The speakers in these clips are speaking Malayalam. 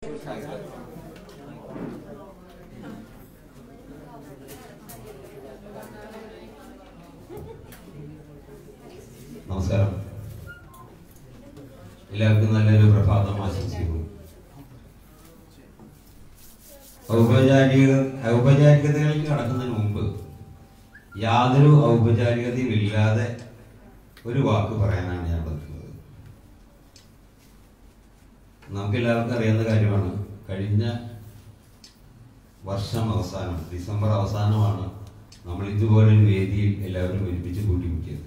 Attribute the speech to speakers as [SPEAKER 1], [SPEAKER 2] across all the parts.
[SPEAKER 1] നമസ്കാരം എല്ലാവർക്കും നല്ലൊരു പ്രഭാതം ആശംസിക്കുന്നു ഔപചാരിക ഔപചാരികതകളിലേക്ക് കടക്കുന്നതിന് മുമ്പ് യാതൊരു ഔപചാരികതയും ഇല്ലാതെ ഒരു വാക്ക് പറയാനാണ് ഞാൻ പറ്റുന്നത് നമുക്ക് എല്ലാവർക്കും അറിയാവുന്ന കാര്യമാണ് കഴിഞ്ഞ വർഷം അവസാനം ഡിസംബർ അവസാനമാണ് നമ്മൾ ഇതുപോലൊരു വേദിയിൽ എല്ലാവരും ഒരുമിച്ച് കൂട്ടിമുട്ടിയത്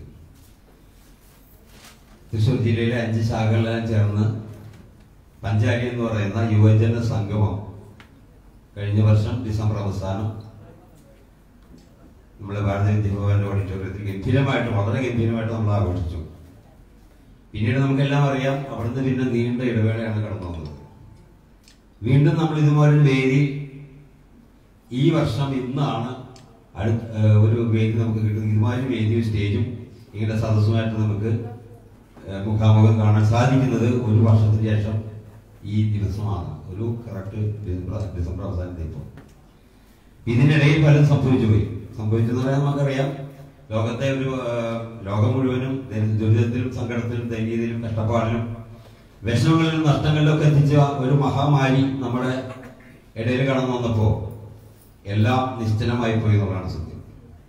[SPEAKER 1] തൃശ്ശൂർ ജില്ലയിലെ അഞ്ച് ശാഖകളെല്ലാം ചേർന്ന് പഞ്ചാരി എന്ന് പറയുന്ന യുവജന സംഗമം കഴിഞ്ഞ വർഷം ഡിസംബർ അവസാനം നമ്മുടെ ഭാരത വിദ്യാഭവന്റെ ഓഡിറ്റോറിയത്തിൽ ഗംഭീരമായിട്ട് വളരെ ഗംഭീരമായിട്ട് നമ്മൾ ആഘോഷിച്ചു പിന്നീട് നമുക്കെല്ലാം അറിയാം അവിടുന്ന് പിന്നെ നീണ്ട ഇടവേളയാണ് കടന്നു വന്നത് വീണ്ടും നമ്മൾ ഇതുപോലൊരു വേദി ഈ വർഷം ഇന്നാണ് അടുത്ത ഏഹ് ഒരു വേദി നമുക്ക് കിട്ടുന്നത് ഇതുമാതിരി വേദിയും സ്റ്റേജും ഇങ്ങനെ സദസ്സുമായിട്ട് നമുക്ക് ഏഹ് മുഖാമുഖം കാണാൻ സാധിക്കുന്നത് ഒരു വർഷത്തിന് ശേഷം ഈ ദിവസമാണ് ഒരു കറക്റ്റ് ഡിസംബർ ഡിസംബർ അവസാനത്തെ ഇപ്പോൾ ഇതിനിടയിൽ പലതും സംഭവിച്ചു പോയി സംഭവിച്ചെന്ന് പറയാൻ നമുക്കറിയാം ലോകത്തെ ഒരു ഏഹ് ലോകം മുഴുവനും ദരി- ദുരിതത്തിലും സങ്കടത്തിലും ദൈന്യതയിലും കഷ്ടപ്പാടിലും വിഷമങ്ങളിലും നഷ്ടങ്ങളിലും ഒക്കെ എത്തിച്ച ഒരു മഹാമാരി നമ്മുടെ ഇടയിൽ കടന്നു വന്നപ്പോ എല്ലാം നിശ്ചലമായി പോയി എന്നുള്ളതാണ് സത്യം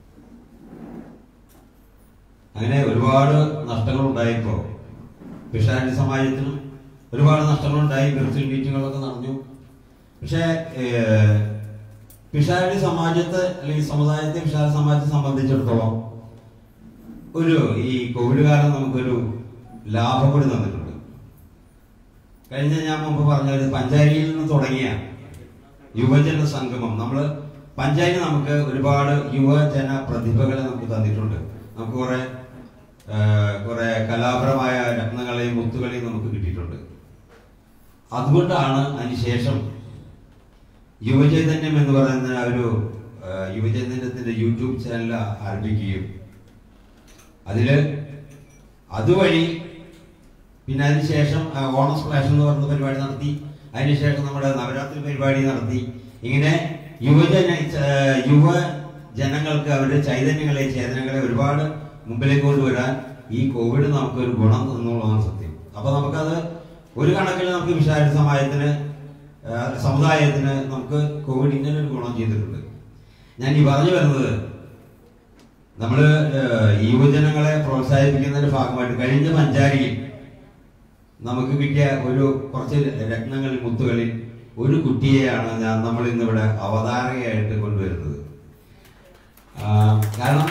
[SPEAKER 1] അങ്ങനെ ഒരുപാട് നഷ്ടങ്ങൾ ഉണ്ടായപ്പോ പിഷാരി സമാജത്തിനും ഒരുപാട് നഷ്ടങ്ങൾ ഉണ്ടായി വെർച്വൽ മീറ്റിങ്ങുകളൊക്കെ നടന്നു പക്ഷേ ഏഹ്, പിഷാരി സമാജത്തെ അല്ലെങ്കിൽ സമുദായത്തെ പിഷാരി സമാജത്തെ സംബന്ധിച്ചിടത്തോളം ഒരു ഈ കോവിഡ് കാലം നമുക്കൊരു ലാഭം കൂടി തന്നിട്ടുണ്ട് കഴിഞ്ഞ ഞാൻ മുമ്പ് പറഞ്ഞ ഒരു പഞ്ചാരിയിൽ നിന്ന് തുടങ്ങിയ യുവജന സംഗമം നമ്മള് പഞ്ചായത്ത് നമുക്ക് ഒരുപാട് യുവജന പ്രതിഭകളെ നമുക്ക് തന്നിട്ടുണ്ട് നമുക്ക് കുറെ കുറെ കലാപരമായ രത്നങ്ങളെയും മുത്തുകളെയും നമുക്ക് കിട്ടിയിട്ടുണ്ട് അതുകൊണ്ടാണ് അതിനുശേഷം യുവചൈതന്യം എന്ന് പറയുന്ന ഒരു ആ, യുവചൈതന്യത്തിന്റെ യൂട്യൂബ് ചാനൽ ആരംഭിക്കുകയും അതില് അതുവഴി പിന്നെ അതിനുശേഷം ആ, ഓണം സ്പ്ലാഷ് എന്ന് പറയുന്ന പരിപാടി നടത്തി അതിനുശേഷം നമ്മുടെ നവരാത്രി പരിപാടി നടത്തി ഇങ്ങനെ യുവജന ആ, യുവ ജനങ്ങൾക്ക് അവരുടെ ചൈതന്യങ്ങളെ ചേതനങ്ങളെ ഒരുപാട് മുമ്പിലേക്ക് കൊണ്ടുവരാൻ ഈ കോവിഡ് നമുക്ക് ഒരു ഗുണം എന്നുള്ളതാണ് സത്യം അപ്പൊ നമുക്കത് ഒരു കണക്കിൽ നമുക്ക് വിശാല സമാജത്തിന് ആ, സമുദായത്തിന് നമുക്ക് കോവിഡ് ഇങ്ങനെ ഒരു ഗുണം ചെയ്തിട്ടുണ്ട് ഞാൻ ഈ പറഞ്ഞു വരുന്നത് നമ്മള് ഏഹ്, യുവജനങ്ങളെ പ്രോത്സാഹിപ്പിക്കുന്നതിന്റെ ഭാഗമായിട്ട് കഴിഞ്ഞ പഞ്ചാരിയിൽ നമുക്ക് കിട്ടിയ ഒരു കുറച്ച് രത്നങ്ങളിൽ മുത്തുകളിൽ ഒരു കുട്ടിയെയാണ് ഞാൻ നമ്മൾ ഇന്നിവിടെ അവതാരകയായിട്ട് കൊണ്ടുവരുന്നത് ആ, കാരണം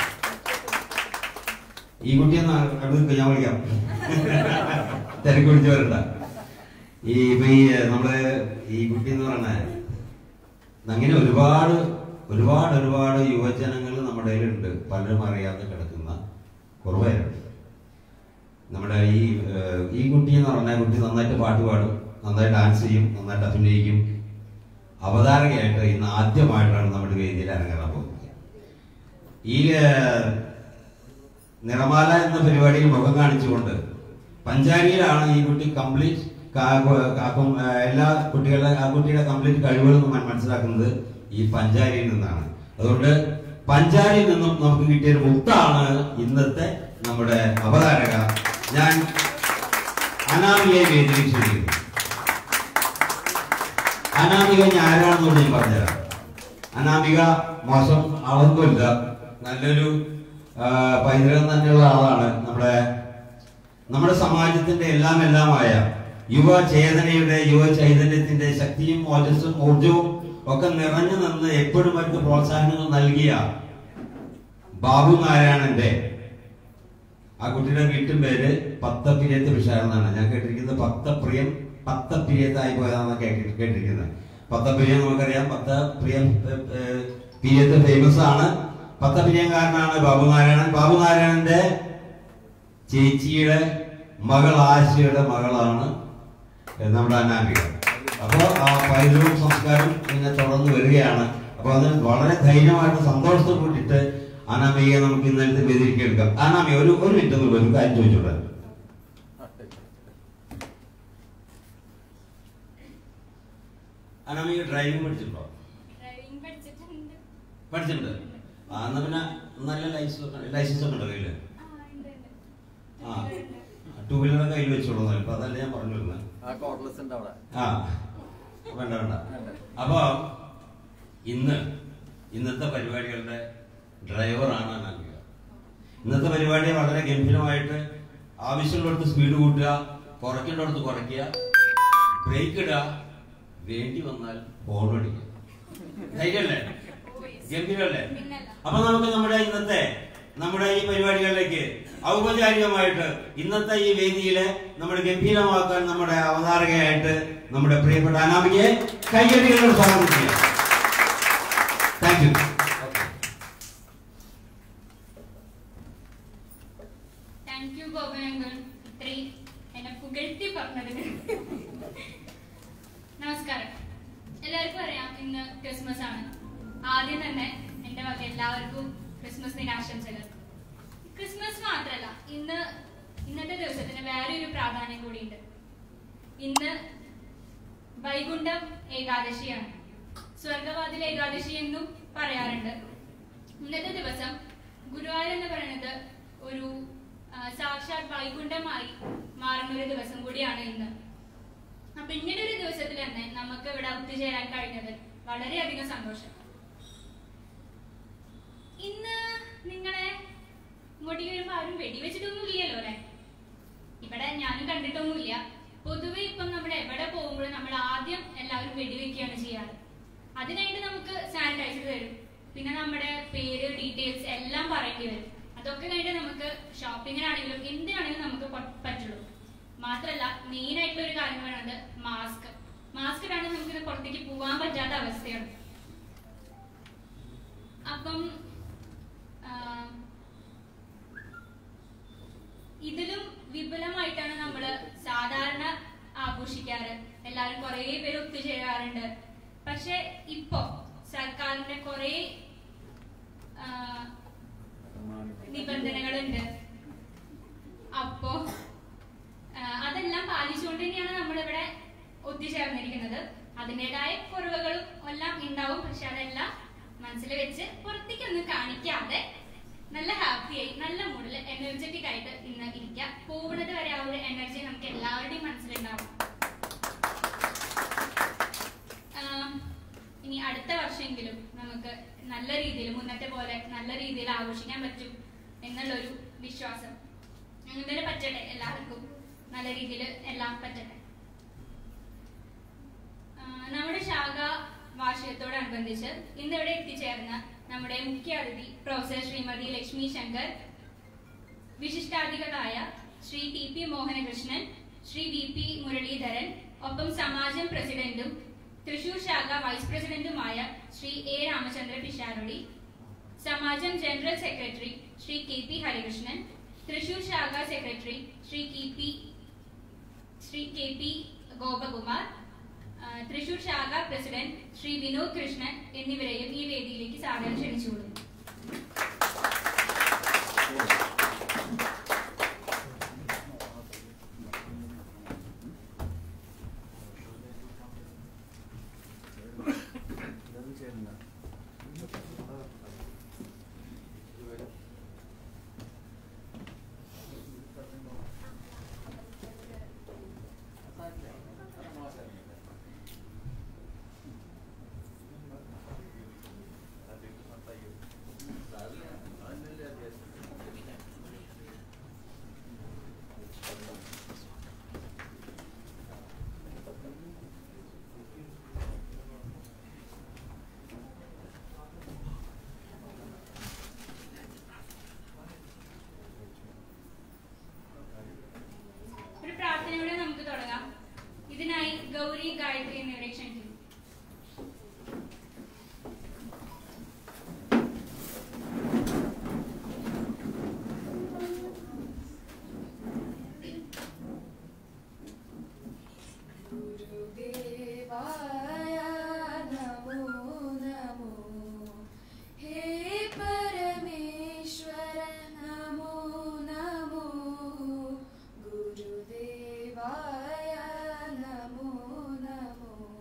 [SPEAKER 1] ഈ കുട്ടിയെ അടുത്ത് ഞാൻ വിളിക്കാം തിരക്ക് പിടിച്ച് വരണ്ട ഈ ഇപ്പൊ ഈ നമ്മള് ഈ കുട്ടി എന്ന് പറഞ്ഞ അങ്ങനെ ഒരുപാട് ഒരുപാട് ഒരുപാട് യുവജനങ്ങൾ നമ്മുടെ കയ്യിലുണ്ട് പലരും അറിയാതെ കിടക്കുന്ന കുറവേറുണ്ട് നമ്മുടെ ഈ ഏഹ്, ഈ കുട്ടി എന്ന് പറഞ്ഞാൽ കുട്ടി നന്നായിട്ട് പാട്ട് പാടും നന്നായിട്ട് ഡാൻസ് ചെയ്യും നന്നായിട്ട് അഭിനയിക്കും അവതാരകയായിട്ട് ഇന്ന് ആദ്യമായിട്ടാണ് നമ്മുടെ വേദിയിൽ അരങ്ങേറാൻ പോകുന്നത് ഈ ഏഹ്, നിറമാല എന്ന പരിപാടിയിൽ മുഖം കാണിച്ചുകൊണ്ട് പഞ്ചാരിയിലാണ് ഈ കുട്ടി കംപ്ലീറ്റ് കാക്കും ഏഹ്, എല്ലാ കുട്ടികളുടെ ആ കുട്ടിയുടെ കംപ്ലീറ്റ് കഴിവുകൾ നമ്മൾ മനസ്സിലാക്കുന്നത് ഈ പഞ്ചാരിയിൽ നിന്നാണ് അതുകൊണ്ട് പഞ്ചാരിയിൽ നിന്നും നമുക്ക് കിട്ടിയ ഒരു മുത്താണ് ഇന്നത്തെ നമ്മുടെ അവതാരക ഞാൻ അനാമികയെ വേദിയിൽ ക്ഷണിക്കുന്നു അനാമിക ഞാൻ ആരാണെന്നുകൂടി ഞാൻ പറഞ്ഞുതരാം അനാമിക മോശം ആളൊന്നുമില്ല നല്ലൊരു ആ, പൈതൃകം തന്നെയുള്ള ആളാണ് നമ്മുടെ നമ്മുടെ സമാജത്തിന്റെ എല്ലാം എല്ലാമായ യുവ ചേതനയുടെ യുവ ചൈതന്യത്തിന്റെ ശക്തിയും ഓജസ്സും ഊർജവും ഒക്കെ നിറഞ്ഞു നിന്ന് എപ്പോഴും അവർക്ക് പ്രോത്സാഹനങ്ങൾ നൽകിയ ബാബു നാരായണന്റെ ആ കുട്ടിയുടെ വീട്ടും പേര് പത്തപ്പിരിയത്ത് വിഷാരം എന്നാണ് ഞാൻ കേട്ടിരിക്കുന്നത് പത്തപ്രിയം പത്തപ്പിരിയത്തായി പോയതാണെന്ന് കേട്ടി- കേട്ടിരിക്കുന്നത് പത്തപ്പിരിയം നമുക്കറിയാം പത്തപ്രിയം ഏഹ്, ഏഹ്, പിരിയത്ത് ഫേമസ് ആണ് പത്തപ്പിരിയംകാരനാണ് ബാബു നാരായണൻ ബാബു നാരായണന്റെ ചേച്ചിയുടെ മകൾ ആശയുടെ മകളാണ് നമ്മുടെ അനാമിക അപ്പോ ആ പൈതൃകവും സംസ്കാരം ഇങ്ങനെ തുടർന്ന് വരികയാണ് അപ്പൊ അതിന് വളരെ ധൈര്യമായിട്ട് സന്തോഷത്തോട് കൂട്ടിയിട്ട് അനാമികയെ നമുക്ക് ഇന്നലത്തെ വേദിയിലേക്ക് എടുക്കാം അനാമിക ഒരു ഒരു മിനിറ്റ് ഒന്ന് ഒരു കാര്യം ചോദിച്ചോട്ടെ അനാമിക ഡ്രൈവിംഗ് പഠിച്ചിട്ടുണ്ടോ
[SPEAKER 2] ഡ്രൈവിംഗ് പഠിച്ചിട്ടുണ്ട്
[SPEAKER 1] പഠിച്ചിട്ടുണ്ട് ആ എന്നാ പിന്നെ നല്ല ലൈസൻസ് ഒക്കെ ലൈസൻസ് ഒക്കെ ഉണ്ടോ കയ്യില്
[SPEAKER 2] ആ ഉണ്ട് ഉണ്ട്
[SPEAKER 1] ആ
[SPEAKER 2] ഉണ്ട്.
[SPEAKER 1] ടൂ വീലർ കയ്യിൽ വെച്ചോളൂ ഇപ്പൊ അതല്ല ഞാൻ പറഞ്ഞു വരുന്നത്
[SPEAKER 3] ആ കോർട്ട്ലെസ് ഉണ്ട് അവിടെ
[SPEAKER 1] ആ വേണ്ട വേണ്ട അപ്പൊ ഇന്ന് ഇന്നത്തെ പരിപാടികളുടെ ഡ്രൈവറാണ് അനാമിക ഇന്നത്തെ പരിപാടി വളരെ ഗംഭീരമായിട്ട് ആവശ്യമുള്ളിടത്ത് സ്പീഡ് കൂട്ടുക കുറയ്ക്കേണ്ടടുത്ത് കുറയ്ക്കുക ബ്രേക്ക് ഇടുക വേണ്ടി വന്നാൽ ഫോൺ അടിക്കുക ധൈര്യമല്ലേ
[SPEAKER 2] ഓ, yes.
[SPEAKER 1] ഗംഭീരമല്ലേ
[SPEAKER 2] പിന്നല്ല.
[SPEAKER 1] അപ്പൊ നമുക്ക് നമ്മുടെ ഇന്നത്തെ നമ്മുടെ ഈ പരിപാടികളിലേക്ക് ഔപചാരികമായിട്ട് ഇന്നത്തെ ഈ വേദിയിലെ നമ്മുടെ ഗംഭീരമാക്കാൻ നമ്മുടെ അവതാരകയായിട്ട് നമ്മുടെ പ്രിയപ്പെട്ട അനാമികയെ കയ്യടികളോട് സ്വാഗതം ചെയ്യാം താങ്ക് യു
[SPEAKER 2] താങ്ക് യു ഗോപനങ്ങൾ ഇത്രയും എന്നെ പുകഴ്ത്തി പറഞ്ഞതിന് നമസ്കാരം എല്ലാവർക്കും അറിയാം ഇന്ന് ക്രിസ്മസ് ആണ് ആദ്യം തന്നെ എന്റെ വക എല്ലാവർക്കും ക്രിസ്മസ് ദിനാശംസകൾ ക്രിസ്മസ് മാത്രല്ല ഇന്ന് ഇന്നത്തെ ദിവസത്തിന് വേറെ ഒരു പ്രാധാന്യം കൂടിയുണ്ട് ഇന്ന് വൈകുണ്ഠം ഏകാദശിയാണ് സ്വർഗവാതിൽ ഏകാദശി എന്നും പറയാറുണ്ട് ഇന്നത്തെ ദിവസം ഗുരുവായൂർ എന്ന് പറയുന്നത് ഒരു ആ, സാക്ഷാത് വൈകുണ്ഠമായി മാറുന്ന ഒരു ദിവസം കൂടിയാണ് ഇന്ന് അപ്പൊ ഇങ്ങനെ ഒരു ദിവസത്തിൽ തന്നെ നമുക്ക് ഇവിടെ ഒത്തുചേരാൻ കഴിഞ്ഞത് വളരെയധികം സന്തോഷം ഇന്ന് നിങ്ങളെ ഇങ്ങോട്ട് വരുമ്പോ ആരും വെടിവെച്ചിട്ടൊന്നും ഇല്ലല്ലോ അല്ലെ ഇവിടെ ഞാനും കണ്ടിട്ടൊന്നുമില്ല പൊതുവെ ഇപ്പം നമ്മൾ എവിടെ പോകുമ്പോഴും നമ്മൾ ആദ്യം എല്ലാവരും വെടിവെക്കുകയാണ് ചെയ്യാറ് അതിനായിട്ട് നമുക്ക് സാനിറ്റൈസർ തരും പിന്നെ നമ്മുടെ പേര് ഡീറ്റെയിൽസ് എല്ലാം പറയേണ്ടി വരും അതൊക്കെ കഴിഞ്ഞിട്ട് നമുക്ക് ഷോപ്പിങ്ങിനാണെങ്കിലും എന്തിനാണെങ്കിലും നമുക്ക് പ- പറ്റുള്ളൂ മാത്രല്ല മെയിൻ ആയിട്ടുള്ള ഒരു കാര്യം പറയുന്നത് മാസ്ക് മാസ്ക് ഇടാണ്ട് നമുക്ക് ഇത് പുറത്തേക്ക് പോകാൻ പറ്റാത്ത അവസ്ഥയാണ് അപ്പം ആ, ഇതിലും വിപുലമായിട്ടാണ് നമ്മൾ സാധാരണ ആഘോഷിക്കാറ് എല്ലാവരും കുറേ പേര് ഒത്തുചേരാറുണ്ട് പക്ഷെ ഇപ്പോ സർക്കാരിന്റെ കുറേ ആ, നിബന്ധനകളുണ്ട് അപ്പോ ആ, അതെല്ലാം പാലിച്ചുകൊണ്ട് തന്നെയാണ് നമ്മളിവിടെ ഒത്തുചേർന്നിരിക്കുന്നത് അതിൻ്റെതായ കുറവുകളും എല്ലാം ഉണ്ടാവും പക്ഷെ അതെല്ലാം മനസ്സിൽ വെച്ച് പുറത്തേക്കൊന്നും കാണിക്കാതെ നല്ല ഹാപ്പിയായി നല്ല മൂഡിൽ എനർജറ്റിക് ആയിട്ട് ഇന്ന് ഇരിക്കാം പോകുന്നത് വരെ ആ ഒരു എനർജി നമുക്ക് എല്ലാവരുടെയും മനസ്സിലുണ്ടാവും ആം, ഇനി അടുത്ത വർഷമെങ്കിലും നമുക്ക് നല്ല രീതിയിൽ മുന്നത്തെ പോലെ നല്ല രീതിയിൽ ആഘോഷിക്കാൻ പറ്റും എന്നുള്ളൊരു വിശ്വാസം അങ്ങനെ പറ്റട്ടെ എല്ലാവർക്കും നല്ല രീതിയിൽ എല്ലാം പറ്റട്ടെ ആ, നമ്മുടെ ശാഖ വാർഷികത്തോടനുബന്ധിച്ച് ഇന്നിവിടെ എത്തിച്ചേർന്ന നമ്മുടെ മുഖ്യ അതിഥി പ്രൊഫസർ ശ്രീമതി ലക്ഷ്മി ശങ്കർ വിശിഷ്ടാതിഥികളായ Shri T P Mohanakrishnan Shri V P Muraleedharan ഒപ്പം സമാജം പ്രസിഡന്റും തൃശൂർ ശാഖ വൈസ് പ്രസിഡന്റുമായ Shri A Ramachandra Pisharody Samajam general secretary Shri K P Harikrishnan Thrissur ശാഖ secretary Shri K P Shri K P Gopakumar ആ, തൃശൂർ ശാഖ പ്രസിഡന്റ് ശ്രീ വിനോദ് കൃഷ്ണൻ എന്നിവരെയും ഈ വേദിയിലേക്ക് സാദരം ക്ഷണിച്ചുകൊള്ളുന്നു
[SPEAKER 3] ഇതൊന്നും ചെയ്യണ്ട
[SPEAKER 2] ഒരു പ്രാർത്ഥനയോടെ നമുക്ക് തുടങ്ങാം ഇതിനായി ഗൗരി ഗായത്രി എന്നിവരെ ക്ഷണിക്കുന്നു
[SPEAKER 4] गुरुदेवाय नमो नमो हे परमेश्वर नमो नमो गुरुदेवाय नमो नमो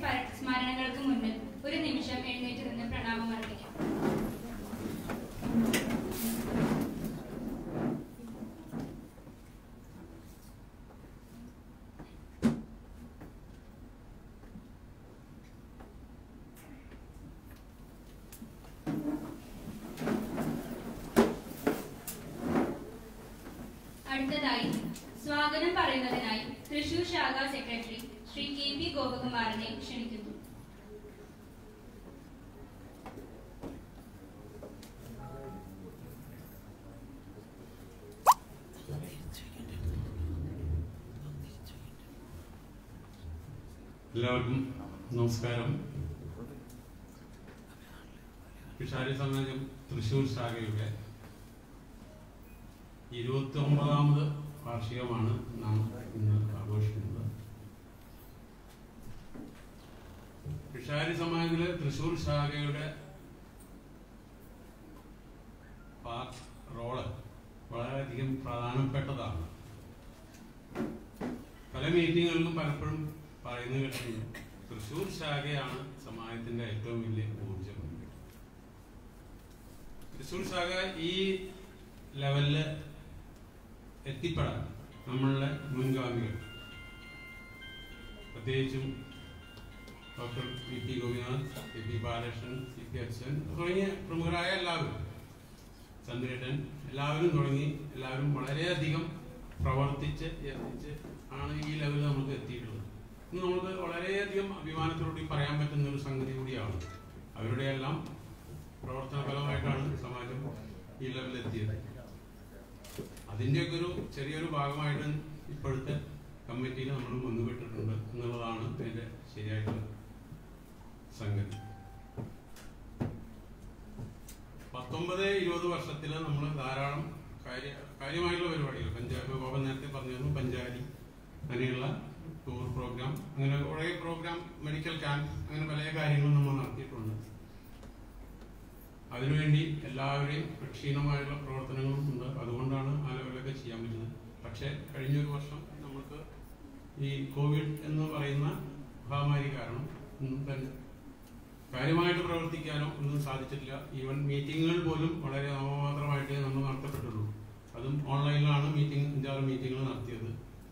[SPEAKER 2] സ്മര- സ്മരണകൾക്ക് മുന്നിൽ ഒരു നിമിഷം എഴുന്നേറ്റ് നിന്ന് പ്രണാമം അർപ്പിക്കാം അടുത്തതായി സ്വാഗതം പറയുന്നതിനായി തൃശൂർ ശാഖാ സെക്രട്ടറി ശ്രീ കെ പി ഗോപകുമാറിനെ ക്ഷണിക്കുന്നു
[SPEAKER 5] എല്ലാവർക്കും നമസ്കാരം വിഷാരി സമാജം തൃശൂർ ശാഖയുടെ ഇരുപത്തി ഒമ്പതാമത് വാർഷികമാണ് നാം ഇന്ന് ആഘോഷിക്കുന്നത് വിഷാരി സമാജത്തിലെ തൃശൂർ ശാഖയുടെ പാ- റോള് വളരെയധികം പ്രധാനപ്പെട്ടതാണ് പല മീറ്റിങ്ങുകളിലും പലപ്പോഴും പറയുന്നത് കേട്ടിട്ടുണ്ട് തൃശ്ശൂർ ശാഖയാണ് സമാജത്തിന്റെ ഏറ്റവും വലിയ ഊർജം തൃശ്ശൂർ ശാഖ ഈ ലെവലില് എത്തിപ്പെടാൻ നമ്മളുടെ മുൻഗാമികൾ പ്രത്യേകിച്ചും doctor V P Gopinath A P Balakrishnan C P അച്ഛൻ തുടങ്ങിയ പ്രമുഖരായ എല്ലാവരും ചന്ദ്രേട്ടൻ എല്ലാവരും തുടങ്ങി എല്ലാവരും വളരെയധികം പ്രവർത്തിച്ച് യത്നിച്ച് ആണ് ഈ ലെവലിൽ നമുക്ക് എത്തിയിട്ടുള്ളത് ഇന്ന് നമുക്ക് വളരെയധികം അഭിമാനത്തോടുകൂടി പറയാൻ പറ്റുന്ന ഒരു സംഗതി കൂടിയാണ് അവരുടെ എല്ലാം പ്രവർത്തന ഫലമായിട്ടാണ് സമാജം ഈ ലെവലിൽ എത്തിയത് അതിൻ്റെയൊക്കെ ഒരു ചെറിയൊരു ഭാഗമായിട്ട് ഇപ്പോഴത്തെ കമ്മിറ്റിയിൽ നമ്മൾ മുന്നുവിട്ടിട്ടുണ്ട് എന്നുള്ളതാണ് ഇതിൻ്റെ ശരിയായിട്ടുള്ള സംഗതി പത്തൊമ്പത് ഇരുപത് വർഷത്തിൽ നമ്മൾ ധാരാളം കാര്യ കാര്യമായിട്ടുള്ള പരിപാടികൾ പഞ്ചാബ് ഗോപൻ നേരത്തെ പറഞ്ഞിരുന്നു പഞ്ചാരി അങ്ങനെയുള്ള ടൂർ പ്രോഗ്രാം അങ്ങനെ കുറേ പ്രോഗ്രാം മെഡിക്കൽ ക്യാമ്പ് അങ്ങനെ പല കാര്യങ്ങളും നമ്മൾ നടത്തിയിട്ടുണ്ട് അതിനുവേണ്ടി എല്ലാവരെയും ക്ഷീണമായുള്ള പ്രവർത്തനങ്ങളും ഉണ്ട് അതുകൊണ്ടാണ് ആ ലെവലൊക്കെ ചെയ്യാൻ പറ്റുന്നത് പക്ഷേ കഴിഞ്ഞൊരു വർഷം നമുക്ക് ഈ കോവിഡ് എന്ന് പറയുന്ന മഹാമാരി കാരണം ഒന്നും തന്നെ കാര്യമായിട്ട് പ്രവർത്തിക്കാനോ ഒന്നും സാധിച്ചിട്ടില്ല ഈവൻ മീറ്റിങ്ങുകൾ പോലും വളരെ നാമമാത്രമായിട്ടേ നമ്മൾ നടത്തപ്പെട്ടുള്ളൂ അതും ഓൺലൈനിലാണ് മീറ്റിംഗ് അഞ്ചാറ് മീറ്റിങ്ങുകൾ നടത്തിയത്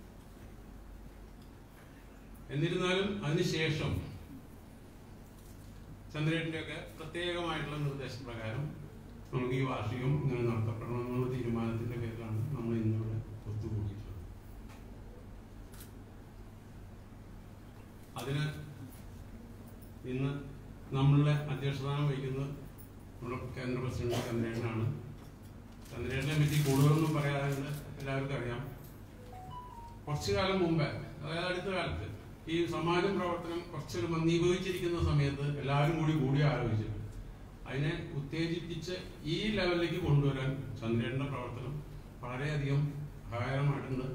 [SPEAKER 5] എന്നിരുന്നാലും അതിനുശേഷം ചന്ദ്രേട്ടൻ്റെ ഒക്കെ പ്രത്യേകമായിട്ടുള്ള നിർദ്ദേശപ്രകാരം നമുക്ക് ഈ വാർഷികം ഇങ്ങനെ നടത്തപ്പെടണം എന്നുള്ള തീരുമാനത്തിന്റെ പേരിലാണ് നമ്മൾ ഇന്നിവിടെ ഒത്തുകൂടിയിട്ടുള്ളത് അതിന് ഇന്ന് നമ്മളുടെ അധ്യക്ഷസ്ഥാനം വഹിക്കുന്നത് നമ്മുടെ കേന്ദ്ര പ്രസിഡന്റ് ചന്ദ്രേട്ടനാണ് ചന്ദ്രേട്ടനെ പറ്റി കൂടുതലൊന്നും പറയാതെ എല്ലാവർക്കും അറിയാം കുറച്ചു കാലം മുമ്പേ അതായത് അടുത്ത കാലത്ത് ഈ സമാജം പ്രവർത്തനം കുറച്ചൊരു മന്ദീഭവിച്ചിരിക്കുന്ന സമയത്ത് എല്ലാവരും കൂടി കൂടി ആലോചിച്ചു അതിനെ ഉത്തേജിപ്പിച്ച് ഈ ലെവലിലേക്ക് കൊണ്ടുവരാൻ ചന്ദ്രേട്ടന്റെ പ്രവർത്തനം വളരെയധികം സഹായകരമായിട്ടുണ്ട്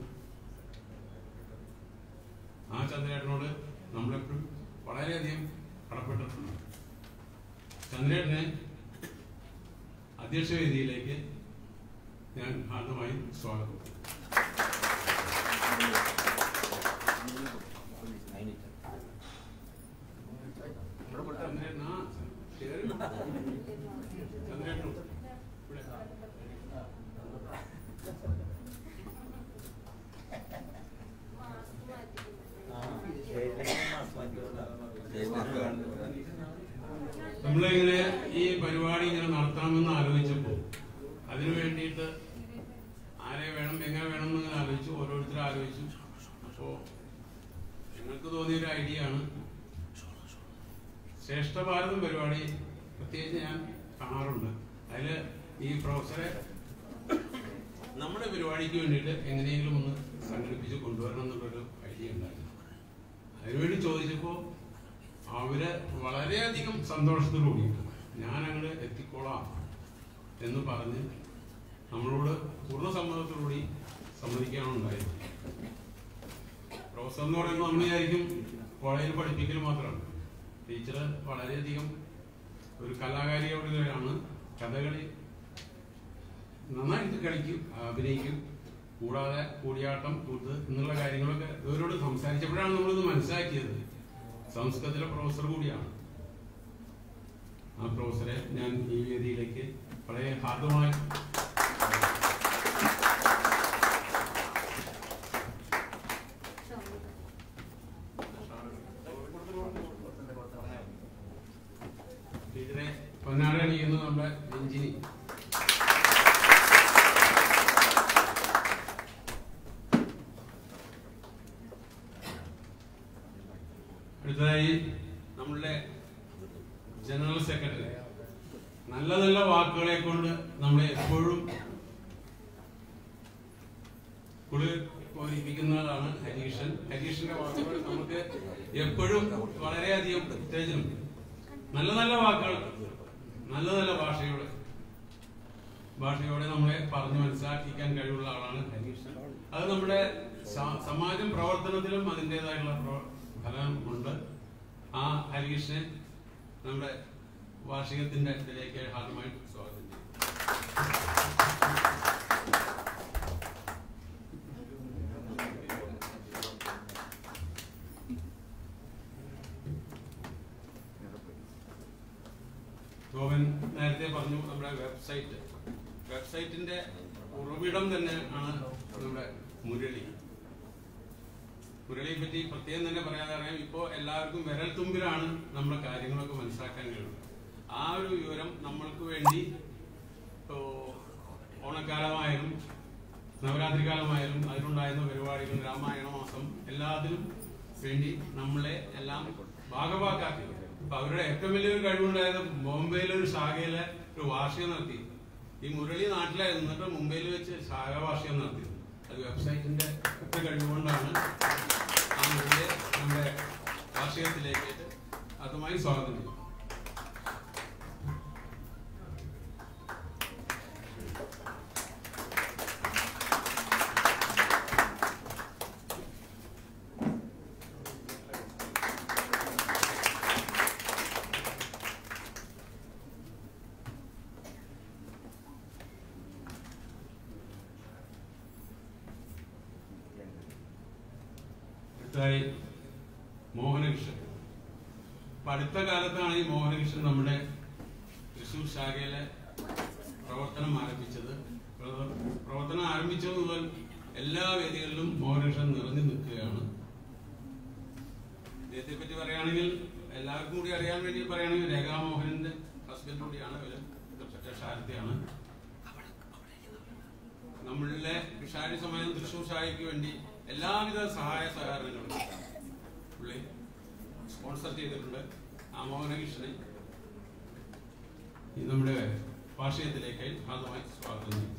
[SPEAKER 5] ആ ചന്ദ്രേട്ടനോട് നമ്മളെപ്പോഴും വളരെയധികം കടപ്പെട്ടിട്ടുണ്ട് ചന്ദ്രേട്ടനെ അധ്യക്ഷ വേദിയിലേക്ക് ഞാൻ ആദ്യമായി സ്വാഗതം ചന്ദ്രേട്ടൻ ആ കേറി വാ. ചന്ദ്രേട്ടനും ഇവിടെ. നമ്മളിങ്ങനെ ഈ പരിപാടി ഇങ്ങനെ നടത്തണമെന്ന് ആലോചിച്ചപ്പോൾ അതിനു വേണ്ടിയിട്ട് ആരെ വേണം എങ്ങനെ വേണം എന്നിങ്ങനെ ആലോചിച്ചു ഓരോരുത്തരും ആലോചിച്ചു അപ്പോ ഞങ്ങൾക്ക് തോന്നിയൊരു ഐഡിയ ആണ് ശ്രേഷ്ഠ ഭാരതം പരിപാടി പ്രത്യേകിച്ച് ഞാൻ കാണാറുണ്ട് അതില് ഈ പ്രൊഫസറെ നമ്മുടെ പരിപാടിക്ക് വേണ്ടിയിട്ട് എങ്ങനെയെങ്കിലും ഒന്ന് സംഘടിപ്പിച്ച് കൊണ്ടുവരണം എന്നുള്ളൊരു ഐഡിയ ഉണ്ടായിരുന്നു അതിനുവേണ്ടി ചോദിച്ചപ്പോൾ അവര് വളരെയധികം സന്തോഷത്തോടുകൂടി ഞാൻ അങ്ങോട്ട് എത്തിക്കോളാം എന്ന് പറഞ്ഞ് നമ്മളോട് പൂർണ്ണ സമ്മതത്തോടുകൂടി സമ്മതിക്കുകയാണ് ഉണ്ടായത് പ്രൊഫസർ എന്ന് പറയുമ്പോൾ നമ്മൾ വിചാരിക്കും കോളേജിൽ പഠിപ്പിക്കൽ മാത്രമാണ് ടീച്ചർ വളരെയധികം ഒരു കലാകാരിയോടാണ് കഥകളി നന്നായിട്ട് കളിക്കും അഭിനയിക്കും കൂടാതെ കൂടിയാട്ടം കൂത്ത് എന്നുള്ള കാര്യങ്ങളൊക്കെ ഇവരോട് സംസാരിച്ചപ്പോഴാണ് നമ്മളിത് മനസ്സിലാക്കിയത് സംസ്കൃതത്തിലെ പ്രൊഫസർ കൂടിയാണ് ആ പ്രൊഫസറെ ഞാൻ ഈ വേദിയിലേക്ക് വളരെ ഹാർദമായി ഇതിനെ പൊന്നാട അണിയുന്നത് നമ്മുടെ രഞ്ജിനി അടുത്തതായി നമ്മളുടെ ജനറൽ സെക്രട്ടറി നല്ല നല്ല വാക്കുകളെ കൊണ്ട് നമ്മളെ എപ്പോഴും കുളിർ പോലിപ്പിക്കുന്നതാണ് ഹരീഷൻ ഹരീഷിന്റെ വാക്കുകൾ നമുക്ക് എപ്പോഴും വളരെയധികം ഉത്തേജനം നല്ല നല്ല വാക്കുകൾ നല്ല നല്ല ഭാഷയോടെ ഭാഷയോടെ നമ്മളെ പറഞ്ഞു മനസ്സിലാക്കിക്കാൻ കഴിവുള്ള ആളാണ് ഹരീഷൻ അത് നമ്മുടെ സ- സമാജം പ്രവർത്തനത്തിലും അതിൻ്റെതായുള്ള പ്രവ- ഫലമുണ്ട് ആ ഹരീഷിനെ നമ്മുടെ വാർഷികത്തിന്റെ ഇതിലേക്ക് ഹാർദമായി സ്വാഗതം ചെയ്യും ഗോവൻ നേരത്തെ പറഞ്ഞു നമ്മുടെ വെബ്സൈറ്റ് വെബ്സൈറ്റിന്റെ ഉറവിടം തന്നെ ആണ് നമ്മുടെ മുരളി മുരളിയെ പറ്റി പ്രത്യേകം തന്നെ പറയാതെ അറിയാം ഇപ്പോൾ എല്ലാവർക്കും വിരൽ തുമ്പിലാണ് നമ്മുടെ കാര്യങ്ങളൊക്കെ മനസ്സിലാക്കാൻ കഴിയുന്നത് ആ ഒരു വിവരം നമ്മൾക്ക് വേണ്ടി ഇപ്പോ ഓണക്കാലമായാലും നവരാത്രി കാലമായാലും അതിനുണ്ടായിരുന്ന പരിപാടികൾ രാമായണ മാസം എല്ലാത്തിനും വേണ്ടി നമ്മളെ എല്ലാം ഭാഗഭാക്കാക്കി അപ്പൊ അവരുടെ ഏറ്റവും വലിയൊരു കഴിവുണ്ടായത് ബോംബെയിലെ ഒരു ശാഖയിലെ ഒരു വാർഷികം നടത്തി ഈ മുരളി നാട്ടിലായിരുന്നു എന്നിട്ട് മുംബൈയിൽ വെച്ച് ശാഖ വാർഷികം നടത്തി അത് വെബ്സൈറ്റിന്റെ ഒക്കെ കഴിവുകൊണ്ടാണ് ആ മുരളിയെ നമ്മുടെ വാർഷികത്തിലേക്ക് അതുമായി സ്വാഗതം ചെയ്യും അടുത്തതായി മോഹനകൃഷ്ണൻ അപ്പൊ അടുത്ത കാലത്താണ് ഈ മോഹനകൃഷ്ണൻ നമ്മുടെ തൃശൂർ ശാഖയിലെ പ്രവർത്തനം ആരംഭിച്ചത് പ്രവ- പ്രവർത്തനം ആരംഭിച്ചത് മുതൽ എല്ലാ വേദികളിലും മോഹനകൃഷ്ണൻ നിറഞ്ഞു നിൽക്കുകയാണ് ഇദ്ദേഹത്തെ പറ്റി പറയുകയാണെങ്കിൽ എല്ലാവർക്കും കൂടി അറിയാൻ വേണ്ടി പറയുകയാണെങ്കിൽ രേഖാമോഹനന്റെ ഹസ്ബൻഡ് കൂടിയാണ് ഇവര് പറ്റ ഷാരത്തെയാണ് നമ്മളിലെ വിഷാരി സമാജം തൃശൂർ ഷായിക്ക് വേണ്ടി എല്ലാവിധ സഹായ സഹകരണങ്ങളും പുള്ളി സ്പോൺസർ ചെയ്തിട്ടുണ്ട് ആ മോഹനകൃഷ്ണനെ ഈ നമ്മുടെ വാർഷികത്തിലേക്ക് ആദ്യമായി സ്വാഗതം ചെയ്യുന്നു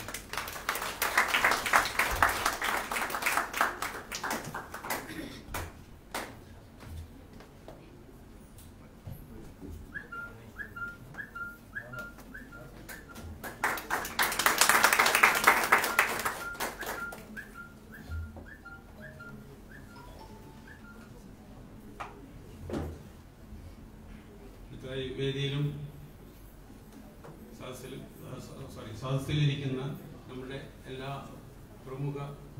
[SPEAKER 5] അടുത്തതായി വേദിയിലും സദസ്സിലും സോറി സദസ്സിലിരിക്കുന്ന നമ്മുടെ എല്ലാ പ്രമുഖ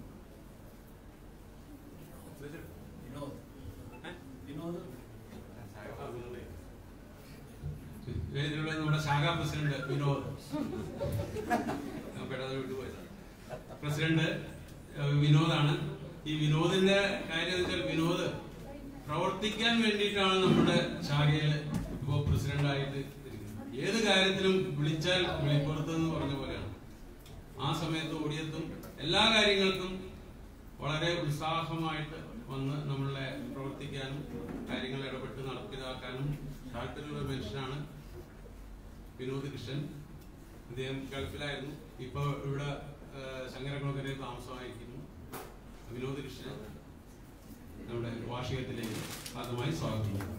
[SPEAKER 5] വേദിയിലുള്ള നമ്മുടെ ശാഖാ പ്രസിഡന്റ് വിനോദ് ഞാൻ പെട്ടെന്ന് വിട്ടുപോയതാണ് പ്രസിഡന്റ് ഏഹ്, വിനോദാണ് ഈ വിനോദിന്റെ കാര്യം എന്ന് വെച്ചാൽ വിനോദ് പ്രവർത്തിക്കാൻ വേണ്ടിയിട്ടാണ് നമ്മുടെ ശാഖയിൽ ഇപ്പോ പ്രസിഡന്റ് ആയിട്ട് ഇരിക്കുന്നത്. ഏത് കാര്യത്തിലും വിളിച്ചാൽ വിളിപ്പുറത്ത് എന്ന് പറഞ്ഞ പോലെയാണ് ആ സമയത്ത് ഓടിയെത്തും എല്ലാ കാര്യങ്ങൾക്കും വളരെ ഉത്സാഹമായിട്ട് വന്ന് നമ്മളെ പ്രവർത്തിക്കാനും കാര്യങ്ങൾ ഇടപെട്ട് നടപ്പിലാക്കാനും താല്പര്യമുള്ള മനുഷ്യനാണ് വിനോദ് കൃഷ്ണൻ അദ്ദേഹം ഗൾഫിലായിരുന്നു ഇപ്പോൾ ഇവിടെ ഏഹ്, ശങ്കരകുളക്കരയിൽ താമസമായിരിക്കുന്നു വിനോദ് കൃഷ്ണൻ നമ്മുടെ വാർഷികത്തിലേക്ക് ആദ്യമായി സ്വാഗതം ചെയ്യുന്നു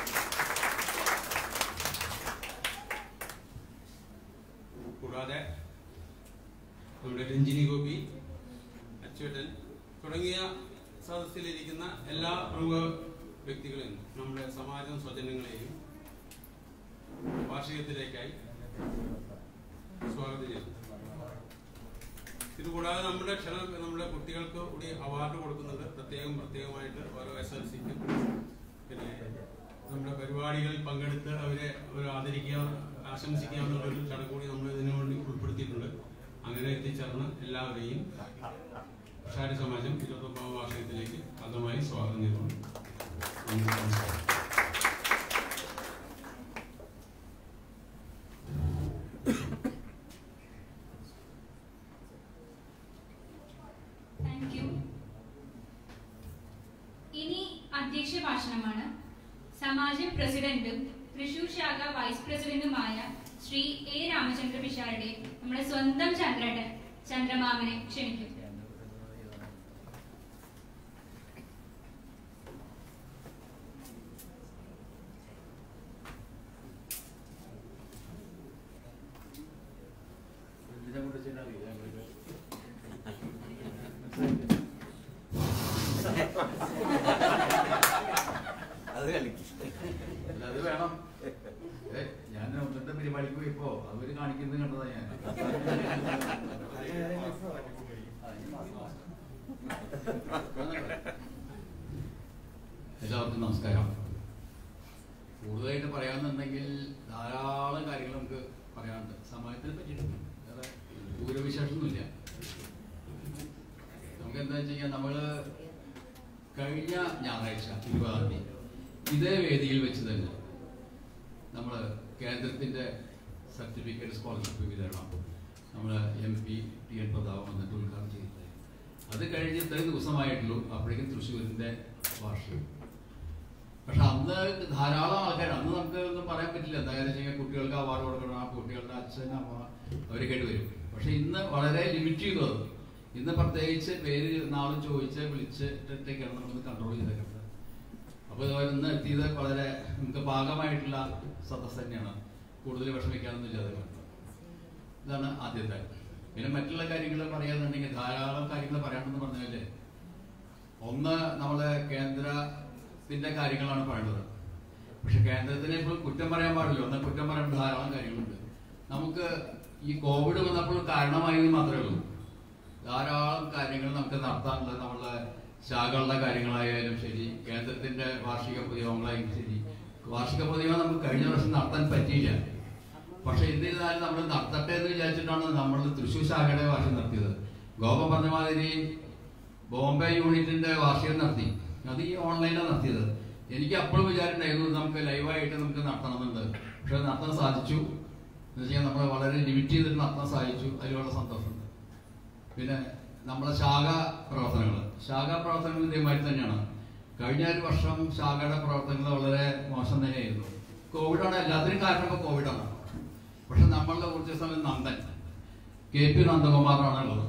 [SPEAKER 5] കൂടാതെ നമ്മുടെ രഞ്ജിനി ഗോപി അച്ചുവേട്ടൻ തുടങ്ങിയ സദസ്സിലിരിക്കുന്ന എല്ലാ പ്രമുഖ വ്യക്തികളെയും നമ്മുടെ സമാജം സ്വജനങ്ങളെയും വാർഷികത്തിലേക്കായി സ്വാഗതം ചെയ്യുന്നു ഇത് കൂടാതെ നമ്മുടെ ക്ഷണ നമ്മുടെ കുട്ടികൾക്ക് കൂടി അവാർഡ് കൊടുക്കുന്നുണ്ട് പ്രത്യേകം പ്രത്യേകമായിട്ട് ഓരോ എസ് എൽ സിക്കും പിന്നെ ആദരിക്കുക ആശംസിക്കുക എന്നുള്ളൊരു ചടങ്ങ് കൂടി നമ്മൾ ഇതിനു വേണ്ടി ഉൾപ്പെടുത്തിയിട്ടുണ്ട് അങ്ങനെ എത്തിച്ചേർന്ന എല്ലാവരെയും ഷാരി സമാജം ഇരുപത്തൊമ്പതാം വാർഷികത്തിലേക്ക് അകമായി സ്വാഗതം ചെയ്തുകൊണ്ട് നന്ദി, നമസ്കാരം
[SPEAKER 2] താങ്ക് യു ഇനി അധ്യക്ഷ ഭാഷണമാണ് സമാജം പ്രസിഡന്റും തൃശൂർ ശാഖ വൈസ് പ്രസിഡന്റുമായ ശ്രീ എ രാമചന്ദ്ര പിഷാരുടെ നമ്മുടെ സ്വന്തം ചന്ദ്രേട്ടൻ ചന്ദ്രമാമനെ ക്ഷണിക്കും
[SPEAKER 3] ഇതിനെ കുറിച്ച് അറിയില്ല
[SPEAKER 6] അത് കളിക്കും
[SPEAKER 3] അല്ല, അത് വേണം ഏ, ഞാൻ ഒന്നിന്റെ പരിപാടിക്ക് പോയപ്പോ അവര് കാണിക്കുന്നത് കണ്ടതാ ഞാൻ എല്ലാവർക്കും നമസ്കാരം കൂടുതലായിട്ട് പറയാന്നുണ്ടെങ്കിൽ ധാരാളം കാര്യങ്ങൾ നമുക്ക് പറയാനുണ്ട് സമാജത്തിനെ പറ്റിയിട്ട് വേറെ ദൂരവിശേഷമൊന്നുമില്ല നമുക്ക് എന്താ വെച്ച് കഴിഞ്ഞാൽ നമ്മള് കഴിഞ്ഞ ഞായറാഴ്ച ഇരുപതാം തീയതി ഇതേ വേദിയിൽ വെച്ച് തന്നെ നമ്മൾ കേന്ദ്രത്തിന്റെ സർട്ടിഫിക്കറ്റ് സ്കോളർഷിപ്പ് വിതരണം നമ്മൾ M P T N Prathap വന്നിട്ട് ഉദ്ഘാടനം ചെയ്തിട്ടുണ്ടായി അത് കഴിഞ്ഞ് ഇത്രയും ദിവസമായിട്ടുള്ളൂ അപ്പോഴേക്കും തൃശ്ശൂരിന്റെ വാർഷികം പക്ഷെ അന്ന് ധാരാളം ആൾക്കാർ അന്ന് നമുക്ക് ഒന്നും പറയാൻ പറ്റില്ല എന്തായാലും വെച്ച് കഴിഞ്ഞാൽ കുട്ടികൾക്ക് അവാർഡ് കൊടുക്കണം ആ കുട്ടികളുടെ അച്ഛൻ അമ്മ അവരൊക്കെ ആയിട്ട് വരും പക്ഷെ ഇന്ന് വളരെ ലിമിറ്റ് ചെയ്തു അത് ഇന്ന് പ്രത്യേകിച്ച് പേര് നാളും ചോദിച്ച് വിളിച്ചിട്ടൊക്കെയാണ് നമുക്ക് കൺട്രോൾ ചെയ്തേക്കുന്നത് അപ്പോൾ ഇതുപോലെ ഇന്ന് എത്തിയത് വളരെ നമുക്ക് ഭാഗമായിട്ടുള്ള സദസ് തന്നെയാണ് കൂടുതൽ വിഷമിക്കാനൊന്നും ഇല്ലാതെ കണ്ടത് ഇതാണ് ആദ്യത്തെ പിന്നെ മറ്റുള്ള കാര്യങ്ങൾ പറയാന്നുണ്ടെങ്കിൽ ധാരാളം കാര്യങ്ങൾ പറയാമെന്ന് പറഞ്ഞാലേ ഒന്ന് നമ്മളെ കേന്ദ്രത്തിന്റെ കാര്യങ്ങളാണ് പറയുന്നത് പക്ഷെ കേന്ദ്രത്തിനെ ഇപ്പോൾ കുറ്റം പറയാൻ പാടില്ല ഒന്ന് കുറ്റം പറയേണ്ട ധാരാളം കാര്യങ്ങളുണ്ട് നമുക്ക് ഈ കോവിഡ് വന്നപ്പോൾ കാരണമായത് മാത്രമേ ഉള്ളൂ ധാരാളം കാര്യങ്ങൾ നമുക്ക് നടത്താനുള്ളത് നമ്മളെ ശാഖകളുടെ കാര്യങ്ങളായാലും ശരി കേന്ദ്രത്തിന്റെ വാർഷിക പൊതുയോഗങ്ങളായാലും ശരി വാർഷിക പൊതുയോഗം നമുക്ക് കഴിഞ്ഞ വർഷം നടത്താൻ പറ്റിയില്ല പക്ഷെ എന്നിരുന്നാലും നമ്മൾ നടത്തട്ടെ എന്ന് വിചാരിച്ചിട്ടാണ് നമ്മൾ തൃശ്ശൂർ ശാഖയുടെ വാർഷികം നടത്തിയത് ഗോപം പറഞ്ഞ മാതിരി ബോംബെ യൂണിറ്റിന്റെ വാർഷികം നടത്തി അത് ഈ ഓൺലൈനിലാണ് നടത്തിയത് എനിക്ക് അപ്പോഴും വിചാരമുണ്ടായിരുന്നു നമുക്ക് ലൈവായിട്ട് നമുക്ക് നടത്തണമെന്നുണ്ട് പക്ഷെ അത് നടത്താൻ സാധിച്ചു എന്ന് വെച്ചാൽ നമ്മൾ വളരെ ലിമിറ്റ് ചെയ്തിട്ട് നടത്താൻ സാധിച്ചു അതിൽ വളരെ സന്തോഷമുണ്ട് പിന്നെ നമ്മളെ ശാഖ പ്രവർത്തനങ്ങൾ ശാഖ പ്രവർത്തനങ്ങൾ ഇതേമാതിരി തന്നെയാണ് കഴിഞ്ഞ ഒരു വർഷം ശാഖയുടെ പ്രവർത്തനങ്ങൾ വളരെ മോശം തന്നെയായിരുന്നു കോവിഡാണ് എല്ലാത്തിനും കാരണം ഇപ്പോൾ കോവിഡാണ് പക്ഷെ നമ്മളുടെ കുറച്ച് സമയം നന്ദൻ കെ പി നന്ദകുമാറാണ് ഉള്ളത്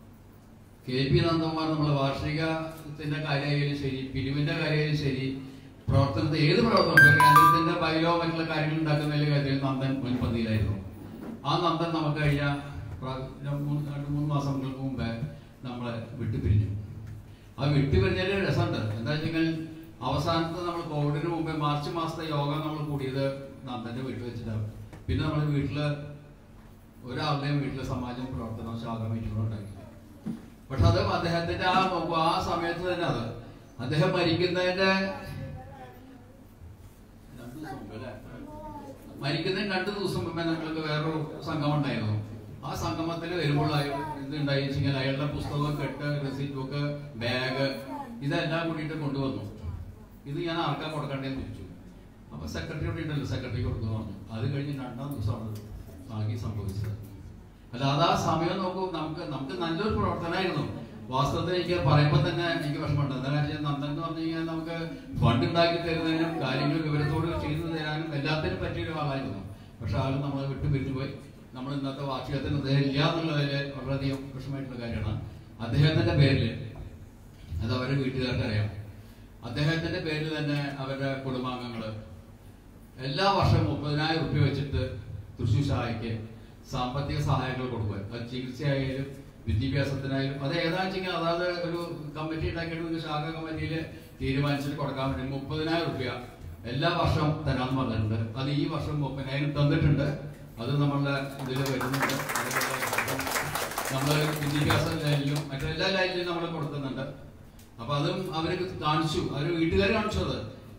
[SPEAKER 3] കെ പി നന്ദകുമാർ നമ്മളെ വാർഷികത്തിന്റെ കാര്യമായാലും ശരി പിരിവിന്റെ കാര്യമായാലും ശരി പ്രവർത്തനത്തെ ഏത് പ്രവർത്തനം ഇപ്പൊ കേന്ദ്രത്തിന്റെ ബൈലോ മറ്റുള്ള കാര്യങ്ങൾ ഉണ്ടാക്കുന്നതിന്റെ കാര്യത്തിൽ നന്ദൻ മുൻപന്തിയിലായിരുന്നു ആ നന്ദൻ നമുക്ക് കഴിഞ്ഞ പ്ര- രണ്ട് മൂന്ന് രണ്ട് മൂന്ന് മാസങ്ങൾക്ക് മുമ്പേ നമ്മളെ വിട്ടുപിരിഞ്ഞു ആ വിട്ടുപിരിഞ്ഞതിൽ രസമുണ്ട് എന്താ വെച്ചാൽ അവസാനത്തെ നമ്മൾ കോവിഡിന് മുമ്പേ മാർച്ച് മാസത്തെ യോഗം നമ്മൾ കൂടിയത് നന്ദന്റെ വീട്ടിൽ വെച്ചിട്ടാണ് പിന്നെ നമ്മൾ വീട്ടില് ഒരാളുടെയും വീട്ടിലെ സമാജം പ്രവർത്തനം ശാഖ മീറ്റിംഗ് ഉണ്ടാക്കില്ല പക്ഷെ അത് അദ്ദേഹത്തിന്റെ ആ നോക്കൂ ആ സമയത്ത് തന്നെ അത് അദ്ദേഹം മരിക്കുന്നതിന്റെ രണ്ട് ദിവസം മുമ്പ് അല്ലേ? മരിക്കുന്നതിന് രണ്ട് ദിവസം മുമ്പേ നമ്മൾക്ക് വേറൊരു സംഗമം ഉണ്ടായിരുന്നു ആ സംഗമത്തിൽ വരുമ്പോൾ അയാൾ ഇതുണ്ടായി വെച്ചാൽ അയാളുടെ പുസ്തകം കെട്ട് റെസിപ്റ്റ് ബുക്ക് ബാഗ് ഇതെല്ലാം കൂടിയിട്ട് കൊണ്ടുവന്നു ഇത് ഞാൻ ആർക്കാ കൊടുക്കണ്ടേന്ന് ചോദിച്ചു അപ്പൊ സെക്രട്ടറി ഇവിടെ ഉണ്ടല്ലോ സെക്രട്ടറി കൊടുക്കുന്നു പറഞ്ഞു അത് കഴിഞ്ഞ് രണ്ടാം ദിവസമാണ് ഇത് ഭാഗ്യം സംഭവിച്ചത് അല്ല അത് ആ സമയം നോക്കൂ നമുക്ക് നമുക്ക് നല്ലൊരു പ്രവർത്തനമായിരുന്നു വാസ്തവത്തിൽ എനിക്ക് പറയുമ്പോൾ തന്നെ എനിക്ക് വിഷമമുണ്ട് എന്താ വെച്ചാൽ നന്ദൻ എന്ന് പറഞ്ഞു കഴിഞ്ഞാൽ നമുക്ക് ഫണ്ട് ഉണ്ടാക്കി തരുന്നതിനും കാര്യങ്ങൾ വിവരത്തോട് ചെയ്തു തരാനും എല്ലാത്തിനും പറ്റിയൊരു ആളായിരുന്നു പക്ഷെ ആൾ നമ്മളെ വിട്ടു പിരിഞ്ഞു പോയി നമ്മൾ ഇന്നത്തെ വാർഷികത്തിന് അദ്ദേഹം ഇല്ല എന്നുള്ളതിൽ വളരെയധികം വിഷമമായിട്ടുള്ള കാര്യമാണ് അദ്ദേഹത്തിന്റെ പേരിൽ അത് അവരുടെ വീട്ടുകാർക്ക് അറിയാം അദ്ദേഹത്തിന്റെ പേരിൽ തന്നെ അവരുടെ കുടുംബാംഗങ്ങള് എല്ലാ വർഷവും മുപ്പതിനായിരം റുപ്യ വെച്ചിട്ട് തൃശ്ശൂർ ശാഖയ്ക്ക് സാമ്പത്തിക സഹായങ്ങൾ കൊടുക്കുക അത് ചികിത്സയായാലും വിദ്യാഭ്യാസത്തിനായാലും അത് ഏതാണെന്ന് വെച്ചെങ്കിൽ അതായത് ഒരു കമ്മിറ്റി ഉണ്ടാക്കിയിട്ട് നിങ്ങൾക്ക് ശാഖ കമ്മിറ്റിയിൽ തീരുമാനിച്ചിട്ട് കൊടുക്കാൻ വേണ്ടി മുപ്പതിനായിരം റുപ്യ എല്ലാ വർഷവും തരാമെന്ന് പറഞ്ഞിട്ടുണ്ട് അത് ഈ വർഷം മുപ്പതിനായിരം തന്നിട്ടുണ്ട് അത് നമ്മളുടെ ഇതിൽ വരുന്നുണ്ട് നമ്മൾ വിദ്യാഭ്യാസ ലൈനിലും മറ്റെല്ലാ ലൈനിലും നമ്മൾ കൊടുക്കുന്നുണ്ട് അപ്പൊ അതും അവര് കാണിച്ചു അവര് വീട്ടുകാർ കാണിച്ചു അത്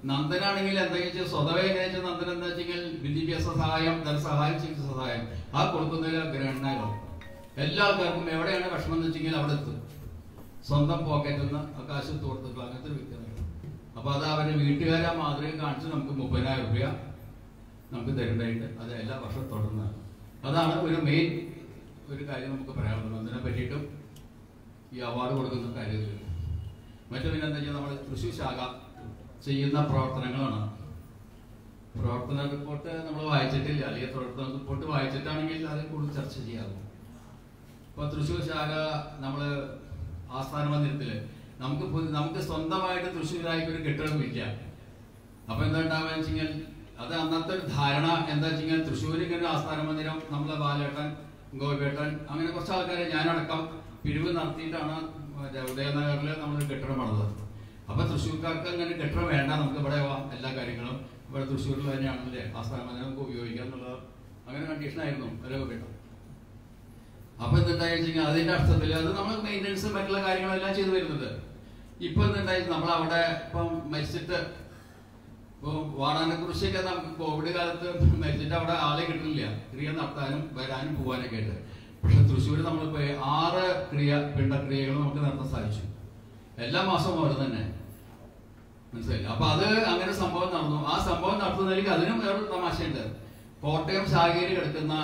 [SPEAKER 3] നന്ദനാണെങ്കിൽ എന്തെങ്കിലും ചെയ്ത് സ്വതവേ എങ്ങനെ വെച്ചാൽ നന്ദൻ എന്താ വെച്ചെങ്കിൽ വിദ്യാഭ്യാസ സഹായം ധനസഹായം ചികിത്സ സഹായം ആ കൊടുക്കുന്നതിൽ ഗ്രഹണാകും എല്ലാ ആൾക്കാർക്കും എവിടെയാണ് വിഷമം എന്ന് വെച്ചെങ്കിൽ അവിടെ എത്തും സ്വന്തം പോക്കറ്റിൽ നിന്ന് ആ കാശ് എടുത്ത് കൊടുത്തിട്ടുള്ള അങ്ങനത്തെ ഒരു വ്യക്തിയാണ് അപ്പൊ അത് അവരുടെ വീട്ടുകാരെ മാതൃക കാണിച്ച് നമുക്ക് മുപ്പതിനായിരം രൂപ നമുക്ക് തരേണ്ടതായിട്ട് അത് എല്ലാ വർഷവും തുടർന്ന് അതാണ് ഒരു മെയിൻ ഒരു കാര്യം നമുക്ക് പറയാനുള്ളത് അതിനെ പറ്റിയിട്ടും ഈ അവാർഡ് കൊടുക്കുന്ന കാര്യത്തിൽ മറ്റു പിന്നെ എന്താ വെച്ചാൽ നമ്മൾ തൃശ്ശൂർ ശാഖ ചെയ്യുന്ന പ്രവർത്തനങ്ങളാണ് പ്രവർത്തന റിപ്പോർട്ട് നമ്മൾ വായിച്ചിട്ടില്ല അല്ലെങ്കിൽ പ്രവർത്തന റിപ്പോർട്ട് വായിച്ചിട്ടാണെങ്കിൽ അത് കൂടുതൽ ചർച്ച ചെയ്യാറുണ്ട് ഇപ്പൊ തൃശ്ശൂർ ശാഖ നമ്മള് ആസ്ഥാന മന്ദിരത്തില് നമുക്ക് പുതി- നമുക്ക് സ്വന്തമായിട്ട് തൃശ്ശൂരായിട്ട് ഒരു കെട്ടിടമില്ല അപ്പൊ എന്താ ഉണ്ടാവുക വെച്ചാൽ അത് അന്നത്തെ ഒരു ധാരണ എന്താ വെച്ചാൽ തൃശ്ശൂർ ഇങ്ങനെ ഒരു ആസ്ഥാന മന്ദിരം നമ്മളെ ബാലേട്ടൻ ഗോപിയേട്ടൻ അങ്ങനെ കുറച്ച് ആൾക്കാരെ ഞാനടക്കം പിരിവ് നടത്തിയിട്ടാണ് മറ്റേ ഉദയനഗറിൽ നമ്മളൊരു കെട്ടിടം പണിതത് അപ്പൊ തൃശ്ശൂർക്കാർക്ക് അങ്ങനെ കെട്ടിടം വേണ്ട നമുക്ക് ഇവിടെ വാ, എല്ലാ കാര്യങ്ങളും ഇവിടെ തൃശ്ശൂരിൽ തന്നെയാണല്ലേ ആസ്ഥാന മന്ദിരം നമുക്ക് ഉപയോഗിക്കാം എന്നുള്ളത് അങ്ങനെ കണ്ടീഷൻ ആയിരുന്നു ഒരു കെട്ടിടം അപ്പൊ എന്തുണ്ടായി വെച്ചാൽ അതിന്റെ അർത്ഥത്തിൽ അത് നമ്മൾ മെയിൻ്റെനൻസും മറ്റുള്ള കാര്യങ്ങളെല്ലാം ചെയ്തു വരുന്നത് ഇപ്പൊ എന്തുണ്ടായി നമ്മൾ അവിടെ ഇപ്പം മരിച്ചിട്ട് ഇപ്പൊ വാടാനെ കുറിച്ചൊക്കെ നമുക്ക് കോവിഡ് കാലത്ത് മരിച്ചിട്ട് അവിടെ ആളെ കിട്ടുന്നില്ല ക്രിയ നടത്താനും വരാനും പോകാനൊക്കെ ആയിട്ട് പക്ഷെ തൃശ്ശൂർ നമ്മളിപ്പോ ആറ് ക്രിയ പിണ്ടക്രിയകൾ നമുക്ക് നടത്താൻ സാധിച്ചു എല്ലാ മാസവും അവിടെ തന്നെ മനസ്സിലായില്ല അപ്പൊ അത് അങ്ങനെ സംഭവം നടന്നു ആ സംഭവം നടത്തുന്നതിലേക്ക് അതിനും വേറൊരു തമാശയുണ്ട് കോട്ടയം ശാഖയിൽ കിടക്കുന്ന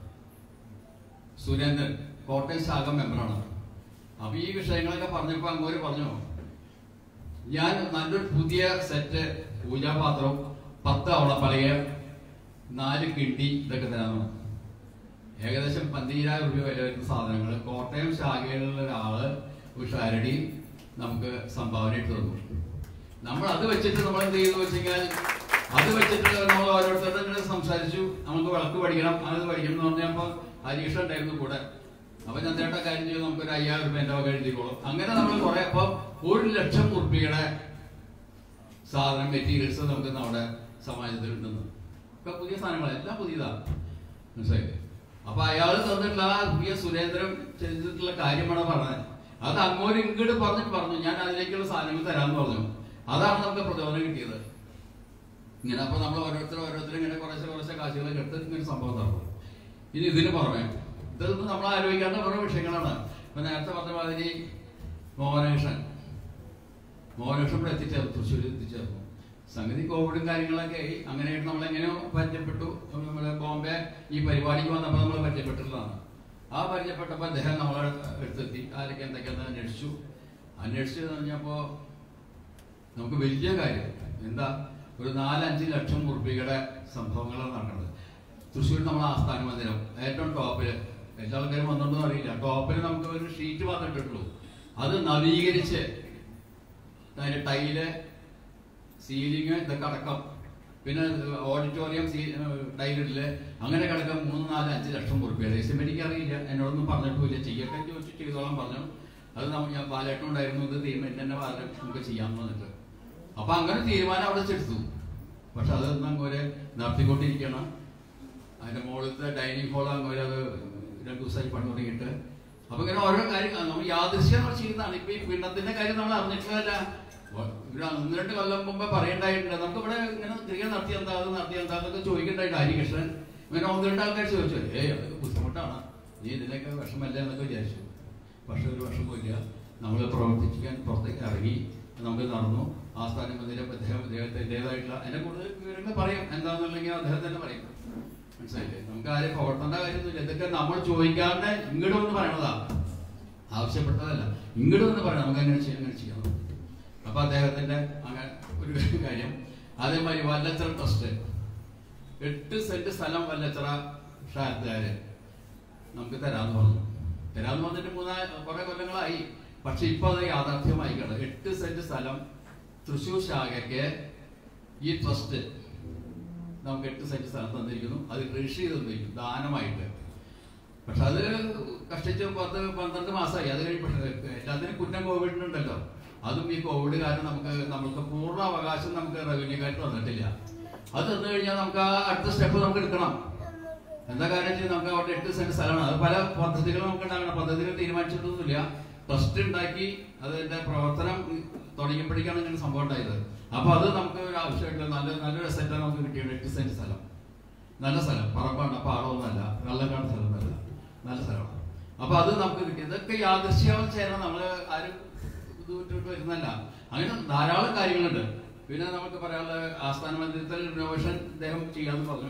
[SPEAKER 3] സുരേന്ദ്രൻ കോട്ടയം ശാഖ മെമ്പറാണ് അപ്പൊ ഈ വിഷയങ്ങളൊക്കെ പറഞ്ഞപ്പോ അങ്ങോട്ട് പറഞ്ഞു ഞാൻ നല്ലൊരു പുതിയ സെറ്റ് പൂജാപാത്രവും പത്ത് അവളപ്പലക നാല് കിണ്ടി ഇതൊക്കെ തരാമെന്ന് പറഞ്ഞു. ഏകദേശം പന്തീരായിരം രൂപ വില വരുന്ന സാധനങ്ങൾ കോട്ടയം ശാഖയിലുള്ള ഒരാള് ഒരു ഷാരടി നമുക്ക് സംഭാവന ഇട്ട് തന്നു നമ്മൾ അത് വെച്ചിട്ട് നമ്മൾ എന്ത് ചെയ്തു വെച്ചാൽ അത് വെച്ചിട്ട് നമ്മൾ ഓരോരുത്തരുടെ ഇങ്ങനെ സംസാരിച്ചു നമുക്ക് വിളക്ക് പഠിക്കണം അത് പഠിക്കണം എന്ന് പറഞ്ഞപ്പോ ഹരീഷ് ഉണ്ടായിരുന്നു കൂടെ അപ്പൊ ഞാൻ ചേട്ടാ കാര്യം ചെയ്തു നമുക്ക് ഒരു അയ്യായിരം രൂപ എന്റെ വക എഴുതിക്കോളും അങ്ങനെ നമ്മൾ കുറെ അപ്പൊ ഒരു ലക്ഷം ഉറുപ്പിയുടെ സാധനം മെറ്റീരിയൽസ് നമുക്ക് നമ്മുടെ സമാജത്തിൽ ഉണ്ടെന്ന് ഇപ്പൊ പുതിയ സാധനങ്ങൾ എല്ലാം പുതിയതാണ് മനസ്സിലായില്ലേ അപ്പൊ അയാൾ തന്നിട്ടുള്ള ആ പി എസ് സുരേന്ദ്രൻ ചെയ്തിട്ടുള്ള കാര്യമാണ് പറഞ്ഞത് അത് അങ്ങോട്ട് ഇങ്ങോട്ട് പറഞ്ഞിട്ട് പറഞ്ഞു ഞാൻ അതിലേക്കുള്ള സാധനങ്ങൾ തരാമെന്ന് പറഞ്ഞു അതാണ് നമുക്ക് പ്രചോദനം കിട്ടിയത് ഇങ്ങനെ അപ്പൊ നമ്മൾ ഓരോരുത്തർ ഓരോരുത്തർ ഇങ്ങനെ കുറേശ്ശെ കുറേശ്ശെ കാശുകളൊക്കെ എടുത്ത് ഇങ്ങനെ സംഭവം നടന്നു ഇനി ഇതിന് പുറമെ ഇതൊന്നും നമ്മൾ ആലോചിക്കാത്ത കുറേ വിഷയങ്ങളാണ് ഇപ്പൊ നേരത്തെ പറഞ്ഞ മാതിരി മോഹനകൃഷ്ണൻ മോഹനകൃഷ്ണൻ ഇവിടെ എത്തിച്ചേർന്നു തൃശ്ശൂർ എത്തിച്ചേർന്നു സംഗതി കോവിഡും കാര്യങ്ങളൊക്കെ ആയി അങ്ങനെയായിട്ട് നമ്മൾ എങ്ങനെയോ പരിചയപ്പെട്ടു നമ്മള് ബോംബെ ഈ പരിപാടിക്ക് വന്നപ്പോൾ നമ്മൾ പരിചയപ്പെട്ടിട്ടുള്ളതാണ് ആ പരിചയപ്പെട്ടപ്പോൾ അദ്ദേഹം നമ്മളെ എടുത്തെത്തി ആരൊക്കെ എന്തൊക്കെയാന്ന് അന്വേഷിച്ചു അന്വേഷിച്ചു കഴിഞ്ഞപ്പോ നമുക്ക് വലിയ കാര്യം എന്താ ഒരു നാലഞ്ച് ലക്ഷം ഉറുപ്പികയുടെ സംഭവങ്ങളാണ് നടക്കുന്നത് തൃശ്ശൂർ നമ്മളെ ആസ്ഥാന മന്ദിരം ഏറ്റവും ടോപ്പില് എല്ലാ ആൾക്കാരും വന്നിട്ടുണ്ടോ അറിയില്ല ടോപ്പിൽ നമുക്ക് ഒരു ഷീറ്റ് മാത്രമേ ഇട്ടിട്ടുള്ളൂ അത് നവീകരിച്ച് അതിന്റെ ടൈല് സീലിംഗ് ഇതൊക്കെ അടക്കം പിന്നെ ഓഡിറ്റോറിയം ടൈലില് അങ്ങനെ കിടക്കാൻ മൂന്ന് നാല് അഞ്ച് ലക്ഷം ഉറുപ്പിക ഏകദേശം എനിക്ക് അറിയില്ല എന്നോടൊന്നും പറഞ്ഞിട്ടില്ല ചെയ്യൊക്കെ ചോദിച്ചു ചെയ്തോളാം പറഞ്ഞു അത് നമ്മൾ ഞാൻ പാലേട്ടം ഉണ്ടായിരുന്നു ഇത് തീരുമാനം തന്നെ പറഞ്ഞു നമുക്ക് ചെയ്യാമെന്ന് പറഞ്ഞിട്ട് അപ്പൊ അങ്ങനെ തീരുമാനം അവിടെ വെച്ചെടുത്തു പക്ഷെ അത് അങ്ങോരെ നടത്തിക്കൊണ്ടിരിക്കണം അതിന്റെ മുകളിലത്തെ ഡൈനിങ് ഹോൾ അങ്ങോരെ അത് രണ്ടു ദിവസമായി പണി തുടങ്ങിയിട്ട് അപ്പൊ ഇങ്ങനെ ഓരോ കാര്യം നമ്മൾ യാദൃശ്യം നമ്മൾ ചെയ്യുന്നതാണ് ഇപ്പൊ ഈ പിണ്ടത്തിന്റെ കാര്യം നമ്മൾ അറിഞ്ഞിട്ടില്ല ഒരു ഒന്ന് രണ്ട് കൊല്ലം മുമ്പ് പറയണ്ടായിട്ടുണ്ട് നമുക്ക് ഇവിടെ ഇങ്ങനെ ക്രിയ നടത്തി എന്താ അത് നടത്തി എന്താ എന്നൊക്കെ ചോദിക്കണ്ടായിട്ട് ഹരികൃഷ്ണൻ ഇങ്ങനെ ഒന്ന് രണ്ട് ആൾക്കാർ ചോദിച്ചു ഏയ് അതൊക്കെ ബുദ്ധിമുട്ടാണ് നീ ഇതിനൊക്കെ വിഷമല്ല എന്നൊക്കെ വിചാരിച്ചു പക്ഷെ ഒരു വിഷമമില്ല നമ്മൾ പ്രവർത്തിക്കാൻ പുറത്തേക്ക് ഇറങ്ങി നമുക്ക് നടന്നു ആസ്ഥാന മന്ദിരം അദ്ദേഹം അദ്ദേഹത്തിൻ്റെതായിട്ടുള്ള അതിന്റെ കൂടുതൽ വിവരങ്ങൾ പറയും എന്താണെന്നുണ്ടെങ്കിൽ അദ്ദേഹം തന്നെ പറയും മനസ്സിലായില്ലേ നമുക്ക് ആരെയും പ്രവർത്തന കാര്യമൊന്നുമില്ല ഇതൊക്കെ നമ്മൾ ചോദിക്കാണ്ട് ഇങ്ങോട്ട് വന്ന് പറയണതാ ആവശ്യപ്പെട്ടതല്ല ഇങ്ങോട്ട് വന്ന് പറയണം നമുക്ക് അങ്ങനെ ചെയ്യാൻ അങ്ങനെ ചെയ്യാം അപ്പൊ അദ്ദേഹത്തിന്റെ അങ്ങനെ ഒരു കാര്യം അതേമാതിരി വല്ലച്ചറ ട്രസ്റ്റ് എട്ട് സെന്റ് സ്ഥലം വല്ലച്ചറ ഷാരത്തുകാര് നമുക്ക് തരാന്ന് പറഞ്ഞു തരാന്ന് പറഞ്ഞിട്ട് മൂന്നാ കുറെ കൊല്ലങ്ങളായി പക്ഷെ ഇപ്പൊ അത് യാഥാർത്ഥ്യമായി കിടന്നു എട്ട് സെന്റ് സ്ഥലം തൃശൂർ ശാഖയ്ക്ക് ഈ ട്രസ്റ്റ് നമുക്ക് എട്ട് സെന്റ് സ്ഥലം തന്നിരിക്കുന്നു അത് രജിസ്റ്റർ ചെയ്ത് തന്നിരിക്കുന്നു ദാനമായിട്ട് പക്ഷെ അത് കഷ്ടിച്ച് പത്ത് പന്ത്രണ്ട് മാസമായി അത് കഴിഞ്ഞ് പക്ഷെ എല്ലാത്തിനും കുറ്റം കോവിഡിനുണ്ടല്ലോ അതും ഈ കോവിഡ് കാരണം നമുക്ക് നമുക്ക് പൂർണ്ണ അവകാശം നമുക്ക് റവന്യൂക്കാർക്ക് തന്നിട്ടില്ല അത് തന്നു കഴിഞ്ഞാൽ നമുക്ക് ആ അടുത്ത സ്റ്റെപ്പ് നമുക്ക് എടുക്കണം എന്താ കാര്യം വെച്ചാൽ നമുക്ക് അവിടെ എട്ട് സെന്റ് സ്ഥലമാണ് അത് പല പദ്ധതികളും നമുക്ക് ഉണ്ടാകണം പദ്ധതികൾ തീരുമാനിച്ചിട്ടൊന്നുമില്ല ട്രസ്റ്റ് ഉണ്ടാക്കി അതിന്റെ പ്രവർത്തനം തുടങ്ങിയപ്പോഴേക്കാണ് ഇങ്ങനെ സംഭവം ഉണ്ടായത് അപ്പൊ അത് നമുക്ക് ഒരു ആവശ്യമായിട്ടുള്ള നല്ല നല്ലൊരു സെറ്റാണ് നമുക്ക് കിട്ടിയത് എട്ട് സെന്റ് സ്ഥലം നല്ല സ്ഥലം പറമ്പാണ് പാടമൊന്നുമല്ല വെള്ളക്കാട് സ്ഥലമൊന്നുമല്ല നല്ല സ്ഥലമാണ് അപ്പൊ അത് നമുക്ക് കിട്ടി ഇതൊക്കെ യാദൃശ്യം ചേരണം നമ്മള് ആരും ഇത് വിട്ടിട്ട് വരുന്നല്ല അങ്ങനെ ധാരാളം കാര്യങ്ങളുണ്ട് പിന്നെ നമുക്ക് പറയാനുള്ള ആസ്ഥാന മന്ദിരത്തിൽ റിനോവേഷൻ അദ്ദേഹം ചെയ്യാന്ന് പറഞ്ഞു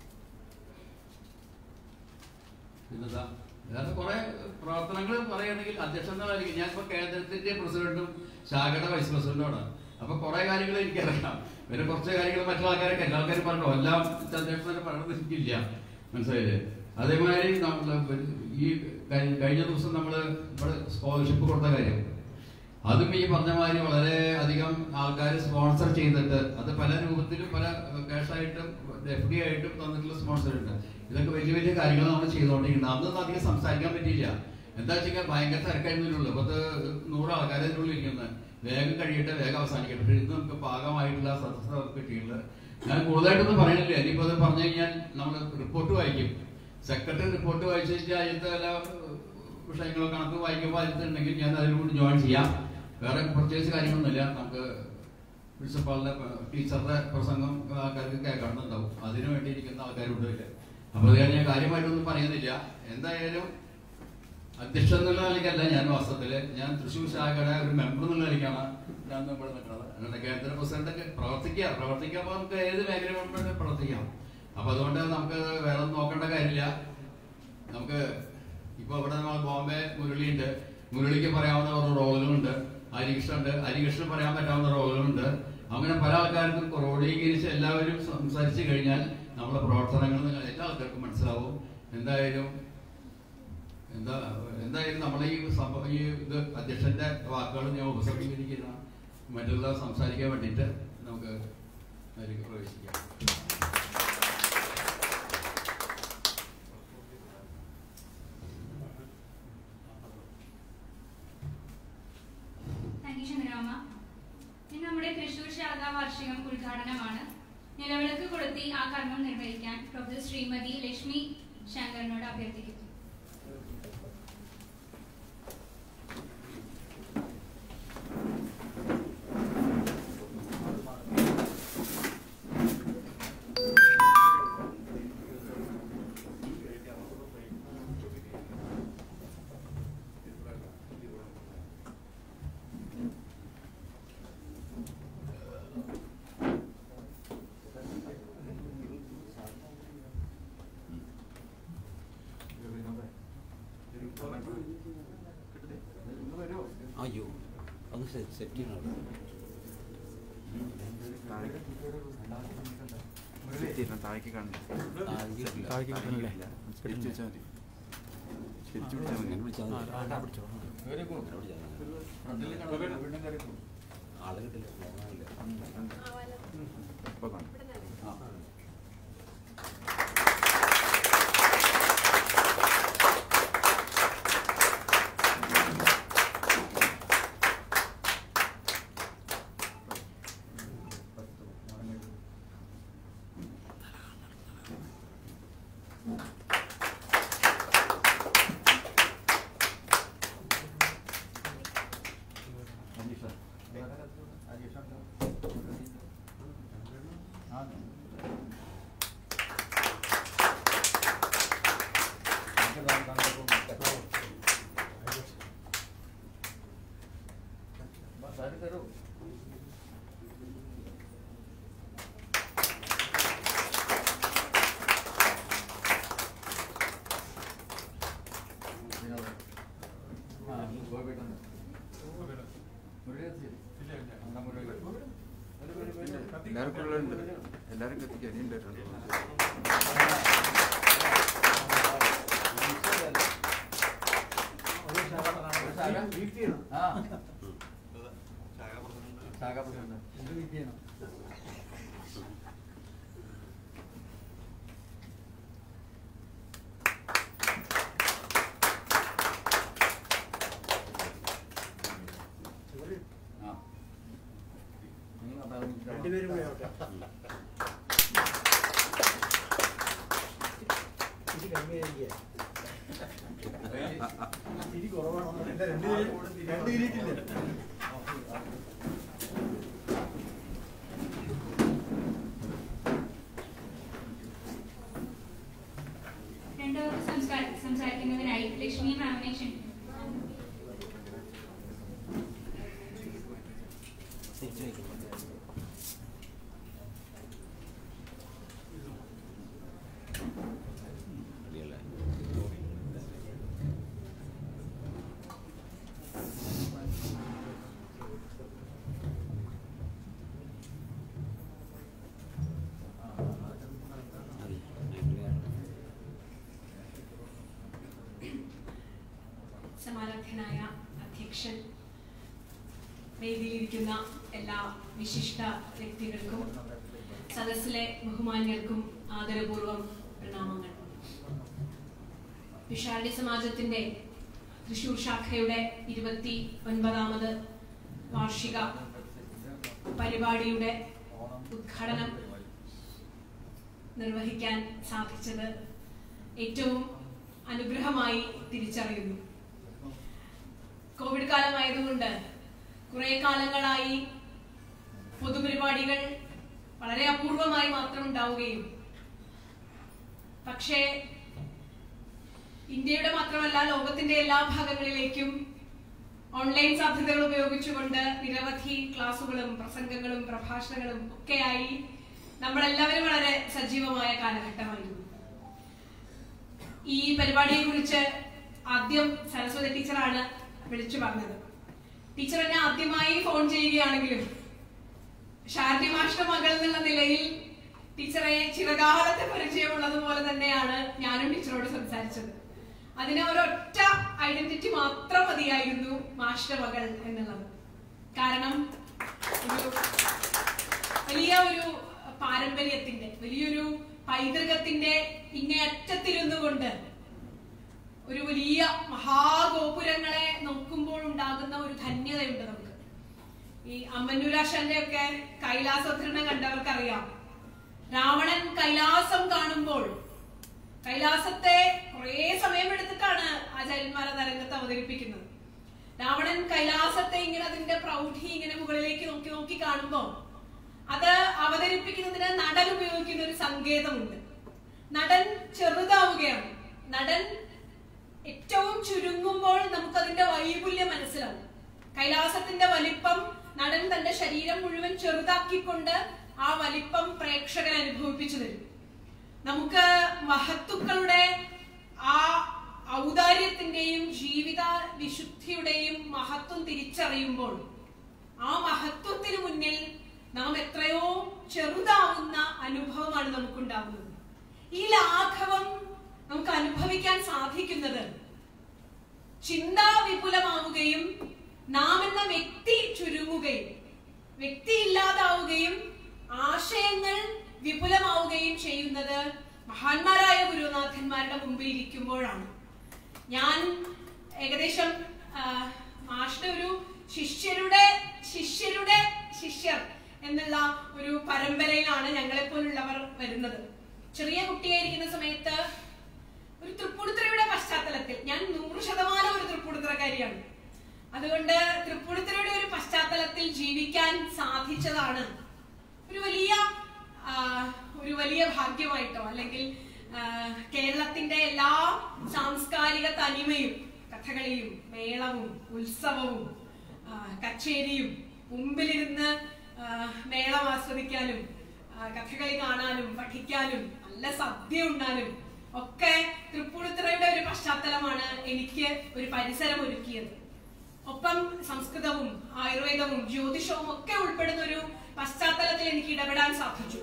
[SPEAKER 3] പിന്നെന്താ വേറെ കുറെ പ്രവർത്തനങ്ങൾ പറയുകയാണെങ്കിൽ അധ്യക്ഷൻ എന്ന നിലയ്ക്ക് ഞാനിപ്പോ കേന്ദ്രത്തിന്റെ പ്രസിഡന്റും ശാഖയുടെ വൈസ് പ്രസിഡന്റുമാണ് അപ്പൊ കുറെ കാര്യങ്ങൾ എനിക്കറിയാം പിന്നെ കുറച്ച് കാര്യങ്ങൾ മറ്റുള്ള ആൾക്കാരൊക്കെ എല്ലാ ആൾക്കാരും പറഞ്ഞു എല്ലാം ചന്ദ്രേട്ടൻ തന്നെ പറയണത് എനിക്കില്ല മനസ്സിലായില്ലേ അതേമാതിരി നമ്മൾ ഈ കഴി- കഴിഞ്ഞ ദിവസം നമ്മൾ ഇവിടെ സ്കോളർഷിപ്പ് കൊടുത്ത കാര്യം അതും ഈ പറഞ്ഞ മാതിരി വളരെ അധികം ആൾക്കാർ സ്പോൺസർ ചെയ്തിട്ട് അത് പല രൂപത്തിലും പല ക്യാഷായിട്ടും എഫ് ഡി ആയിട്ടും തന്നിട്ടുള്ള സ്പോൺസർ ഉണ്ട് ഇതൊക്കെ വലിയ വലിയ കാര്യങ്ങൾ നമ്മൾ ചെയ്തുകൊണ്ടിരിക്കുന്നത് അന്നൊന്നും അധികം സംസാരിക്കാൻ പറ്റിയില്ല എന്താ വെച്ചാൽ ഭയങ്കര തിരക്കായിരുന്നില്ലല്ലോ പത്ത് നൂറ് ആൾക്കാരെ ഇതിനുള്ളിൽ ഇരിക്കുന്നത് വേഗം കഴിയട്ടെ വേഗം അവസാനിക്കട്ടെ പക്ഷേ ഇന്ന് നമുക്ക് പാകമായിട്ടുള്ള സദസ്സ് നമുക്ക് കിട്ടിയിട്ടുള്ളത് ഞാൻ കൂടുതലായിട്ടൊന്നും പറയണില്ല ഇനിയിപ്പോ അത് പറഞ്ഞു കഴിഞ്ഞാൽ നമ്മൾ റിപ്പോർട്ട് വായിക്കും സെക്രട്ടറി റിപ്പോർട്ട് വായിച്ചു കഴിഞ്ഞാൽ അതിലത്തെ എല്ലാ വിഷയങ്ങളോ കണക്ക് വായിക്കുമ്പോൾ അതിലുണ്ടെങ്കിൽ ഞാൻ അതിലൂടെ ജോയിൻ ചെയ്യാം വേറെ പ്രത്യേകിച്ച് കാര്യങ്ങളൊന്നുമില്ല നമുക്ക് പ്രിൻസിപ്പാളിന്റെ ടീച്ചറുടെ പ്രസംഗം ആൾക്കാർക്ക് കേൾക്കണമെന്നുണ്ടാവും അതിനു വേണ്ടി ഇരിക്കുന്ന ആൾക്കാരുണ്ട് ഇതില് അപ്പൊ അത് ഞാൻ കാര്യമായിട്ടൊന്നും പറയുന്നില്ല എന്തായാലും അധ്യക്ഷൻ എന്നുള്ള നിലയ്ക്കല്ല ഞാൻ വാസ്തവത്തില് ഞാൻ തൃശ്ശൂർ ശാഖയുടെ ഒരു മെമ്പർ എന്നുള്ള നിലയ്ക്കാണ് ഞാൻ ഇവിടെ നിൽക്കുന്നത് അങ്ങനെ കേന്ദ്ര പ്രസിഡന്റ് ഒക്കെ പ്രവർത്തിക്കുക പ്രവർത്തിക്കുമ്പോൾ നമുക്ക് ഏത് മേഖല കൊണ്ടും പ്രവർത്തിക്കാം അപ്പൊ അതുകൊണ്ട് നമുക്ക് വേറെ ഒന്നും നോക്കേണ്ട കാര്യമില്ല നമുക്ക് ഇപ്പൊ ഇവിടെ നമ്മൾ ബോംബെ മുരളിയുണ്ട് മുരളിക്ക് പറയാവുന്ന ഓരോ റോളുകളുണ്ട് ഹരികൃഷ്ണൻ ഉണ്ട് ഹരികൃഷ്ണൻ പറയാൻ പറ്റാവുന്ന റോളുകളുണ്ട് അങ്ങനെ പല ആൾക്കാർക്കും ക്രോഡീകരിച്ച് എല്ലാവരും സംസാരിച്ചു കഴിഞ്ഞാൽ നമ്മുടെ പ്രവർത്തനങ്ങൾ നിങ്ങൾ എല്ലാ ആൾക്കാർക്കും മനസ്സിലാവും എന്തായാലും എന്താ എന്തായാലും നമ്മളെ ഈ സംഭവം ഈ ഇത് അധ്യക്ഷന്റെ വാക്കുകൾ ഞാൻ ഉപസംഹരിക്കുന്ന മറ്റുള്ള സംസാരിക്കാൻ വേണ്ടിയിട്ട് നമുക്ക് അതിലേക്ക് പ്രവേശിക്കാം
[SPEAKER 2] താങ്ക് യു ചന്ദ്രരാമ ഇന്ന് നമ്മുടെ തൃശൂർ ശാഖ വാർഷികം ഉദ്ഘാടനമാണ് നിലവിളക്ക് കൊളുത്തി ആ കർമ്മം നിർവഹിക്കാൻ പ്രൊഫസർ ശ്രീമതി ലക്ഷ്മി ശങ്കറിനോട് അഭ്യർത്ഥിക്കുന്നു
[SPEAKER 6] അയ്യോ അത് സെറ്റ് ചെയ്യണം
[SPEAKER 7] താഴേക്ക് കാണണം
[SPEAKER 6] താഴേക്ക്
[SPEAKER 7] താഴേക്ക് കാണില്ലേ പിടിച്ചു വെച്ചാൽ മതി പിടിച്ചു പിടിച്ചാൽ
[SPEAKER 6] അങ്ങനെ
[SPEAKER 7] മതി
[SPEAKER 6] പിടിച്ചാൽ മതി. അങ്ങനെ പിടിച്ചാൽ മതി. ആളെ കിട്ടില്ല നോക്കാനില്ല.
[SPEAKER 7] ഇപ്പൊ കാണും എല്ലാവർക്കും ഉള്ളുണ്ട് എല്ലാവരും കത്തിക്കാൻ ഇനി ഉണ്ടായിട്ടുണ്ട്
[SPEAKER 8] ചിരി കുറവാണോ രണ്ട് രണ്ട് കിരീട്ടില്ല
[SPEAKER 2] രണ്ടു സംസ്കാരം സംസാരിക്കുന്നതിനായി ലക്ഷ്മി മാമിനെ ക്ഷണിക്കുന്നു
[SPEAKER 9] സമാരാധ്യനായ അധ്യക്ഷൻ വേദിയിലിരിക്കുന്ന എല്ലാ വിശിഷ്ട വ്യക്തികൾക്കും സദസ്സിലെ ബഹുമാന്യർക്കും ആദരപൂർവം പ്രണാമങ്ങൾ വിശാലി സമാജത്തിന്റെ തൃശൂർ ശാഖയുടെ ഇരുപത്തി ഒൻപതാമത് വാർഷിക പരിപാടിയുടെ ഉദ്ഘാടനം നിർവഹിക്കാൻ സാധിച്ചത് ഏറ്റവും അനുഗ്രഹമായി തിരിച്ചറിയുന്നു കോവിഡ് കാലമായതുകൊണ്ട് കുറെ കാലങ്ങളായി പൊതുപരിപാടികൾ വളരെ അപൂർവമായി മാത്രം ഉണ്ടാവുകയും പക്ഷേ ഇന്ത്യയുടെ മാത്രമല്ല ലോകത്തിന്റെ എല്ലാ ഭാഗങ്ങളിലേക്കും ഓൺലൈൻ സാധ്യതകൾ ഉപയോഗിച്ചുകൊണ്ട് നിരവധി ക്ലാസുകളും പ്രസംഗങ്ങളും പ്രഭാഷണങ്ങളും ഒക്കെയായി നമ്മളെല്ലാവരും വളരെ സജീവമായ കാലഘട്ടമായിരുന്നു ഈ പരിപാടിയെ കുറിച്ച് ആദ്യം സരസ്വതി ടീച്ചറാണ് വിളിച്ചു പറഞ്ഞത് ടീച്ചർ എന്നെ ആദ്യമായി ഫോൺ ചെയ്യുകയാണെങ്കിലും ഷാർജി മാഷ്ട മകൾ എന്നുള്ള നിലയിൽ ടീച്ചറെ ചിരകാലത്തെ പരിചയമുള്ളത് പോലെ തന്നെയാണ് ഞാനും ടീച്ചറോട് സംസാരിച്ചത് അതിന് ഒരൊറ്റ ഐഡന്റിറ്റി മാത്രം മതിയായിരുന്നു മാഷ്ട മകൾ എന്നുള്ളത് കാരണം ഒരു വലിയ ഒരു പാരമ്പര്യത്തിന്റെ വലിയൊരു പൈതൃകത്തിന്റെ ഇങ്ങേയറ്റത്തിരുന്നു കൊണ്ട് ഒരു വലിയ മഹാഗോപുരങ്ങളെ നോക്കുമ്പോൾ ഉണ്ടാകുന്ന ഒരു ധന്യതയുണ്ട് നമുക്ക് ഈ അമ്മന്നൂരാശന്റെ ഒക്കെ കൈലാസോദ്ധരണം കണ്ടവർക്കറിയാം രാവണൻ കൈലാസം കാണുമ്പോൾ കൈലാസത്തെ കുറേ സമയമെടുത്തിട്ടാണ് ആചാര്യന്മാരെ തരംഗത്ത് അവതരിപ്പിക്കുന്നത് രാവണൻ കൈലാസത്തെ ഇങ്ങനെ അതിന്റെ പ്രൗഢി ഇങ്ങനെ മുകളിലേക്ക് നോക്കി നോക്കി കാണുമ്പോ അത് അവതരിപ്പിക്കുന്നതിന് നടൻ ഉപയോഗിക്കുന്ന ഒരു സങ്കേതമുണ്ട് നടൻ ചെറുതാവുകയാണ് നടൻ ഏറ്റവും ചുരുങ്ങുമ്പോൾ നമുക്ക് അതിന്റെ വൈപുല്യം മനസ്സിലാവും കൈലാസത്തിന്റെ വലിപ്പം നടൻ തന്റെ ശരീരം മുഴുവൻ ചെറുതാക്കിക്കൊണ്ട് ആ വലിപ്പം പ്രേക്ഷകരെ അനുഭവിപ്പിച്ചു തരും നമുക്ക് മഹത്തുക്കളുടെ ആ ഔദാര്യത്തിന്റെയും ജീവിത വിശുദ്ധിയുടെയും മഹത്വം തിരിച്ചറിയുമ്പോൾ ആ മഹത്വത്തിന് മുന്നിൽ നാം എത്രയോ ചെറുതാവുന്ന അനുഭവമാണ് നമുക്കുണ്ടാവുന്നത് ഈ ലാഘവം നമുക്ക് അനുഭവിക്കാൻ സാധിക്കുന്നത് ചിന്ത വിപുലമാവുകയും നാം എന്ന വ്യക്തി ചുരുങ്ങുകയും വ്യക്തി ഇല്ലാതാവുകയും ആശയങ്ങൾ വിപുലമാവുകയും ചെയ്യുന്നത് മഹാന്മാരായ ഗുരുനാഥന്മാരുടെ മുമ്പിൽ ഇരിക്കുമ്പോഴാണ് ഞാൻ ഏകദേശം ആ, മാഷിന്റെ ഒരു ശിഷ്യരുടെ ശിഷ്യരുടെ ശിഷ്യർ എന്നുള്ള ഒരു പരമ്പരയിലാണ് ഞങ്ങളെപ്പോലുള്ളവർ വരുന്നത് ചെറിയ കുട്ടിയായിരിക്കുന്ന സമയത്ത് ഒരു തൃപ്പൂണിത്തുറയുടെ പശ്ചാത്തലത്തിൽ ഞാൻ നൂറ് ശതമാനം ഒരു തൃപ്പൂണിത്തുറക്കാരിയാണ് അതുകൊണ്ട് തൃപ്പൂണിത്തുറയുടെ ഒരു പശ്ചാത്തലത്തിൽ ജീവിക്കാൻ സാധിച്ചതാണ് ഒരു വലിയ ആ, ഒരു വലിയ ഭാഗ്യമായിട്ടോ അല്ലെങ്കിൽ ആ, കേരളത്തിന്റെ എല്ലാ സാംസ്കാരിക തനിമയും കഥകളിയും മേളവും ഉത്സവവും ആ, കച്ചേരിയും മുമ്പിലിരുന്ന് ആ, മേളം ആസ്വദിക്കാനും ആ, കഥകളി കാണാനും പഠിക്കാനും നല്ല സദ്യ ഉണ്ണാനും ഒക്കെ തൃപ്പൂണിത്തുറയുടെ ഒരു പശ്ചാത്തലമാണ് എനിക്ക് ഒരു പരിസരം ഒരുക്കിയത് ഒപ്പം സംസ്കൃതവും ആയുർവേദവും ജ്യോതിഷവും ഒക്കെ ഉൾപ്പെടുന്ന ഒരു പശ്ചാത്തലത്തിൽ എനിക്ക് ഇടപെടാൻ സാധിച്ചു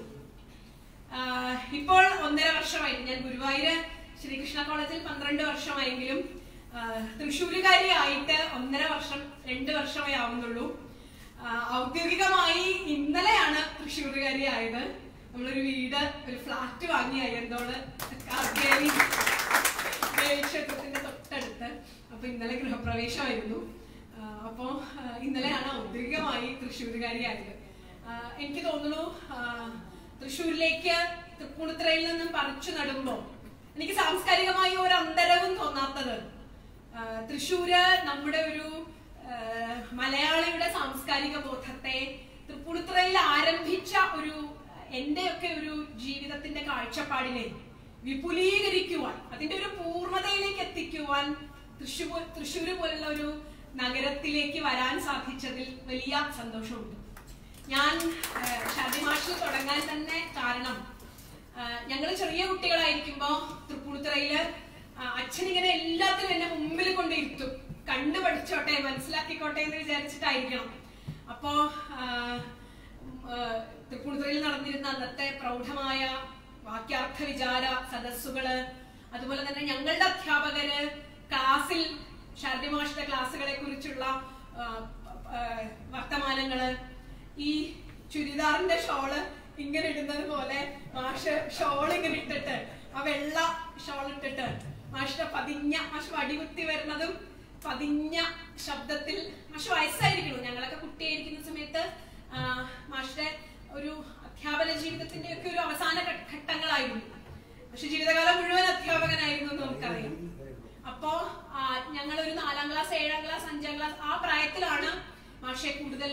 [SPEAKER 9] ആഹ് ഇപ്പോൾ ഒന്നര വർഷമായി ഞാൻ ഗുരുവായൂര് ശ്രീകൃഷ്ണ കോളേജിൽ പന്ത്രണ്ട് വർഷമായെങ്കിലും ആഹ് തൃശ്ശൂരുകാരിയായിട്ട് ഒന്നര വർഷം രണ്ട് വർഷമേ ആവുന്നുള്ളൂ ആഹ് ഔദ്യോഗികമായി ഇന്നലെയാണ് തൃശ്ശൂരുകാരി ആയത് നമ്മളൊരു വീട് ഒരു ഫ്ലാറ്റ് വാങ്ങി അയ്യന്തോട് കാർഗേലി ദേവി ക്ഷേത്രത്തിന്റെ തൊട്ടടുത്ത് അപ്പൊ ഇന്നലെ ഗൃഹപ്രവേശമായിരുന്നു ആഹ് അപ്പോ ആഹ് ഇന്നലെയാണ് ഔദ്യോഗികമായി തൃശ്ശൂരുകാരിയായത് ആഹ് എനിക്ക് തോന്നുന്നു ആഹ് തൃശ്ശൂരിലേക്ക് തൃപ്പൂണിത്തുറയിൽ നിന്നും പറിച്ചു നടുമ്പോ എനിക്ക് സാംസ്കാരികമായി ഒരു അന്തരവും തോന്നാത്തത് ആ, തൃശ്ശൂര് നമ്മുടെ ഒരു ആ, മലയാളിയുടെ സാംസ്കാരിക ബോധത്തെ തൃപ്പൂണിത്തുറയിൽ ആരംഭിച്ച ഒരു എന്റെയൊക്കെ ഒരു ജീവിതത്തിന്റെ കാഴ്ചപ്പാടിനെ വിപുലീകരിക്കുവാൻ അതിന്റെ ഒരു പൂർണ്ണതയിലേക്ക് എത്തിക്കുവാൻ തൃശ്ശൂർ തൃശ്ശൂര് പോലുള്ള ഒരു നഗരത്തിലേക്ക് വരാൻ സാധിച്ചതിൽ വലിയ സന്തോഷമുണ്ട് ഞാൻ ഷാദി മാഷ് തുടങ്ങാൻ തന്നെ കാരണം ഞങ്ങൾ ചെറിയ കുട്ടികളായിരിക്കുമ്പോ തൃപ്പൂണിത്തുറയില് അച്ഛൻ ഇങ്ങനെ എല്ലാത്തിനും എന്നെ മുമ്പിൽ കൊണ്ടിരുത്തും കണ്ടു പഠിച്ചോട്ടെ മനസ്സിലാക്കിക്കോട്ടെ എന്ന് വിചാരിച്ചിട്ടായിരിക്കണം അപ്പോ ആ, ഉം, ആ, തൃപ്പൂണിത്തുറയിൽ നടന്നിരുന്ന അന്നത്തെ പ്രൗഢമായ വാക്യാർത്ഥ വിചാര സദസ്സുകള് അതുപോലെ തന്നെ ഞങ്ങളുടെ അധ്യാപകര് ക്ലാസ്സിൽ ഷാർദി മാഷിന്റെ ക്ലാസ്സുകളെ കുറിച്ചുള്ള ആ, ആ, വർത്തമാനങ്ങള് ഈ ചുരിദാറിന്റെ ഷോള് ഇങ്ങനെ ഇടുന്നത് പോലെ മാഷ് ഷോൾ ഇങ്ങനെ ഇട്ടിട്ട് ആ വെള്ള ഷോൾ ഇട്ടിട്ട് മാഷിന്റെ പതിഞ്ഞ മാഷ് വടികുത്തി വരുന്നതും പതിഞ്ഞ ശബ്ദത്തിൽ മാഷ് വയസ്സായിരിക്കണം ഞങ്ങളൊക്കെ കുട്ടിയായിരിക്കുന്ന സമയത്ത് ആ, മാഷിന്റെ ഒരു അധ്യാപന ജീവിതത്തിന്റെ ഒക്കെ ഒരു അവസാന ഘ- ഘട്ടങ്ങളായിരുന്നു പക്ഷെ ജീവിതകാലം മുഴുവൻ അധ്യാപകനായിരുന്നു എന്ന് നമുക്കറിയാം അപ്പോ ഞങ്ങൾ ഒരു നാലാം ക്ലാസ് ഏഴാം ക്ലാസ് അഞ്ചാം ക്ലാസ് ആ പ്രായത്തിലാണ് മാഷെ കൂടുതൽ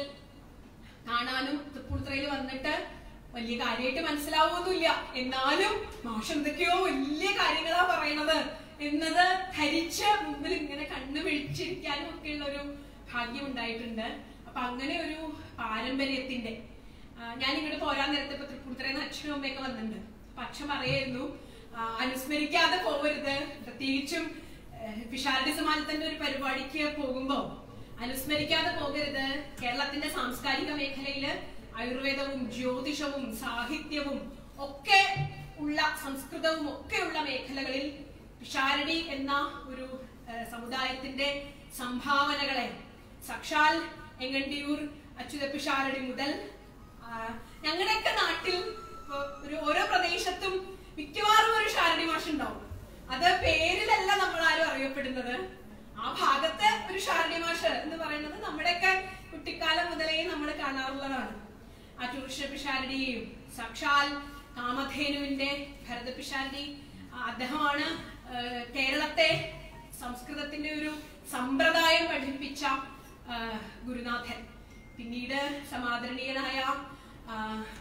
[SPEAKER 9] കാണാനും തൃപ്പൂണിത്തുറയിൽ വന്നിട്ട് വലിയ കാര്യമായിട്ട് മനസ്സിലാവുമൊന്നുമില്ല എന്നാലും മാഷ് എന്തൊക്കെയോ വലിയ കാര്യങ്ങളാ പറയണത് എന്നത് ധരിച്ച് മുമ്പിൽ ഇങ്ങനെ കണ്ണു വിഴിച്ചിരിക്കാനും ഒക്കെയുള്ള ഒരു ഭാഗ്യം ഉണ്ടായിട്ടുണ്ട് അപ്പൊ അങ്ങനെ ഒരു പാരമ്പര്യത്തിന്റെ ആ, ഞാൻ ഇങ്ങോട്ട് പോരാൻ നേരത്തെ ഇപ്പൊ തൃപ്പൂണിത്തുറയിൽ നിന്ന് അച്ഛനും അമ്മയൊക്കെ വന്നിട്ടുണ്ട് അപ്പൊ അച്ഛൻ പറയായിരുന്നു ആ, അനുസ്മരിക്കാതെ പോകരുത് പ്രത്യേകിച്ചും ഏഹ്, പിഷാരടി സമാജത്തിന്റെ ഒരു പരിപാടിക്ക് പോകുമ്പോ അനുസ്മരിക്കാതെ പോകരുത് കേരളത്തിന്റെ സാംസ്കാരിക മേഖലയില് ആയുർവേദവും ജ്യോതിഷവും സാഹിത്യവും ഒക്കെ ഉള്ള സംസ്കൃതവും ഒക്കെയുള്ള മേഖലകളിൽ പിഷാരടി എന്ന ഒരു ഏഹ്, സമുദായത്തിന്റെ സംഭാവനകളെ സാക്ഷാൽ എങ്ങണ്ടിയൂർ അച്യുത പിഷാരടി മുതൽ ആ, ഞങ്ങളുടെയൊക്കെ നാട്ടിൽ ഇപ്പൊ ഒരു ഓരോ പ്രദേശത്തും മിക്കവാറും ഒരു ഷാരടി മാഷ് ഉണ്ടാവും അത് പേരിലല്ല നമ്മൾ ആരും അറിയപ്പെടുന്നത് ആ ഭാഗത്തെ ഒരു ഷാരടി മാഷ് എന്ന് പറയുന്നത് നമ്മുടെയൊക്കെ കുട്ടിക്കാലം മുതലേ നമ്മൾ കാണാറുള്ളതാണ് ആ ടൂറിസ്റ്റ് പിഷാരടിയും സാക്ഷാൽ കാമധേനുവിന്റെ ഭരത പിഷാരടി ആ, അദ്ദേഹമാണ് ആ, കേരളത്തെ സംസ്കൃതത്തിന്റെ ഒരു സമ്പ്രദായം പഠിപ്പിച്ച ആ, ഗുരുനാഥൻ പിന്നീട് സമാദരണീയനായ ആ,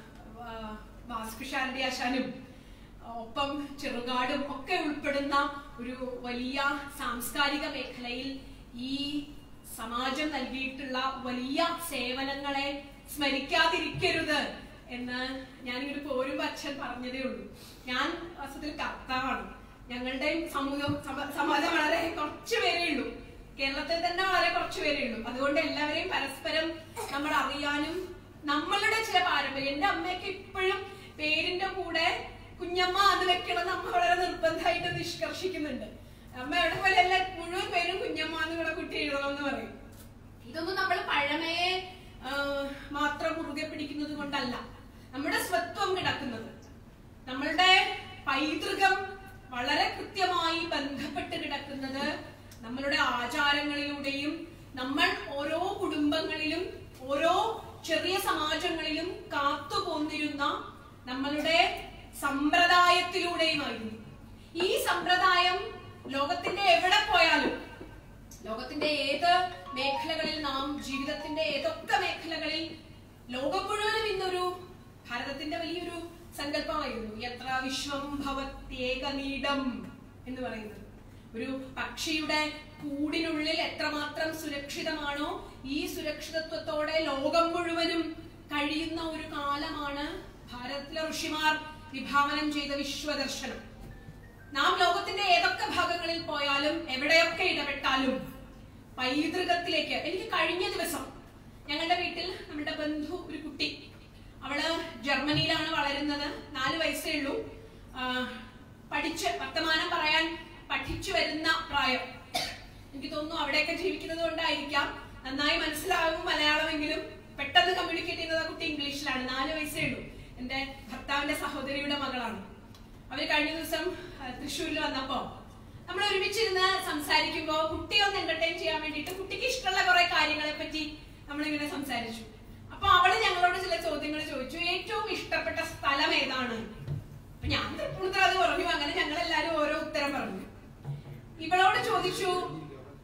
[SPEAKER 9] ആ, ഭാസ്കുശാരടി ആശാനും ഒപ്പം ചെറുകാടും ഒക്കെ ഉൾപ്പെടുന്ന ഒരു വലിയ സാംസ്കാരിക മേഖലയിൽ ഈ സമാജം നൽകിയിട്ടുള്ള വലിയ സേവനങ്ങളെ സ്മരിക്കാതിരിക്കരുത് എന്ന് ഞാനിങ്ങനെ പോരുമ്പോ അച്ഛൻ പറഞ്ഞതേ ഉള്ളൂ ഞാൻ വാസ്തവത്തിൽ കർത്താവാണ് ഞങ്ങളുടെയും സമൂഹം സമ- സമാജം വളരെ കുറച്ചു പേരേ ഉള്ളൂ കേരളത്തിൽ തന്നെ വളരെ കുറച്ചു പേരേ ഉള്ളൂ അതുകൊണ്ട് എല്ലാവരെയും പരസ്പരം നമ്മൾ അറിയാനും നമ്മളുടെ ചില പാരമ്പര്യം എന്റെ അമ്മയൊക്കെ ഇപ്പോഴും പേരിന്റെ കൂടെ കുഞ്ഞമ്മ അത് വെക്കണം എന്ന് അമ്മ വളരെ നിർബന്ധമായിട്ട് നിഷ്കർഷിക്കുന്നുണ്ട് അമ്മ എവിടെ പോലെ അല്ല മുഴുവൻ പേരും കുഞ്ഞമ്മ എന്ന് കൂടെ കുട്ടി എഴുതണമെന്ന് പറയും ഇതൊന്നും നമ്മൾ പഴമയെ ആ, മാത്രം മുറുകെ പിടിക്കുന്നത് കൊണ്ടല്ല നമ്മുടെ സ്വത്വം കിടക്കുന്നത് നമ്മളുടെ പൈതൃകം വളരെ കൃത്യമായി ബന്ധപ്പെട്ട് കിടക്കുന്നത് നമ്മളുടെ ആചാരങ്ങളിലൂടെയും നമ്മൾ ഓരോ കുടുംബങ്ങളിലും ഓരോ ചെറിയ സമാജങ്ങളിലും കാത്തു പോന്നിരുന്ന നമ്മളുടെ സമ്പ്രദായത്തിലൂടെയുമായിരുന്നു ഈ സമ്പ്രദായം ലോകത്തിന്റെ എവിടെ പോയാലും ലോകത്തിന്റെ ഏത് മേഖലകളിൽ നാം ജീവിതത്തിന്റെ ഏതൊക്കെ മേഖലകളിൽ ലോകം മുഴുവനും ഇന്നൊരു ഭാരതത്തിന്റെ വലിയൊരു സങ്കല്പമായിരുന്നു എത്ര വിശ്വം ഭവത്യേകനീടം എന്ന് പറയുന്നത് ഒരു പക്ഷിയുടെ കൂടിനുള്ളിൽ എത്രമാത്രം സുരക്ഷിതമാണോ ഈ സുരക്ഷിതത്വത്തോടെ ലോകം മുഴുവനും കഴിയുന്ന ഒരു കാലമാണ് ഭാരതത്തിലെ ഋഷിമാർ വിഭാവനം ചെയ്ത വിശ്വദർശനം നാം ലോകത്തിന്റെ ഏതൊക്കെ ഭാഗങ്ങളിൽ പോയാലും എവിടെയൊക്കെ ഇടപെട്ടാലും പൈതൃകത്തിലേക്ക് എനിക്ക് കഴിഞ്ഞ ദിവസം ഞങ്ങളുടെ വീട്ടിൽ നമ്മുടെ ബന്ധു ഒരു കുട്ടി അവള് ജർമ്മനിയിലാണ് വളരുന്നത് നാല് വയസ്സേ ഉള്ളൂ ആ, പഠിച്ച് വർത്തമാനം പറയാൻ പഠിച്ചു വരുന്ന പ്രായം എനിക്ക് തോന്നുന്നു അവിടെയൊക്കെ ജീവിക്കുന്നത് കൊണ്ടായിരിക്കാം നന്നായി മനസ്സിലാകും മലയാളമെങ്കിലും പെട്ടെന്ന് കമ്മ്യൂണിക്കേറ്റ് ചെയ്യുന്നത് ആ കുട്ടി ഇംഗ്ലീഷിലാണ് നാല് വയസ്സേ ഉള്ളൂ എന്റെ ഭർത്താവിന്റെ സഹോദരിയുടെ മകളാണ് അവര് കഴിഞ്ഞ ദിവസം ആ, തൃശ്ശൂരിൽ വന്നപ്പോ നമ്മൾ ഒരുമിച്ചിരുന്ന് സംസാരിക്കുമ്പോ കുട്ടിയെ ഒന്ന് എന്റർടൈൻ ചെയ്യാൻ വേണ്ടിയിട്ട് കുട്ടിക്ക് ഇഷ്ടമുള്ള കുറെ കാര്യങ്ങളെ പറ്റി നമ്മളിങ്ങനെ സംസാരിച്ചു അപ്പൊ അവള് ഞങ്ങളോട് ചില ചോദ്യങ്ങൾ ചോദിച്ചു ഏറ്റവും ഇഷ്ടപ്പെട്ട സ്ഥലം ഏതാണ് അപ്പൊ ഞാൻ തൃപ്പൂണിത്തുറ അത് പറഞ്ഞു അങ്ങനെ ഞങ്ങൾ എല്ലാരും ഓരോ ഉത്തരം പറഞ്ഞു ഇവളോട് ചോദിച്ചു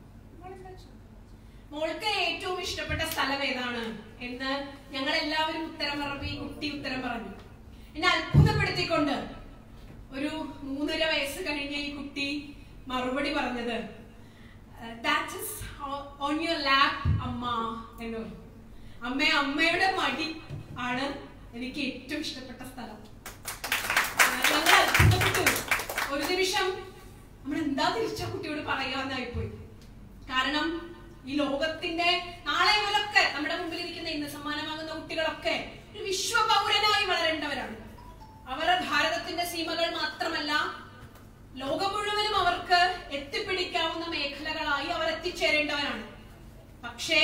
[SPEAKER 9] മോൾക്ക് ഏറ്റവും ഇഷ്ടപ്പെട്ട സ്ഥലം ഏതാണ് എന്ന് ഞങ്ങൾ എല്ലാവരും ഉത്തരം പറഞ്ഞപ്പോൾ ഈ കുട്ടി ഉത്തരം പറഞ്ഞു എന്നെ അത്ഭുതപ്പെടുത്തിക്കൊണ്ട് ഒരു മൂന്നര വയസ്സ് കഴിഞ്ഞ ഈ കുട്ടി മറുപടി പറഞ്ഞത് that is on your lap അമ്മ എന്ന് പറഞ്ഞു അമ്മ അമ്മയുടെ മടി ആണ് എനിക്ക് ഏറ്റവും ഇഷ്ടപ്പെട്ട സ്ഥലം ഞങ്ങൾ അത്ഭുതപ്പെട്ടു ഒരു നിമിഷം നമ്മൾ എന്താ തിരിച്ച കുട്ടിയോട് പറയാന്നായിപ്പോയി കാരണം ഈ ലോകത്തിന്റെ നാളെ ഇവരൊക്കെ നമ്മുടെ മുമ്പിൽ ഇരിക്കുന്ന ഇന്ന് സമ്മാനമാകുന്ന കുട്ടികളൊക്കെ ഒരു വിശ്വപൗരനായി വളരേണ്ടവരാണ് അവർ ഭാരതത്തിന്റെ സീമകൾ മാത്രമല്ല ലോകം മുഴുവനും അവർക്ക് എത്തിപ്പിടിക്കാവുന്ന മേഖലകളായി അവർ എത്തിച്ചേരേണ്ടവരാണ് പക്ഷേ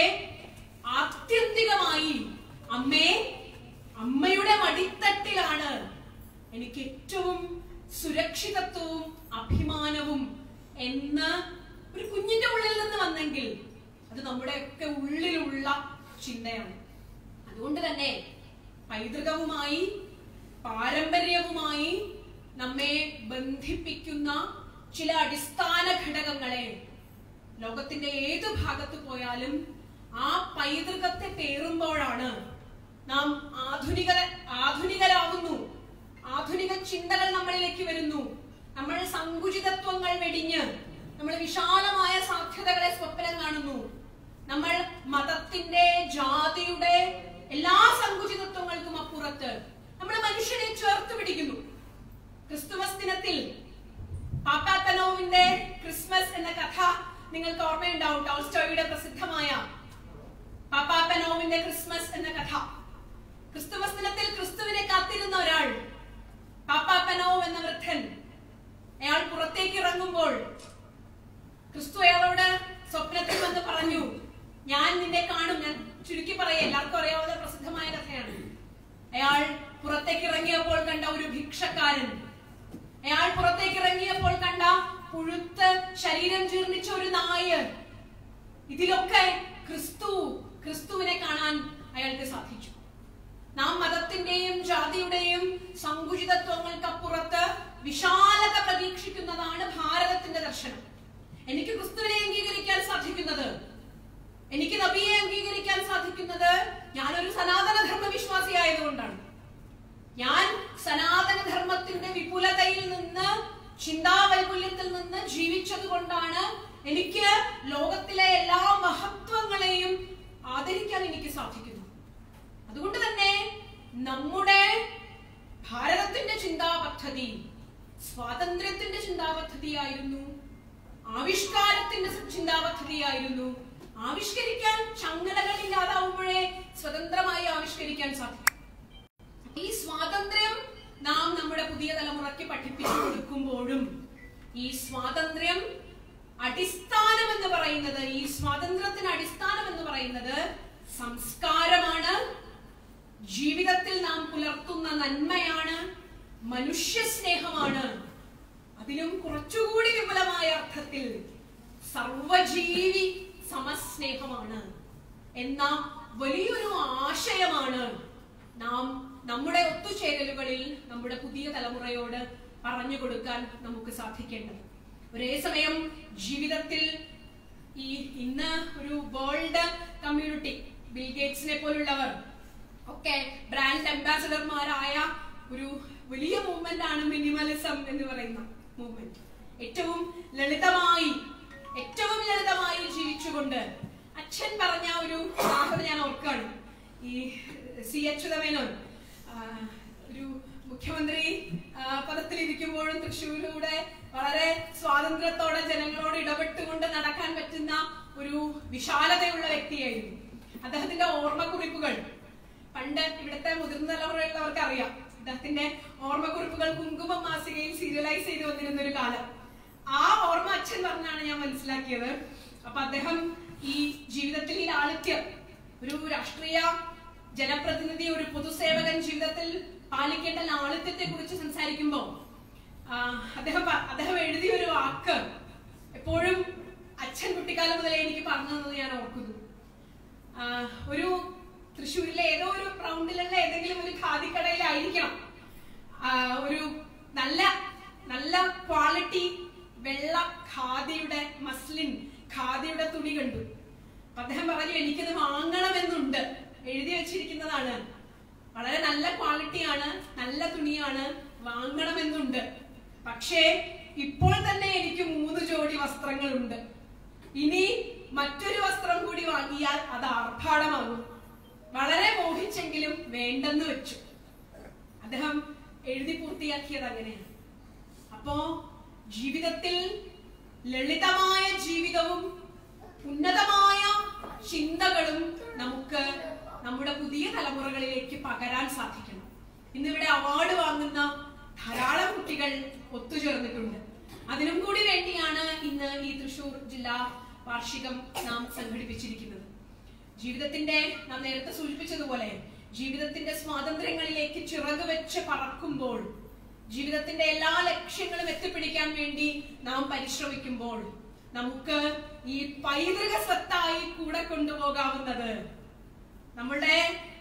[SPEAKER 9] ആത്യന്തികമായി അമ്മേ അമ്മയുടെ മടിത്തട്ടിലാണ് എനിക്ക് ഏറ്റവും സുരക്ഷിതത്വവും അഭിമാനവും എന്ന് ഒരു കുഞ്ഞിന്റെ ഉള്ളിൽ നിന്ന് വന്നെങ്കിൽ അത് നമ്മുടെയൊക്കെ ഉള്ളിലുള്ള ചിന്തയാണ് അതുകൊണ്ട് തന്നെ പൈതൃകവുമായി പാരമ്പര്യവുമായി നമ്മെ ബന്ധിപ്പിക്കുന്ന ചില അടിസ്ഥാന ഘടകങ്ങളെ ലോകത്തിന്റെ ഏത് ഭാഗത്ത് പോയാലും ആ പൈതൃകത്തെ പേറുമ്പോഴാണ് നാം ആധുനിക ആധുനികരാകുന്നു ആധുനിക ചിന്തകൾ നമ്മളിലേക്ക് വരുന്നു നമ്മൾ സങ്കുചിതത്വങ്ങൾ വെടിഞ്ഞ് നമ്മൾ വിശാലമായ സാധ്യതകളെ സ്വപ്നം കാണുന്നു നമ്മൾ മതത്തിന്റെ ജാതിയുടെ എല്ലാ സങ്കുചിതത്വങ്ങൾക്കും അപ്പുറത്ത് നമ്മൾ മനുഷ്യനെ ചേർത്ത് പിടിക്കുന്നു ക്രിസ്തുമസ് ദിനത്തിൽ പാപ്പാത്തനോവിന്റെ ക്രിസ്മസ് എന്ന കഥ നിങ്ങൾക്ക് ഓർമ്മയുണ്ടാവും ടോൾസ്റ്റോയുടെ പ്രസിദ്ധമായ പാപ്പാപ്പനോവിന്റെ ക്രിസ്മസ് എന്ന കഥ ക്രിസ്തുമസ് ദിനത്തിൽ ക്രിസ്തുവിനെ കാത്തിരുന്ന ഒരാൾ പാപ്പാപ്പനോവ് എന്ന വൃദ്ധൻ അയാൾ പുറത്തേക്ക് ഇറങ്ങുമ്പോൾ ക്രിസ്തു അയാളോട് സ്വപ്നത്തിൽ വന്ന് പറഞ്ഞു ഞാൻ നിന്നെ കാണും ഞാൻ ചുരുക്കി പറയാം എല്ലാവർക്കും അറിയാവുന്ന പ്രസിദ്ധമായ കഥയാണ് അയാൾ പുറത്തേക്ക് ഇറങ്ങിയപ്പോൾ കണ്ട ഒരു ഭിക്ഷക്കാരൻ അയാൾ പുറത്തേക്ക് ഇറങ്ങിയപ്പോൾ കണ്ട പുഴുത്ത് ശരീരം ജീർണിച്ച ഒരു നായ് ഇതിലൊക്കെ ക്രിസ്തു ക്രിസ്തുവിനെ കാണാൻ അയാൾക്ക് സാധിച്ചു നാം മതത്തിന്റെയും ജാതിയുടെയും സങ്കുചിതത്വങ്ങൾക്കപ്പുറത്ത് വിശാലത പ്രതീക്ഷിക്കുന്നതാണ് ഭാരതത്തിന്റെ ദർശനം എനിക്ക് ക്രിസ്തുവിനെ അംഗീകരിക്കാൻ സാധിക്കുന്നത് എനിക്ക് നബിയെ അംഗീകരിക്കാൻ സാധിക്കുന്നത് ഞാനൊരു സനാതന ധർമ്മ വിശ്വാസിയായതുകൊണ്ടാണ് ഞാൻ സനാതന ധർമ്മത്തിന്റെ വിപുലതയിൽ നിന്ന് ചിന്താവൈകുല്യത്തിൽ നിന്ന് ജീവിച്ചത് കൊണ്ടാണ് എനിക്ക് ലോകത്തിലെ എല്ലാ മഹത്വങ്ങളെയും ആദരിക്കാൻ എനിക്ക് സാധിക്കുന്നു അതുകൊണ്ട് തന്നെ നമ്മുടെ ഭാരതത്തിന്റെ ചിന്താ പദ്ധതി സ്വാതന്ത്ര്യത്തിന്റെ ചിന്താ പദ്ധതിയായിരുന്നു ആവിഷ്കാരത്തിന്റെ ചിന്താ പദ്ധതിയായിരുന്നു ആവിഷ്കരിക്കാൻ ചങ്ങലകൾ ഇല്ലാതാവുമ്പോഴേ സ്വതന്ത്രമായി ആവിഷ്കരിക്കാൻ സാധിക്കും ഈ സ്വാതന്ത്ര്യം നാം നമ്മുടെ പുതിയ തലമുറയ്ക്ക് പഠിപ്പിച്ചു കൊടുക്കുമ്പോഴും ഈ സ്വാതന്ത്ര്യം അടിസ്ഥാനം എന്ന് പറയുന്നത് ഈ സ്വാതന്ത്ര്യത്തിന് അടിസ്ഥാനം എന്ന് പറയുന്നത് സംസ്കാരമാണ് ജീവിതത്തിൽ നാം പുലർത്തുന്ന നന്മയാണ് മനുഷ്യ സ്നേഹമാണ് അതിലും കുറച്ചുകൂടി വിപുലമായ അർത്ഥത്തിൽ സർവജീവി സമസ്നേഹമാണ് എന്ന വലിയൊരു ആശയമാണ് നാം നമ്മുടെ ഒത്തുചേരലുകളിൽ നമ്മുടെ പുതിയ തലമുറയോട് പറഞ്ഞു കൊടുക്കാൻ നമുക്ക് സാധിക്കേണ്ടത് ഒരേ സമയം ജീവിതത്തിൽ ഈ ഇന്ന് ഒരു വേൾഡ് കമ്മ്യൂണിറ്റി ബിൽ ഗേറ്റ്സിനെ പോലുള്ളവർ ഒക്കെ ബ്രാൻഡ് അംബാസഡർമാരായ ഒരു വലിയ മൂവ്മെന്റ് ആണ് മിനിമലിസം എന്ന് പറയുന്ന മൂവ്മെന്റ് ഏറ്റവും ലളിതമായി ഏറ്റവും ലളിതമായി ജീവിച്ചുകൊണ്ട് അച്ഛൻ പറഞ്ഞ ഒരു ഉദാഹരണം ഞാൻ ഓർക്കാണ് ഈ സി അച്യുതമേനോൻ ആ, ഒരു മുഖ്യമന്ത്രി ആ, പദത്തിലിരിക്കുമ്പോഴും തൃശ്ശൂരിലൂടെ വളരെ സ്വാതന്ത്ര്യത്തോടെ ജനങ്ങളോട് ഇടപെട്ടുകൊണ്ട് നടക്കാൻ പറ്റുന്ന ഒരു വിശാലതയുള്ള വ്യക്തിയായിരുന്നു അദ്ദേഹത്തിന്റെ ഓർമ്മക്കുറിപ്പുകൾ പണ്ട് ഇവിടുത്തെ മുതിർന്ന തലമുറയുള്ളവർക്ക് അറിയാം അദ്ദേഹത്തിന്റെ ഓർമ്മക്കുറിപ്പുകൾ കുങ്കുമ മാസികയിൽ സീരിയലൈസ് ചെയ്ത് വന്നിരുന്ന ഒരു കാലം ആ ഓർമ്മ അച്ഛൻ പറഞ്ഞാണ് ഞാൻ മനസ്സിലാക്കിയത് അപ്പൊ അദ്ദേഹം ഈ ജീവിതത്തിൽ ഈ ലാളിത്യം ഒരു രാഷ്ട്രീയ ജനപ്രതിനിധി ഒരു പൊതുസേവകൻ ജീവിതത്തിൽ പാലിക്കേണ്ട ലാളിത്യത്തെ കുറിച്ച് സംസാരിക്കുമ്പോൾ ആ, അദ്ദേഹം പ- അദ്ദേഹം എഴുതിയ ഒരു വാക്ക് എപ്പോഴും അച്ഛൻ കുട്ടിക്കാലം മുതലേ എനിക്ക് പറഞ്ഞു തന്നത് ഞാൻ ഓർക്കുന്നു ആ, ഒരു തൃശ്ശൂരിലെ ഏതോ ഒരു റൗണ്ടിലുള്ള ഏതെങ്കിലും ഒരു ഖാദിക്കടയിലായിരിക്കണം ആ, ഒരു നല്ല നല്ല ക്വാളിറ്റി വെള്ള ഖാദിയുടെ മസ്ലിൻ ഖാദിയുടെ തുണി കണ്ടു അപ്പൊ അദ്ദേഹം പറഞ്ഞു എനിക്കത് വാങ്ങണമെന്നുണ്ട് എഴുതി വെച്ചിരിക്കുന്നതാണ് വളരെ നല്ല ക്വാളിറ്റിയാണ് നല്ല തുണിയാണ് വാങ്ങണമെന്നുണ്ട് പക്ഷേ ഇപ്പോൾ തന്നെ എനിക്ക് മൂന്ന് ജോഡി വസ്ത്രങ്ങളുണ്ട് ഇനി മറ്റൊരു വസ്ത്രം കൂടി വാങ്ങിയാൽ അത് ആർഭാടമാകും വളരെ മോഹിച്ചെങ്കിലും വേണ്ടെന്ന് വെച്ചു അദ്ദേഹം എഴുതി പൂർത്തിയാക്കിയത് അങ്ങനെയാണ് അപ്പോ ജീവിതത്തിൽ ലളിതമായ ജീവിതവും ഉന്നതമായ ചിന്തകളും നമുക്ക് നമ്മുടെ പുതിയ തലമുറകളിലേക്ക് പകരാൻ സാധിക്കണം ഇന്നിവിടെ അവാർഡ് വാങ്ങുന്ന ധാരാളം കുട്ടികൾ ഒത്തുചേർന്നിട്ടുണ്ട് അതിനും കൂടി വേണ്ടിയാണ് ഇന്ന് ഈ തൃശൂർ ജില്ലാ വാർഷികം നാം സംഘടിപ്പിച്ചിരിക്കുന്നത് ജീവിതത്തിന്റെ നാം നേരത്തെ സൂചിപ്പിച്ചതുപോലെ ജീവിതത്തിന്റെ സ്വാതന്ത്ര്യങ്ങളിലേക്ക് ചിറക് വെച്ച് പറക്കുമ്പോൾ ജീവിതത്തിന്റെ എല്ലാ ലക്ഷ്യങ്ങളും എത്തിപ്പിടിക്കാൻ വേണ്ടി നാം പരിശ്രമിക്കുമ്പോൾ നമുക്ക് ഈ പൈതൃക സ്വത്തായി കൂടെ കൊണ്ടുപോകാവുന്നത് നമ്മളുടെ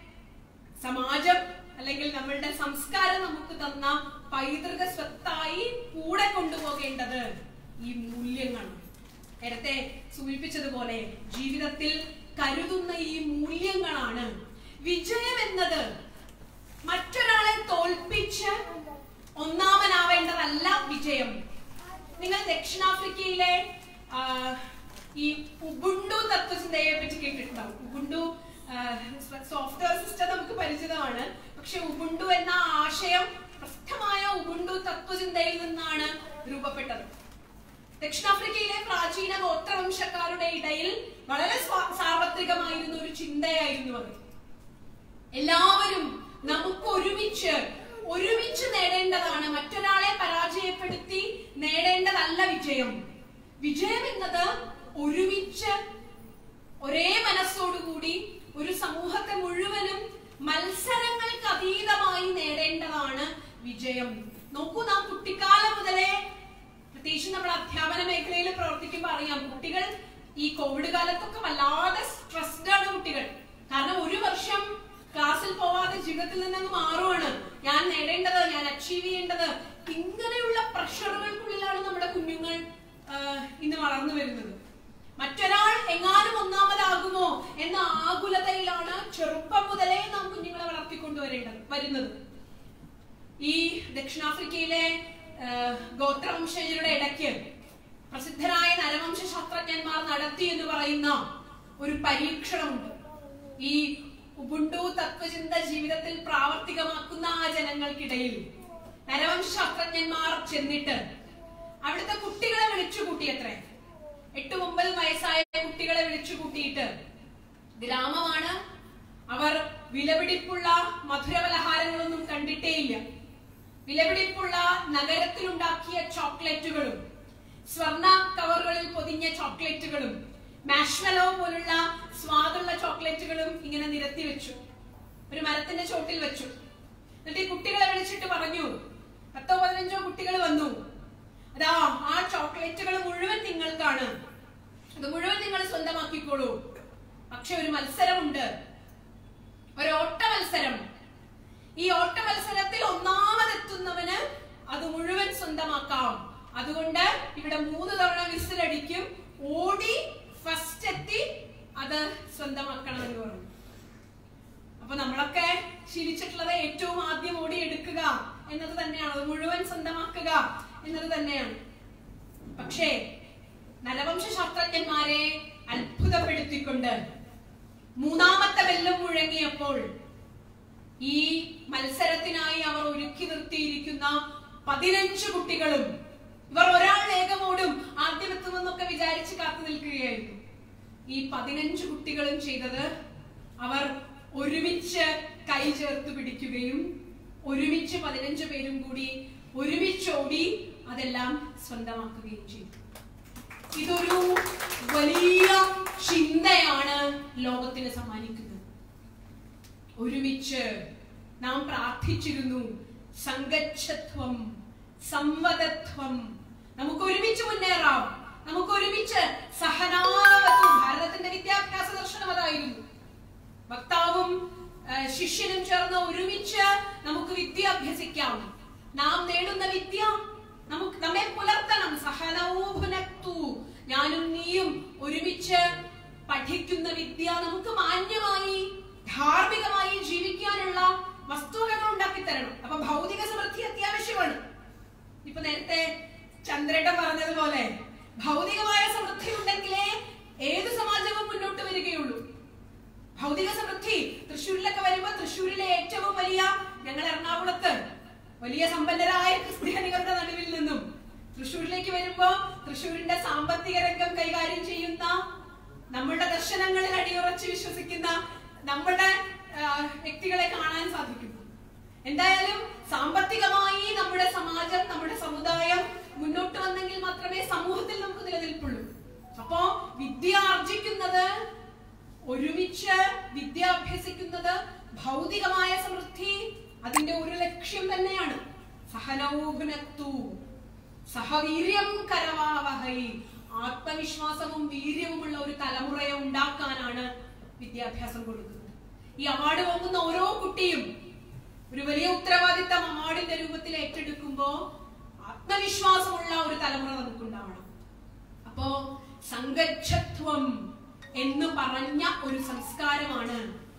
[SPEAKER 9] സമാജം അല്ലെങ്കിൽ നമ്മളുടെ സംസ്കാരം നമുക്ക് തന്ന പൈതൃക സ്വത്തായി കൂടെ കൊണ്ടുപോകേണ്ടത് ഈ മൂല്യങ്ങളാണ് നേരത്തെ സൂചിപ്പിച്ചതുപോലെ ജീവിതത്തിൽ കരുതുന്ന ഈ മൂല്യങ്ങളാണ് വിജയം എന്നത് മറ്റൊരാളെ തോൽപ്പിച്ച് ഒന്നാമനാവേണ്ടതല്ല വിജയം നിങ്ങൾ ദക്ഷിണാഫ്രിക്കയിലെ ആ, ഈ ഉബുണ്ടു തത്വചിന്തയെ പറ്റി കേട്ടിട്ടുണ്ടാവും ഉബുണ്ടു സോഫ്റ്റ്വെയർ സിസ്റ്റം നമുക്ക് പരിചിതമാണ് പക്ഷെ ഉബുണ്ടു എന്ന ആശയം പ്രസ്ഥമായ ഉബുണ്ടു തത്വചിന്തയിൽ നിന്നാണ് രൂപപ്പെട്ടത് ദക്ഷിണാഫ്രിക്കയിലെ പ്രാചീന ഗോത്രവംശക്കാരുടെ ഇടയിൽ വളരെ സ്വാ- സാർവത്രികമായിരുന്ന ഒരു ചിന്തയായിരുന്നു അത് എല്ലാവരും നമുക്ക് ഒരുമിച്ച് ഒരുമിച്ച് നേടേണ്ടതാണ് മറ്റൊരാളെ പരാജയപ്പെടുത്തി നേടേണ്ടതല്ല വിജയം വിജയം എന്നത് ഒരുമിച്ച് ഒരേ മനസ്സോടുകൂടി ഒരു സമൂഹത്തെ മുഴുവനും മത്സരങ്ങൾക്ക് അതീതമായി നേടേണ്ടതാണ് വിജയം നോക്കൂ നാം കുട്ടിക്കാലം മുതലേ പ്രത്യേകിച്ച് നമ്മൾ അധ്യാപന മേഖലയിൽ പ്രവർത്തിക്കുമ്പോൾ അറിയാം കുട്ടികൾ ഈ കോവിഡ് കാലത്തൊക്കെ വല്ലാതെ സ്ട്രെസ്ഡ് ആണ് കുട്ടികൾ കാരണം ഒരു വർഷം ക്ലാസ്സിൽ പോവാതെ ജീവിതത്തിൽ നിന്ന് അങ്ങ് മാറുവാണ് ഞാൻ നേടേണ്ടത് ഞാൻ അച്ചീവ് ചെയ്യേണ്ടത് ഇങ്ങനെയുള്ള പ്രഷറുകൾക്കുള്ളിലാണ് നമ്മുടെ കുഞ്ഞുങ്ങൾ ആ, ഇന്ന് വളർന്നു വരുന്നത് മറ്റൊരാൾ എങ്ങാനും ഒന്നാമതാകുമോ എന്ന ആകുലതയിലാണ് ചെറുപ്പം മുതലേ നാം കുഞ്ഞുങ്ങളെ വളർത്തിക്കൊണ്ടുവരേണ്ടത് വരുന്നത് ഈ ദക്ഷിണാഫ്രിക്കയിലെ ആ, ഗോത്രവംശജരുടെ ഇടയ്ക്ക് പ്രസിദ്ധരായ നരവംശ ശാസ്ത്രജ്ഞന്മാർ നടത്തി എന്ന് പറയുന്ന ഒരു പരീക്ഷണമുണ്ട് ഈ ഉബുണ്ടു തത്വചിന്ത ജീവിതത്തിൽ പ്രാവർത്തികമാക്കുന്ന ആ ജനങ്ങൾക്കിടയിൽ നരവംശ ശാസ്ത്രജ്ഞന്മാർ ചെന്നിട്ട് അവിടുത്തെ കുട്ടികളെ വിളിച്ചു കൂട്ടിയത്രേ എട്ട് ഒമ്പത് വയസ്സായ കുട്ടികളെ വിളിച്ചു കൂട്ടിയിട്ട് ഗ്രാമമാണ് അവർ വിലപിടിപ്പുള്ള മധുരപലഹാരങ്ങളൊന്നും കണ്ടിട്ടേയില്ല വിലപിടിപ്പുള്ള നഗരത്തിലുണ്ടാക്കിയ ചോക്ലേറ്റുകളും സ്വർണ്ണ കവറുകളിൽ പൊതിഞ്ഞ ചോക്ലേറ്റുകളും മാഷ്മലോ പോലുള്ള സ്വാദുള്ള ചോക്ലേറ്റുകളും ഇങ്ങനെ നിരത്തി വെച്ചു ഒരു മരത്തിന്റെ ചോട്ടിൽ വെച്ചു എന്നിട്ട് ഈ കുട്ടികളെ വിളിച്ചിട്ട് പറഞ്ഞു പത്തോ പതിനഞ്ചോ കുട്ടികൾ വന്നു അതാ ആ ചോക്ലേറ്റുകൾ മുഴുവൻ നിങ്ങൾക്കാണ് അത് മുഴുവൻ നിങ്ങൾ സ്വന്തമാക്കിക്കോളൂ പക്ഷെ ഒരു മത്സരമുണ്ട് ഒരു ഓട്ട മത്സരം ഈ ഓട്ട മത്സരത്തിൽ ഒന്നാമതെത്തുന്നവന് അത് മുഴുവൻ സ്വന്തമാക്കാം അതുകൊണ്ട് ഇവിടെ മൂന്ന് തവണ വിസിലടിക്കും ഓടി ഫസ്റ്റ് എത്തി അത് സ്വന്തമാക്കണം എന്ന് പറഞ്ഞു അപ്പൊ നമ്മളൊക്കെ ശീലിച്ചിട്ടുള്ളത് ഏറ്റവും ആദ്യം ഓടി എടുക്കുക എന്നത് തന്നെയാണ് അത് മുഴുവൻ സ്വന്തമാക്കുക എന്നത് തന്നെയാണ് പക്ഷേ നരവംശ ശാസ്ത്രജ്ഞന്മാരെ അത്ഭുതപ്പെടുത്തിക്കൊണ്ട് മൂന്നാമത്തെ വെല്ലം മുഴങ്ങിയപ്പോൾ ഈ മത്സരത്തിനായി അവർ ഒരുക്കി നിർത്തിയിരിക്കുന്ന പതിനഞ്ച് കുട്ടികളും ഇവർ ഒരാൾ വേഗമോടും ആദ്യം എത്തുമെന്നൊക്കെ വിചാരിച്ച് കാത്തു നിൽക്കുകയായിരുന്നു ഈ പതിനഞ്ച് കുട്ടികളും ചെയ്തത് അവർ ഒരുമിച്ച് കൈ ചേർത്ത് പിടിക്കുകയും ഒരുമിച്ച് പതിനഞ്ച് പേരും കൂടി ഒരുമിച്ചോടി അതെല്ലാം സ്വന്തമാക്കുകയും ചെയ്തു ഇതൊരു വലിയ ചിന്തയാണ് ലോകത്തിന് സമ്മാനിക്കുന്നത് ഒരുമിച്ച് നാം പ്രാർത്ഥിച്ചിരുന്നു സംഗച്ഛത്വം സംവദത്വം നമുക്ക് ഒരുമിച്ച് മുന്നേറാം നമുക്ക് ഒരുമിച്ച് സഹനാവത്വം ഭാരതത്തിന്റെ വിദ്യാഭ്യാസ ദർശനം അതായിരുന്നു വക്താവും ആ, ശിഷ്യനും ചേർന്ന് ഒരുമിച്ച് നമുക്ക് വിദ്യ അഭ്യസിക്കാം നാം നേടുന്ന വിദ്യ നമുക്ക് നമ്മെ പുലർത്തണം സഹനവും പുനത്തു ഞാനും നീയും ഒരുമിച്ച് പഠിക്കുന്ന വിദ്യ നമുക്ക് മാന്യമായി ധാർമ്മികമായി ജീവിക്കാനുള്ള വസ്തുവകകൾ ഉണ്ടാക്കി തരണം അപ്പൊ ഭൗതിക സമൃദ്ധി അത്യാവശ്യമാണ് ഇപ്പൊ നേരത്തെ ചന്ദ്രേട്ടൻ പറഞ്ഞതുപോലെ ഭൗതികമായ സമൃദ്ധി ഉണ്ടെങ്കിലേ ഏത് സമാജവും മുന്നോട്ട് വരികയുള്ളൂ ഭൗതിക സമൃദ്ധി തൃശ്ശൂരിലൊക്കെ വരുമ്പോ തൃശ്ശൂരിലെ ഏറ്റവും വലിയ ഞങ്ങൾ എറണാകുളത്ത് വലിയ സമ്പന്നരായ ക്രിസ്ത്യാനികളുടെ നടുവിൽ നിന്നും തൃശ്ശൂരിലേക്ക് വരുമ്പോ തൃശ്ശൂരിന്റെ സാമ്പത്തിക രംഗം കൈകാര്യം ചെയ്യുന്ന നമ്മുടെ ദർശനങ്ങളിൽ അടിയുറച്ച് വിശ്വസിക്കുന്ന നമ്മുടെ ആ, വ്യക്തികളെ കാണാൻ സാധിക്കും എന്തായാലും സാമ്പത്തികമായി നമ്മുടെ സമാജം നമ്മുടെ സമുദായം മുന്നോട്ട് വന്നെങ്കിൽ മാത്രമേ സമൂഹത്തിൽ നമുക്ക് നിലനിൽപ്പുള്ളൂ അപ്പോ വിദ്യ ആർജിക്കുന്നത് ഒരുമിച്ച് വിദ്യ അഭ്യസിക്കുന്നത് ഭൗതികമായ സമൃദ്ധി അതിന്റെ ഒരു ലക്ഷ്യം തന്നെയാണ് സഹനൗഘ്നത്തു സഹവീര്യം കരവാവഹൈ ആത്മവിശ്വാസവും വീര്യവുമുള്ള ഒരു തലമുറയെ ഉണ്ടാക്കാനാണ് വിദ്യാഭ്യാസം കൊടുക്കുന്നത് ഈ അവാർഡ് വാങ്ങുന്ന ഓരോ കുട്ടിയും ഒരു വലിയ ഉത്തരവാദിത്തം അവാർഡിന്റെ രൂപത്തിൽ ഏറ്റെടുക്കുമ്പോ ആത്മവിശ്വാസമുള്ള ഒരു തലമുറ നമുക്കുണ്ടാവണം അപ്പോ സംഗച്ഛത്വം എന്ന് പറഞ്ഞ ഒരു സംസ്കാരമാണ്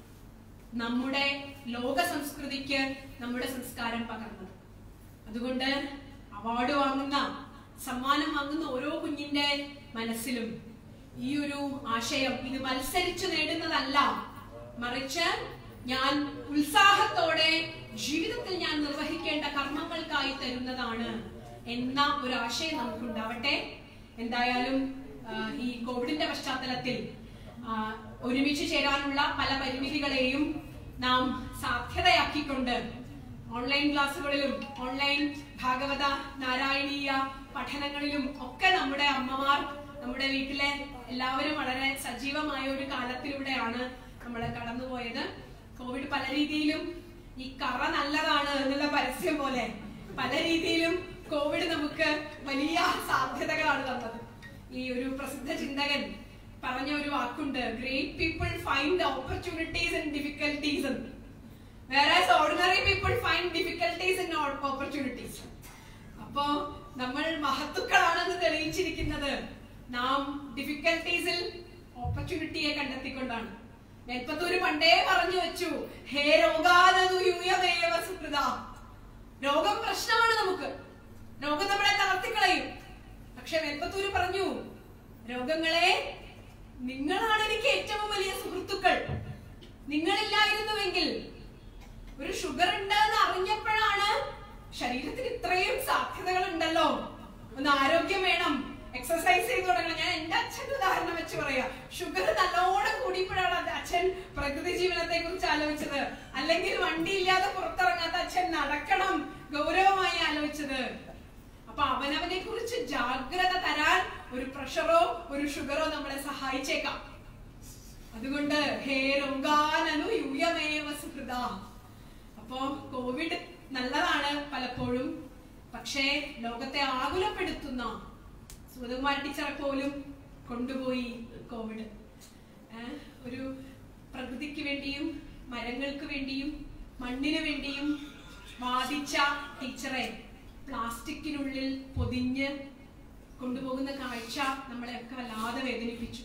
[SPEAKER 9] നമ്മുടെ ലോക സംസ്കൃതിക്ക് നമ്മുടെ സംസ്കാരം പകർന്നത് അതുകൊണ്ട് അവാർഡ് വാങ്ങുന്ന സമ്മാനം വാങ്ങുന്ന ഓരോ കുഞ്ഞിന്റെ മനസ്സിലും ഈ ഒരു ആശയം ഇത് മത്സരിച്ചു നേടുന്നതല്ല മറിച്ച് ഞാൻ ഉത്സാഹത്തോടെ ജീവിതത്തിൽ ഞാൻ നിർവഹിക്കേണ്ട കർമ്മങ്ങൾക്കായി തരുന്നതാണ് എന്ന ഒരു ആശയം നമുക്കുണ്ടാവട്ടെ എന്തായാലും ആ, ഈ കോവിഡിന്റെ പശ്ചാത്തലത്തിൽ ആ, ഒരുമിച്ച് ചേരാനുള്ള പല പരിമിതികളെയും നാം സാധ്യതയാക്കിക്കൊണ്ട് ഓൺലൈൻ ക്ലാസ്സുകളിലും ഓൺലൈൻ ഭാഗവത നാരായണീയ പഠനങ്ങളിലും ഒക്കെ നമ്മുടെ അമ്മമാർ നമ്മുടെ വീട്ടിലെ എല്ലാവരും വളരെ സജീവമായ ഒരു കാലത്തിലൂടെയാണ് നമ്മൾ കടന്നുപോയത് കോവിഡ് പല രീതിയിലും ഈ കറ നല്ലതാണ് എന്നുള്ള പരസ്യം പോലെ പല രീതിയിലും കോവിഡ് നമുക്ക് വലിയ സാധ്യതകളാണ് തന്നത് ഈ ഒരു പ്രസിദ്ധ ചിന്തകൻ പറഞ്ഞ ഒരു വാക്കുണ്ട് great people find opportunities and difficulties എന്ന് whereas ordinary people find difficulties in our opportunities അപ്പോ നമ്മൾ മഹത്തുക്കളാണെന്ന് തെളിയിച്ചിരിക്കുന്നത് നാം ഡിഫിക്കൽട്ടീസിൽ ഓപ്പർച്യൂണിറ്റിയെ കണ്ടെത്തിക്കൊണ്ടാണ് നെൽപ്പത്തൂര് പണ്ടേ പറഞ്ഞു വെച്ചു ഹേ രോഗാനതു യൂയമേവ സുഹൃത രോഗം പ്രശ്നമാണ് നമുക്ക് രോഗം നമ്മളെ തളർത്തിക്കളയും പക്ഷെ നെൽപ്പത്തൂര് പറഞ്ഞു രോഗങ്ങളെ നിങ്ങളാണ് എനിക്ക് ഏറ്റവും വലിയ സുഹൃത്തുക്കൾ നിങ്ങളില്ലായിരുന്നുവെങ്കിൽ ഒരു ഷുഗർ ഉണ്ട് എന്ന് അറിഞ്ഞപ്പോഴാണ് ശരീരത്തിന് ഇത്രയും സാധ്യതകൾ ഉണ്ടല്ലോ ഒന്ന് ആരോഗ്യം വേണം എക്സസൈസ് ചെയ്ത് തുടങ്ങണം ഞാൻ എന്റെ അച്ഛന്റെ ഉദാഹരണം വെച്ച് പറയാം ഷുഗർ നല്ലോണം കൂടിയപ്പോഴാണ് അത് അച്ഛൻ പ്രകൃതി ജീവനത്തെ കുറിച്ച് ആലോചിച്ചത് അല്ലെങ്കിൽ വണ്ടി ഇല്ലാതെ പുറത്തിറങ്ങാത്ത അച്ഛൻ നടക്കണം ഗൗരവമായി ആലോചിച്ചത് അപ്പൊ അവനവനെ കുറിച്ച് ജാഗ്രത തരാൻ ഒരു പ്രഷറോ ഒരു ഷുഗറോ നമ്മളെ സഹായിച്ചേക്കാം അതുകൊണ്ട് ഹേ രോഗാനു യൂയമേവ സുഹൃത അപ്പോ കോവിഡ് നല്ലതാണ് പലപ്പോഴും പക്ഷേ ലോകത്തെ ആകുലപ്പെടുത്തുന്ന സുഗതകുമാരി ടീച്ചറെ പോലും കൊണ്ടുപോയി കോവിഡ് ഏഹ് ഒരു പ്രകൃതിക്ക് വേണ്ടിയും മരങ്ങൾക്ക് വേണ്ടിയും മണ്ണിന് വേണ്ടിയും വാദിച്ച ടീച്ചറെ പ്ലാസ്റ്റിക്കിനുള്ളിൽ പൊതിഞ്ഞ് കൊണ്ടുപോകുന്ന കാഴ്ച നമ്മളെയൊക്കെ വല്ലാതെ വേദനിപ്പിച്ചു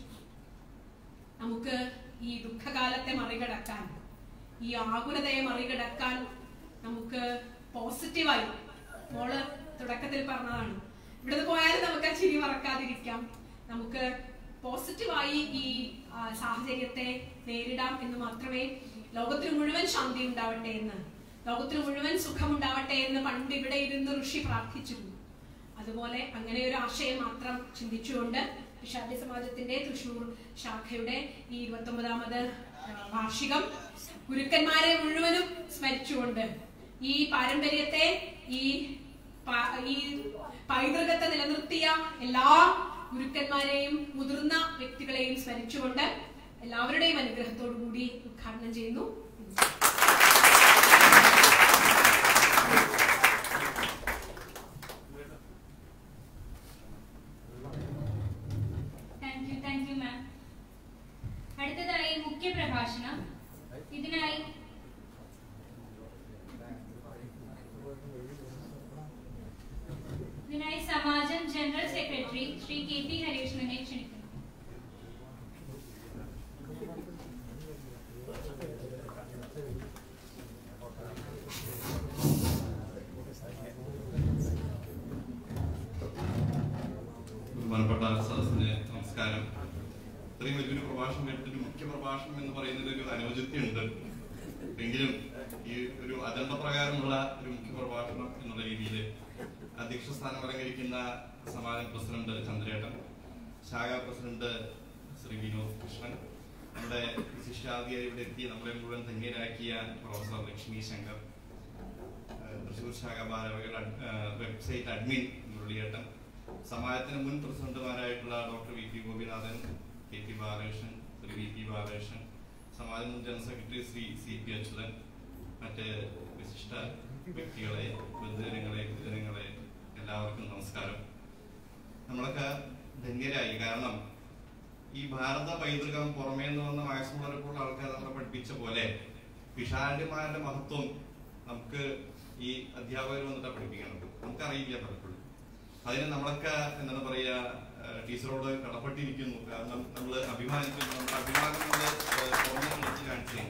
[SPEAKER 9] നമുക്ക് ഈ ദുഃഖകാലത്തെ മറികടക്കാൻ ഈ ആകുലതയെ മറികടക്കാൻ നമുക്ക് പോസിറ്റീവായി മോള് തുടക്കത്തിൽ പറഞ്ഞതാണ് ഇവിടുന്ന് പോയാലും നമുക്ക് ആ ചിരി മറക്കാതിരിക്കാം നമുക്ക് പോസിറ്റീവായി ഈ ആ, സാഹചര്യത്തെ നേരിടാം എന്ന് മാത്രമേ ലോകത്തിന് മുഴുവൻ ശാന്തി ഉണ്ടാവട്ടെ എന്ന് ലോകത്തിന് മുഴുവൻ സുഖമുണ്ടാവട്ടെ എന്ന് പണ്ട് ഇവിടെ ഇരുന്ന് ഋഷി പ്രാർത്ഥിച്ചിരുന്നു അതുപോലെ അങ്ങനെ ഒരു ആശയം മാത്രം ചിന്തിച്ചുകൊണ്ട് വിഷാദി സമാജത്തിന്റെ തൃശൂർ ശാഖയുടെ ഈ ഇരുപത്തി ഒമ്പതാമത് വാർഷികം ഗുരുക്കന്മാരെ മുഴുവനും സ്മരിച്ചുകൊണ്ട് ഈ പാരമ്പര്യത്തെ ഈ പ- ഈ പൈതൃകത്തെ നിലനിർത്തിയ എല്ലാ ഗുരുക്കന്മാരെയും മുതിർന്ന വ്യക്തികളെയും സ്മരിച്ചുകൊണ്ട് എല്ലാവരുടെയും അനുഗ്രഹത്തോടു കൂടി ഉദ്ഘാടനം ചെയ്യുന്നു
[SPEAKER 2] thank you thank you ma'am അടുത്തതായി മുഖ്യ പ്രഭാഷണം ഇതിനായി ഇതിനായി Samajam general secretary Shri K P ഹരികൃഷ്ണനെ ക്ഷണിക്കുന്നു
[SPEAKER 10] ഇത്രയും വലിയൊരു പ്രഭാഷണം കേട്ടിട്ട് മുഖ്യ പ്രഭാഷണം എന്ന് പറയുന്നതിൽ ഒരു അനുയോജ്യത ഉണ്ട് എങ്കിലും ഈ ഒരു അജണ്ട പ്രകാരമുള്ള ഒരു മുഖ്യ പ്രഭാഷണം എന്നുള്ള രീതിയിൽ അധ്യക്ഷ സ്ഥാനം അലങ്കരിക്കുന്ന സമാജം പ്രസിഡന്റ് ചന്ദ്രേട്ടൻ ശാഖ പ്രസിഡന്റ് ശ്രീ വിനോദ് കൃഷ്ണൻ നമ്മുടെ വിശിഷ്ടാധികാരി ഇവിടെ എത്തി നമ്മളെ മുഴുവൻ ധന്യരാക്കിയ പ്രൊഫസർ ലക്ഷ്മി ശങ്കർ ഏഹ് തൃശൂർ ശാഖ ഭാരവാഹികൾ അഡ്- ഏഹ് വെബ്സൈറ്റ് അഡ്മിൻ മുരളിയേട്ടൻ സമാജത്തിന് മുൻ പ്രസിഡന്റുമാരായിട്ടുള്ള doctor V P Gopinathan K P Balakrishnan Shri V P Balakrishnan സമാജ മുൻ general secretary Shri C P Achuthan മറ്റ് വിശിഷ്ട വ്യക്തികളെ ബന്ധുജനങ്ങളെ ഗുരുജനങ്ങളെ എല്ലാവർക്കും നമസ്കാരം നമ്മളൊക്കെ ധന്യരായി കാരണം ഈ ഭാരത പൈതൃകം പുറമേ നിന്ന് വന്ന മാക്സിമുള്ള ആൾക്കാർ നമ്മളെ പഠിപ്പിച്ച പോലെ പിഷാരന്മാരുടെ മഹത്വം നമുക്ക് ഈ അധ്യാപകർ വന്നിട്ട് പഠിപ്പിക്കണം നമുക്കറിയില്ല പലപ്പോഴും അതിന് നമ്മളൊക്കെ എന്താണ് പറയാ ഏഹ് ടീച്ചറോട് കടപ്പെട്ടിരിക്കുന്നു കാരണം നമ്മൾ അഭിമാനിക്കുന്നു നമ്മുടെ അഭിമാനം നമ്മൾ തുറന്നു നിർത്തി കാണിച്ചേ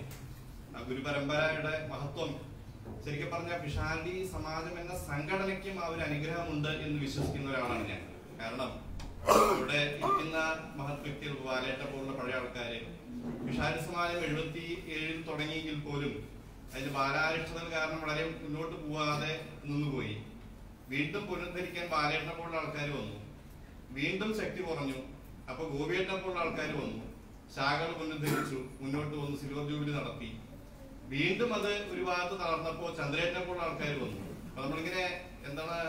[SPEAKER 10] ആ ഗുരുപരമ്പരയുടെ മഹത്വം ശരിക്കും പറഞ്ഞ പിഷാന്തി സമാജം എന്ന സംഘടനയ്ക്കും ആ ഒരു അനുഗ്രഹമുണ്ട് എന്ന് വിശ്വസിക്കുന്ന ഒരാളാണ് ഞാൻ കാരണം ഇവിടെ ഇരിക്കുന്ന മഹത് വ്യക്തികൾ വാലേട്ട പോലുള്ള പഴയ ആൾക്കാര് പിഷാരി സമാജം എഴുപത്തി ഏഴിൽ തുടങ്ങിയെങ്കിൽ പോലും അതിന്റെ ബാലാരിഷ്ടതൽ കാരണം വളരെ മുന്നോട്ട് പോവാതെ നിന്നുപോയി വീണ്ടും പുനരുദ്ധരിക്കാൻ ബാലേട്ടനെ പോലുള്ള ആൾക്കാർ വന്നു വീണ്ടും ശക്തി കുറഞ്ഞു അപ്പൊ ഗോപിയേട്ടനെ പോലുള്ള ആൾക്കാർ വന്നു ശാഖകൾ പുനരുദ്ധരിച്ചു മുന്നോട്ട് വന്നു സിൽവർ ജൂബിലി നടത്തി വീണ്ടും അത് ഒരു ഭാഗത്ത് തളർന്നപ്പോ ചന്ദ്രേട്ടനെ പോലുള്ള ആൾക്കാർ വന്നു അപ്പൊ നമ്മളിങ്ങനെ എന്താണ്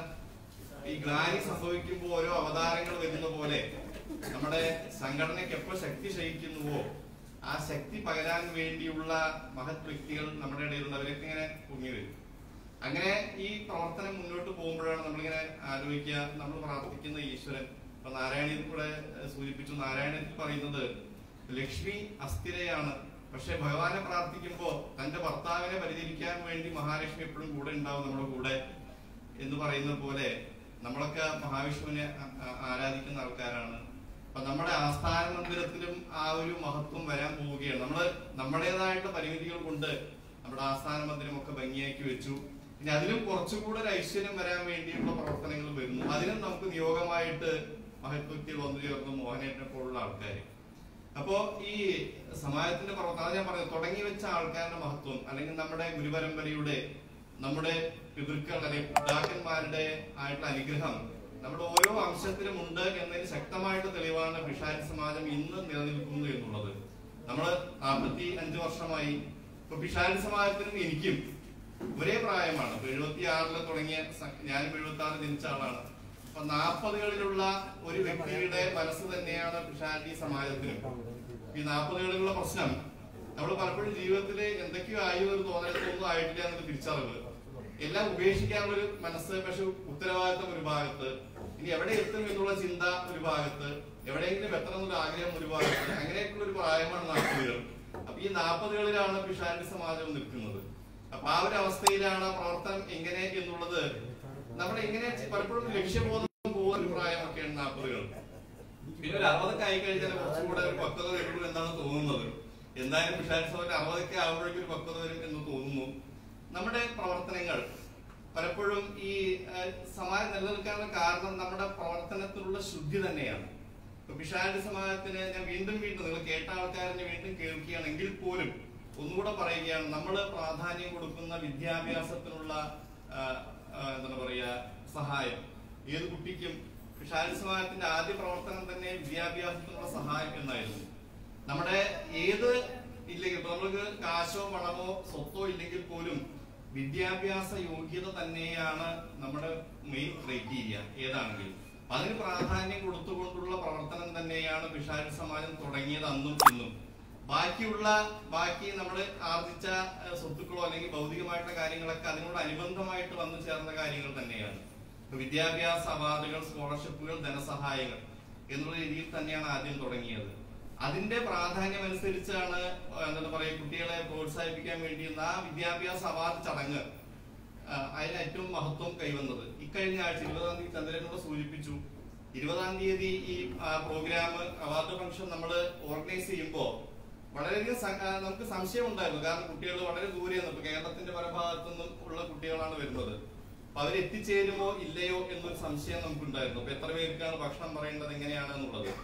[SPEAKER 10] ഈ ഗ്ലാനി സംഭവിക്കുമ്പോൾ ഓരോ അവതാരങ്ങൾ വരുന്ന പോലെ നമ്മുടെ സംഘടനയ്ക്ക് എപ്പോ ശക്തി ക്ഷയിക്കുന്നുവോ ആ ശക്തി പകരാൻ വേണ്ടിയുള്ള മഹത് വ്യക്തികൾ നമ്മുടെ ഇടയിലുള്ളവരൊക്കെ ഇങ്ങനെ പൊങ്ങി വരും അങ്ങനെ ഈ പ്രവർത്തനം മുന്നോട്ട് പോകുമ്പോഴാണ് നമ്മളിങ്ങനെ ആലോചിക്കുക നമ്മൾ പ്രാർത്ഥിക്കുന്ന ഈശ്വരൻ ഇപ്പൊ നാരായണീയത്തിൽ കൂടെ ഏഹ്, സൂചിപ്പിച്ചു നാരായണത്തിൽ പറയുന്നത് ലക്ഷ്മി അസ്ഥിരയാണ് പക്ഷെ ഭഗവാനെ പ്രാർത്ഥിക്കുമ്പോ തന്റെ ഭർത്താവിനെ പരിചരിക്കാൻ വേണ്ടി മഹാലക്ഷ്മി എപ്പോഴും കൂടെ ഉണ്ടാവും നമ്മുടെ കൂടെ എന്ന് പറയുന്ന പോലെ നമ്മളൊക്കെ മഹാവിഷ്ണുവിനെ ആ- ആ- ആരാധിക്കുന്ന ആൾക്കാരാണ് അപ്പൊ നമ്മുടെ ആസ്ഥാന മന്ദിരത്തിലും ആ ഒരു മഹത്വം വരാൻ പോവുകയാണ് നമ്മള് നമ്മുടേതായിട്ടുള്ള പരിമിതികൾ കൊണ്ട് നമ്മുടെ ആസ്ഥാന മന്ദിരം ഒക്കെ ഭംഗിയാക്കി വെച്ചു ഇനി അതിലും കുറച്ചുകൂടെ ഒരു ഐശ്വര്യം വരാൻ വേണ്ടിയുള്ള പ്രവർത്തനങ്ങൾ വരുന്നു അതിനും നമുക്ക് നിയോഗമായിട്ട് മഹത്വത്തിൽ വന്നു ചേർന്നു മോഹനേറ്റിനെ പോലുള്ള ആൾക്കാര് അപ്പോ ഈ സമാജത്തിന്റെ പ്രവർത്തനം അത് ഞാൻ പറഞ്ഞത് തുടങ്ങി വെച്ച ആൾക്കാരുടെ മഹത്വം അല്ലെങ്കിൽ നമ്മുടെ ഗുരുപരമ്പരയുടെ നമ്മുടെ പിതൃക്കൾ അല്ലെങ്കിൽ പിതാക്കന്മാരുടെ ആയിട്ടുള്ള അനുഗ്രഹം നമ്മുടെ ഓരോ അംശത്തിലും ഉണ്ട് എന്നതിന് ശക്തമായിട്ട് തെളിവാണ് പിഷാരി സമാജം ഇന്ന് നിലനിൽക്കുന്നു എന്നുള്ളത് നമ്മള് നാൽപ്പത്തി അഞ്ച് വർഷമായി ഇപ്പൊ പിഷാരി സമാജത്തിനും എനിക്കും ഒരേ പ്രായമാണ് ഇപ്പൊ എഴുപത്തി ആറില് തുടങ്ങിയ സ- ഞാനും എഴുപത്തി ആറിൽ ജനിച്ച ആളാണ് അപ്പൊ നാൽപ്പതുകളിലുള്ള ഒരു വ്യക്തിയുടെ മനസ്സ് തന്നെയാണ് പിഷാരി സമാജത്തിനും ഈ നാൽപ്പതുകളിലുള്ള പ്രശ്നം നമ്മൾ പലപ്പോഴും ജീവിതത്തിൽ എന്തൊക്കെയോ ആയി ഒരു തോന്നലൊന്നും ആയിട്ടില്ല എന്നൊരു തിരിച്ചറിവ് എല്ലാം ഉപേക്ഷിക്കാനുള്ള ഒരു മനസ്സ് പക്ഷെ ഉത്തരവാദിത്തം ഒരു ഭാഗത്ത് ഇനി എവിടെ എത്തും എന്നുള്ള ചിന്ത ഒരു ഭാഗത്ത് എവിടെയെങ്കിലും എത്തണം എന്നുള്ള ആഗ്രഹം ഒരു ഭാഗത്ത് അങ്ങനെയൊക്കെയുള്ള ഒരു പ്രായമാണ് നാൽപ്പതുകൾ അപ്പൊ ഈ നാൽപ്പതുകളിലാണ് പിഷാരി സമാജം നിൽക്കുന്നത് അപ്പൊ ആ ഒരു അവസ്ഥയിലാണ് ആ പ്രവർത്തനം എങ്ങനെ എന്നുള്ളത് നമ്മൾ എങ്ങനെ പലപ്പോഴും ലക്ഷ്യബോധം പോകുന്ന ഒരു പ്രായമൊക്കെയാണ് നാൽപ്പതുകൾ പിന്നെ ഒരു അറുപതൊക്കെ ആയി കഴിഞ്ഞാൽ കുറച്ചും കൂടെ ഒരു പക്വത വരുള്ളൂ എന്നാണ് തോന്നുന്നത് എന്തായാലും പിഷാരി സഭയിൽ അറുപതൊക്കെ ആകുമ്പോഴേക്കും ഒരു പക്വത വരും എന്ന് തോന്നുന്നു നമ്മുടെ പ്രവർത്തനങ്ങൾ പലപ്പോഴും ഈ ആ, സമാജം നിലനിൽക്കാനുള്ള കാരണം നമ്മുടെ പ്രവർത്തനത്തിലുള്ള ശുദ്ധി തന്നെയാണ് ഇപ്പൊ പിഷാരി സമാജത്തിന് ഞാൻ വീണ്ടും വീണ്ടും നിങ്ങൾ കേട്ട ആൾക്കാരിനെ വീണ്ടും കേൾക്കുകയാണെങ്കിൽ പോലും ഒന്നുകൂടെ പറയുകയാണ് നമ്മൾ പ്രാധാന്യം കൊടുക്കുന്ന വിദ്യാഭ്യാസത്തിനുള്ള ആ, ആ, എന്താണ് പറയാ സഹായം ഏത് കുട്ടിക്കും പിഷാരി സമാജത്തിന്റെ ആദ്യ പ്രവർത്തനം തന്നെ വിദ്യാഭ്യാസത്തിനുള്ള സഹായം എന്നായിരുന്നു നമ്മുടെ ഏത് ഇല്ലെങ്കിൽ ഇപ്പൊ നമ്മൾക്ക് കാശോ പണമോ സ്വത്തോ ഇല്ലെങ്കിൽ പോലും വിദ്യാഭ്യാസ യോഗ്യത തന്നെയാണ് നമ്മുടെ മെയിൻ ക്രൈറ്റീരിയ ഏതാണെങ്കിലും അപ്പൊ അതിന് പ്രാധാന്യം കൊടുത്തുകൊണ്ടുള്ള പ്രവർത്തനം തന്നെയാണ് പിഷാരി സമാജം തുടങ്ങിയത് അന്നും ഇന്നും ബാക്കിയുള്ള ബാക്കി നമ്മൾ ആർജിച്ച ഏഹ്, സ്വത്തുക്കളോ അല്ലെങ്കിൽ ഭൗതികമായിട്ടുള്ള കാര്യങ്ങളൊക്കെ അതിനോട് അനുബന്ധമായിട്ട് വന്നു ചേർന്ന കാര്യങ്ങൾ തന്നെയാണ് ഇപ്പൊ വിദ്യാഭ്യാസ അവാർഡുകൾ സ്കോളർഷിപ്പുകൾ ധനസഹായങ്ങൾ എന്നുള്ള രീതിയിൽ തന്നെയാണ് ആദ്യം തുടങ്ങിയത് അതിന്റെ പ്രാധാന്യം അനുസരിച്ചാണ് എന്താണ് പറയുക കുട്ടികളെ പ്രോത്സാഹിപ്പിക്കാൻ വേണ്ടിയുള്ള ആ വിദ്യാഭ്യാസ അവാർഡ് ചടങ്ങ് ആ, അതിന് ഏറ്റവും മഹത്വം കൈവന്നത് ഇക്കഴിഞ്ഞ ആഴ്ച ഇരുപതാം തീയതി ചന്ദ്രനോട് സൂചിപ്പിച്ചു ഇരുപതാം തീയതി ഈ പ്രോഗ്രാം അവാർഡ് ഫംഗ്ഷൻ നമ്മൾ ഓർഗനൈസ് ചെയ്യുമ്പോൾ വളരെയധികം സ- ആ, നമുക്ക് സംശയം ഉണ്ടായിരുന്നു കാരണം കുട്ടികൾ വളരെ ദൂരെ നിന്ന് ഇപ്പൊ കേരളത്തിന്റെ പല ഭാഗത്തു നിന്നും ഉള്ള കുട്ടികളാണ് വരുന്നത് അപ്പൊ അവർ എത്തിച്ചേരുമോ ഇല്ലയോ എന്നൊരു സംശയം നമുക്കുണ്ടായിരുന്നു അപ്പൊ എത്ര പേർക്കാണ് ഭക്ഷണം പറയേണ്ടത് എങ്ങനെയാണ് എന്നുള്ളത്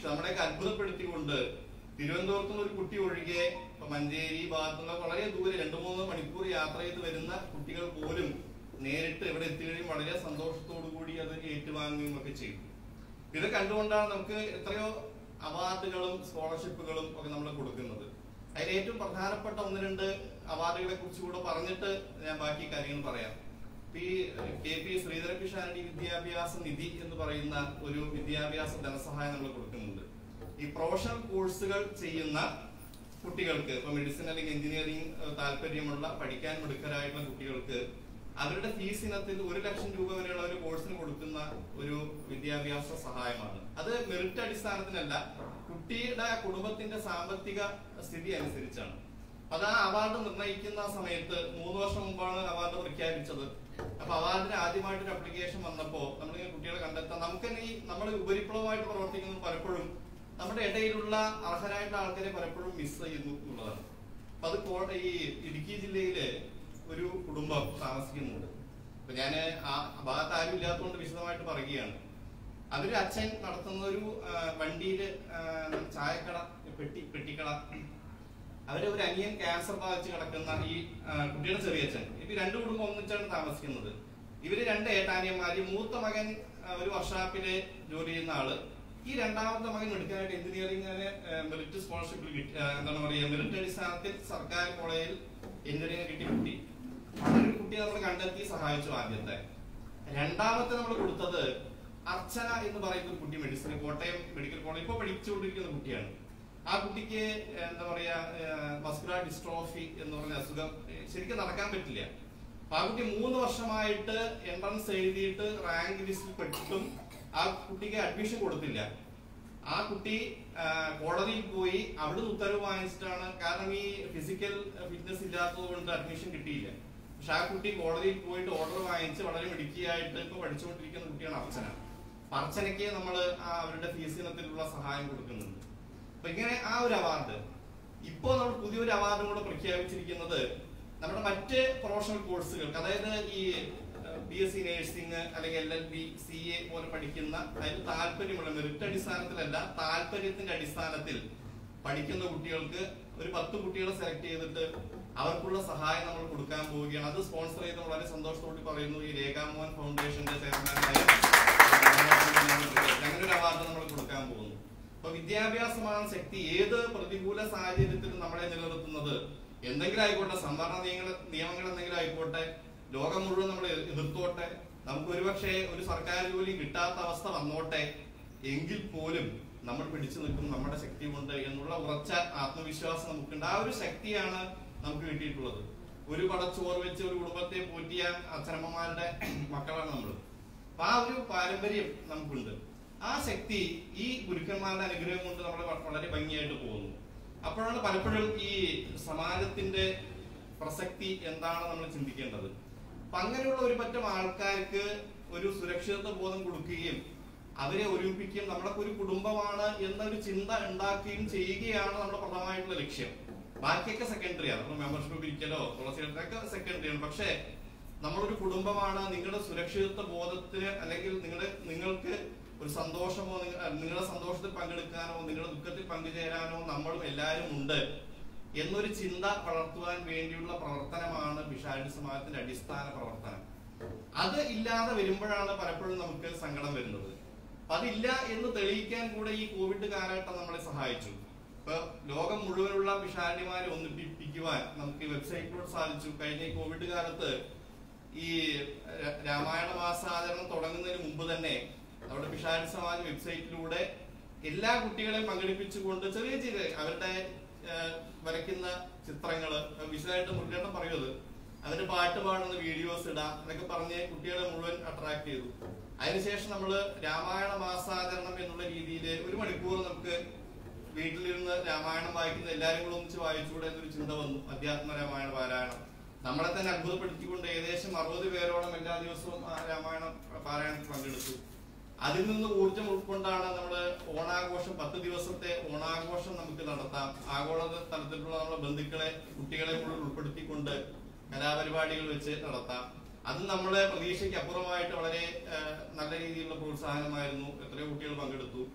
[SPEAKER 10] പക്ഷെ നമ്മളെയൊക്കെ അത്ഭുതപ്പെടുത്തിക്കൊണ്ട് തിരുവനന്തപുരത്ത് നിന്ന് ഒരു കുട്ടി ഒഴികെ ഇപ്പൊ മഞ്ചേരി ഭാഗത്തുള്ള വളരെ ദൂരെ രണ്ടു മൂന്ന് മണിക്കൂർ യാത്ര ചെയ്ത് വരുന്ന കുട്ടികൾ പോലും നേരിട്ട് ഇവിടെ എത്തുകയും വളരെ സന്തോഷത്തോടു കൂടി അത് ഏറ്റുവാങ്ങുകയും ഒക്കെ ചെയ്തു ഇത് കണ്ടുകൊണ്ടാണ് നമുക്ക് എത്രയോ അവാർഡുകളും സ്കോളർഷിപ്പുകളും ഒക്കെ നമ്മൾ കൊടുക്കുന്നത് അതിൽ ഏറ്റവും പ്രധാനപ്പെട്ട ഒന്ന് രണ്ട് അവാർഡുകളെ കുറിച്ച് കൂടെ പറഞ്ഞിട്ട് ഞാൻ ബാക്കി കാര്യങ്ങൾ പറയാം ഇപ്പൊ ഈ കെ പി ശ്രീധരകൃഷ്ണാനടി വിദ്യാഭ്യാസ നിധി എന്ന് പറയുന്ന ഒരു വിദ്യാഭ്യാസ ധനസഹായം നമ്മൾ കൊടുക്കുന്നുണ്ട് ഈ പ്രൊഫഷണൽ കോഴ്സുകൾ ചെയ്യുന്ന കുട്ടികൾക്ക് ഇപ്പൊ മെഡിസിൻ അല്ലെങ്കിൽ എഞ്ചിനീയറിംഗ് താല്പര്യമുള്ള പഠിക്കാൻ മിടുക്കരായിട്ടുള്ള കുട്ടികൾക്ക് അവരുടെ ഫീസ് ഇനത്തിൽ ഒരു ലക്ഷം രൂപ വരെയുള്ള ഒരു കോഴ്സിന് കൊടുക്കുന്ന ഒരു വിദ്യാഭ്യാസ സഹായമാണ് അത് മെറിറ്റ് അടിസ്ഥാനത്തിലല്ല കുട്ടിയുടെ കുടുംബത്തിന്റെ സാമ്പത്തിക സ്ഥിതി അനുസരിച്ചാണ് അത് ആ അവാർഡ് നിർണ്ണയിക്കുന്ന സമയത്ത് മൂന്ന് വർഷം മുമ്പാണ് അവാർഡ് പ്രഖ്യാപിച്ചത് അപ്പൊ അവാർഡിന് ആദ്യമായിട്ട് ഒരു അപ്ലിക്കേഷൻ വന്നപ്പോ നമ്മളിങ്ങനെ കുട്ടികളെ കണ്ടെത്താൻ നമുക്ക് തന്നെ ഈ നമ്മൾ ഉപരിപ്ലവമായിട്ട് പ്രവർത്തിക്കുന്നത് പലപ്പോഴും നമ്മുടെ ഇടയിലുള്ള അർഹരായിട്ടുള്ള ആൾക്കാരെ പലപ്പോഴും മിസ് ചെയ്യുന്നു എന്നുള്ളതാണ് അപ്പൊ അത് കോ- ഈ ഇടുക്കി ജില്ലയില് ഒരു കുടുംബം താമസിക്കുന്നുണ്ട് അപ്പൊ ഞാൻ ആ ഭാഗത്ത് ആരും ഇല്ലാത്തതുകൊണ്ട് വിശദമായിട്ട് പറയുകയാണ് അവര് അച്ഛൻ നടത്തുന്ന ഒരു ആ, വണ്ടിയില് ആ, ചായക്കട പെട്ടി പെട്ടിക്കട അവര് ഒരു അനിയൻ ക്യാൻസർ ബാധിച്ച് കിടക്കുന്ന ഈ ആ, കുട്ടിയുടെ ചെറിയച്ഛൻ ഇപ്പൊ ഈ രണ്ട് കുടുംബം ഒന്നിച്ചാണ് താമസിക്കുന്നത് ഇവര് രണ്ട് ഏട്ടാനിയന്മാര് മൂത്ത മകൻ ആ, ഒരു വർഷാപ്പില് ജോലി ചെയ്യുന്ന ആള് ഈ രണ്ടാമത്തെ മകൻ എടുക്കാനായിട്ട് എഞ്ചിനീയറിംഗിന് മെറിറ്റ് സ്കോളർഷിപ്പിൽ കിട്ടി ആ, എന്താണ് പറയുക മെറിറ്റ് അടിസ്ഥാനത്തിൽ സർക്കാർ കോളേജിൽ എഞ്ചിനീയറിംഗ് കിട്ടി കുട്ടി അങ്ങനെ ഒരു കുട്ടിയെ നമ്മൾ കണ്ടെത്തി സഹായിച്ചു ആദ്യത്തെ രണ്ടാമത്തെ നമ്മൾ കൊടുത്തത് അർച്ചന എന്ന് പറയുന്ന ഒരു കുട്ടി മെഡിസിൻ കോട്ടയം മെഡിക്കൽ കോളേജ് ഇപ്പൊ പഠിച്ചുകൊണ്ടിരിക്കുന്ന കുട്ടിയാണ് ആ കുട്ടിക്ക് എന്താ പറയാ മസ്കുലാർ ഡിസ്ട്രോഫി എന്ന് പറഞ്ഞ അസുഖം ഏഹ് ശരിക്കും നടക്കാൻ പറ്റില്ല അപ്പൊ ആ കുട്ടി മൂന്ന് വർഷമായിട്ട് എൻട്രൻസ് എഴുതിയിട്ട് റാങ്ക് ലിസ്റ്റിൽ പെട്ടിട്ടും ആ കുട്ടിക്ക് അഡ്മിഷൻ കൊടുത്തില്ല ആ കുട്ടി ആ, കോടതിയിൽ പോയി അവിടുന്ന് ഉത്തരവ് വാങ്ങിച്ചിട്ടാണ് കാരണം ഈ ഫിസിക്കൽ ഫിറ്റ്നസ് ഇല്ലാത്തത് കൊണ്ട് അഡ്മിഷൻ കിട്ടിയില്ല പക്ഷെ ആ കുട്ടി കോടതിയിൽ പോയിട്ട് ഓർഡർ വാങ്ങിച്ച് വളരെ മിടുക്കിയായിട്ട് ഇപ്പൊ പഠിച്ചുകൊണ്ടിരിക്കുന്ന കുട്ടിയാണ് അർച്ചന അപ്പൊ അർച്ചനയ്ക്ക് നമ്മൾ അവരുടെ ഫീസ് ഇനത്തിലുള്ള സഹായം കൊടുക്കുന്നുണ്ട് അപ്പൊ ഇങ്ങനെ ആ ഒരു അവാർഡ് ഇപ്പോ നമ്മൾ പുതിയൊരു അവാർഡും കൂടെ പ്രഖ്യാപിച്ചിരിക്കുന്നത് നമ്മുടെ മറ്റ് പ്രൊഫഷണൽ കോഴ്സുകൾക്ക് അതായത് ഈ ബി എസ് സി നഴ്സിംഗ് അല്ലെങ്കിൽ L L B C A പോലെ പഠിക്കുന്ന അതിൽ താല്പര്യമുള്ള മെറിറ്റ് അടിസ്ഥാനത്തിലല്ല താല്പര്യത്തിന്റെ അടിസ്ഥാനത്തിൽ പഠിക്കുന്ന കുട്ടികൾക്ക് ഒരു പത്ത് കുട്ടികളെ സെലക്ട് ചെയ്തിട്ട് അവർക്കുള്ള സഹായം നമ്മൾ കൊടുക്കാൻ പോവുകയാണ് അത് സ്പോൺസർ ചെയ്ത് വളരെ സന്തോഷത്തോടെ പറയുന്നു ഈ രേഖാമോഹൻ ഫൗണ്ടേഷന്റെ ചെയർമാനായ അങ്ങനെ ഒരു അവാർഡ് നമ്മൾ കൊടുക്കാൻ പോകുന്നു അപ്പൊ വിദ്യാഭ്യാസമാണ് ശക്തി ഏത് പ്രതികൂല സാഹചര്യത്തിലും നമ്മളെ നിലനിർത്തുന്നത് എന്തെങ്കിലും ആയിക്കോട്ടെ സംവരണ നിയമങ്ങൾ നിയമങ്ങൾ എന്തെങ്കിലും ആയിക്കോട്ടെ ലോകം മുഴുവൻ നമ്മൾ എതിർത്തോട്ടെ നമുക്ക് ഒരുപക്ഷെ ഒരു സർക്കാർ ജോലി കിട്ടാത്ത അവസ്ഥ വന്നോട്ടെ എങ്കിൽ പോലും നമ്മൾ പിടിച്ചു നിൽക്കും നമ്മുടെ ശക്തി കൊണ്ട് എന്നുള്ള ഉറച്ച ആത്മവിശ്വാസം നമുക്കുണ്ട് ആ ഒരു ശക്തിയാണ് നമുക്ക് കിട്ടിയിട്ടുള്ളത് ഒരു പടച്ചോറ് വെച്ച് ഒരു കുടുംബത്തെ പോറ്റിയ അച്ഛനമ്മമാരുടെ മക്കളാണ് നമ്മൾ അപ്പൊ ആ ഒരു പാരമ്പര്യം നമുക്കുണ്ട് ആ ശക്തി ഈ ഗുരുക്കന്മാരുടെ അനുഗ്രഹം കൊണ്ട് നമ്മൾ വളരെ ഭംഗിയായിട്ട് പോകുന്നു അപ്പോഴാണ് പലപ്പോഴും ഈ സമാജത്തിന്റെ പ്രസക്തി എന്താണ് നമ്മൾ ചിന്തിക്കേണ്ടത് അപ്പൊ അങ്ങനെയുള്ള ഒരു പറ്റം ആൾക്കാർക്ക് ഒരു സുരക്ഷിതത്വ ബോധം കൊടുക്കുകയും അവരെ ഒരുമിപ്പിക്കുകയും നമ്മളൊക്കെ ഒരു കുടുംബമാണ് എന്നൊരു ചിന്ത ഉണ്ടാക്കുകയും ചെയ്യുകയാണ് നമ്മുടെ പ്രധാനമായിട്ടുള്ള ലക്ഷ്യം ബാക്കിയൊക്കെ സെക്കൻഡറി ആണ് നമ്മൾ മെമ്പർഷിപ്പ് പിരിക്കലോ തുളസി ഒക്കെ സെക്കൻഡറി ആണ് പക്ഷേ നമ്മളൊരു കുടുംബമാണ് നിങ്ങളുടെ സുരക്ഷിതത്വ ബോധത്തിന് അല്ലെങ്കിൽ നിങ്ങളുടെ നിങ്ങൾക്ക് ഒരു സന്തോഷമോ നിങ്ങ- അഹ് നിങ്ങളുടെ സന്തോഷത്തിൽ പങ്കെടുക്കാനോ നിങ്ങളുടെ ദുഃഖത്തിൽ പങ്കുചേരാനോ നമ്മളും എല്ലാവരും ഉണ്ട് എന്നൊരു ചിന്ത വളർത്തുവാൻ വേണ്ടിയുള്ള പ്രവർത്തനമാണ് വിഷാദി സമാജത്തിന്റെ അടിസ്ഥാന പ്രവർത്തനം അത് ഇല്ലാതെ വരുമ്പോഴാണ് പലപ്പോഴും നമുക്ക് സങ്കടം വരുന്നത് അപ്പൊ അതില്ല എന്ന് തെളിയിക്കാൻ കൂടെ ഈ കോവിഡ് കാലഘട്ടം നമ്മളെ സഹായിച്ചു ഇപ്പൊ ലോകം മുഴുവനുള്ള പിഷാരിമാരെ ഒന്നിപ്പിക്കുവാൻ നമുക്ക് ഈ വെബ്സൈറ്റിലൂടെ സാധിച്ചു കഴിഞ്ഞ ഈ കോവിഡ് കാലത്ത് ഈ ര- രാമായണ മാസാചരണം തുടങ്ങുന്നതിന് മുമ്പ് തന്നെ നമ്മുടെ പിഷാരി സമാജ് വെബ്സൈറ്റിലൂടെ എല്ലാ കുട്ടികളെയും പങ്കെടുപ്പിച്ചുകൊണ്ട് ചെറിയ ചെറിയ അവരുടെ ഏഹ്, വരയ്ക്കുന്ന ചിത്രങ്ങള് വിശദമായിട്ട് മുരുകേട്ടൻ പറയുന്നത് അവര് പാട്ട് പാടുന്ന വീഡിയോസ് ഇടാം എന്നൊക്കെ പറഞ്ഞ് കുട്ടികളെ മുഴുവൻ അട്രാക്ട് ചെയ്തു അതിനുശേഷം നമ്മള് രാമായണ മാസാചരണം എന്നുള്ള രീതിയിൽ ഒരു മണിക്കൂർ നമുക്ക് വീട്ടിലിരുന്ന് രാമായണം വായിക്കുന്ന എല്ലാരും കൂടെ ഒന്നിച്ച് വായിച്ചുകൂടെ എന്നൊരു ചിന്ത വന്നു അധ്യാത്മ രാമായണ പാരായണം നമ്മളെ തന്നെ അത്ഭുതപ്പെടുത്തിക്കൊണ്ട് ഏകദേശം അറുപത് പേരോളം എല്ലാ ദിവസവും ആ രാമായണ പാരായണത്തിൽ പങ്കെടുത്തു അതിൽ നിന്ന് ഊർജം ഉൾക്കൊണ്ടാണ് നമ്മുടെ ഓണാഘോഷം പത്ത് ദിവസത്തെ ഓണാഘോഷം നമുക്ക് നടത്താം ആഗോള തലത്തിലുള്ള നമ്മുടെ ബന്ധുക്കളെ കുട്ടികളെ മുഴുവൻ ഉൾപ്പെടുത്തിക്കൊണ്ട് കലാപരിപാടികൾ വെച്ച് നടത്താം അത് നമ്മളെ പ്രതീക്ഷയ്ക്ക് അപ്പുറമായിട്ട് വളരെ ആ, നല്ല രീതിയിലുള്ള പ്രോത്സാഹനമായിരുന്നു എത്രയോ കുട്ടികൾ പങ്കെടുത്തു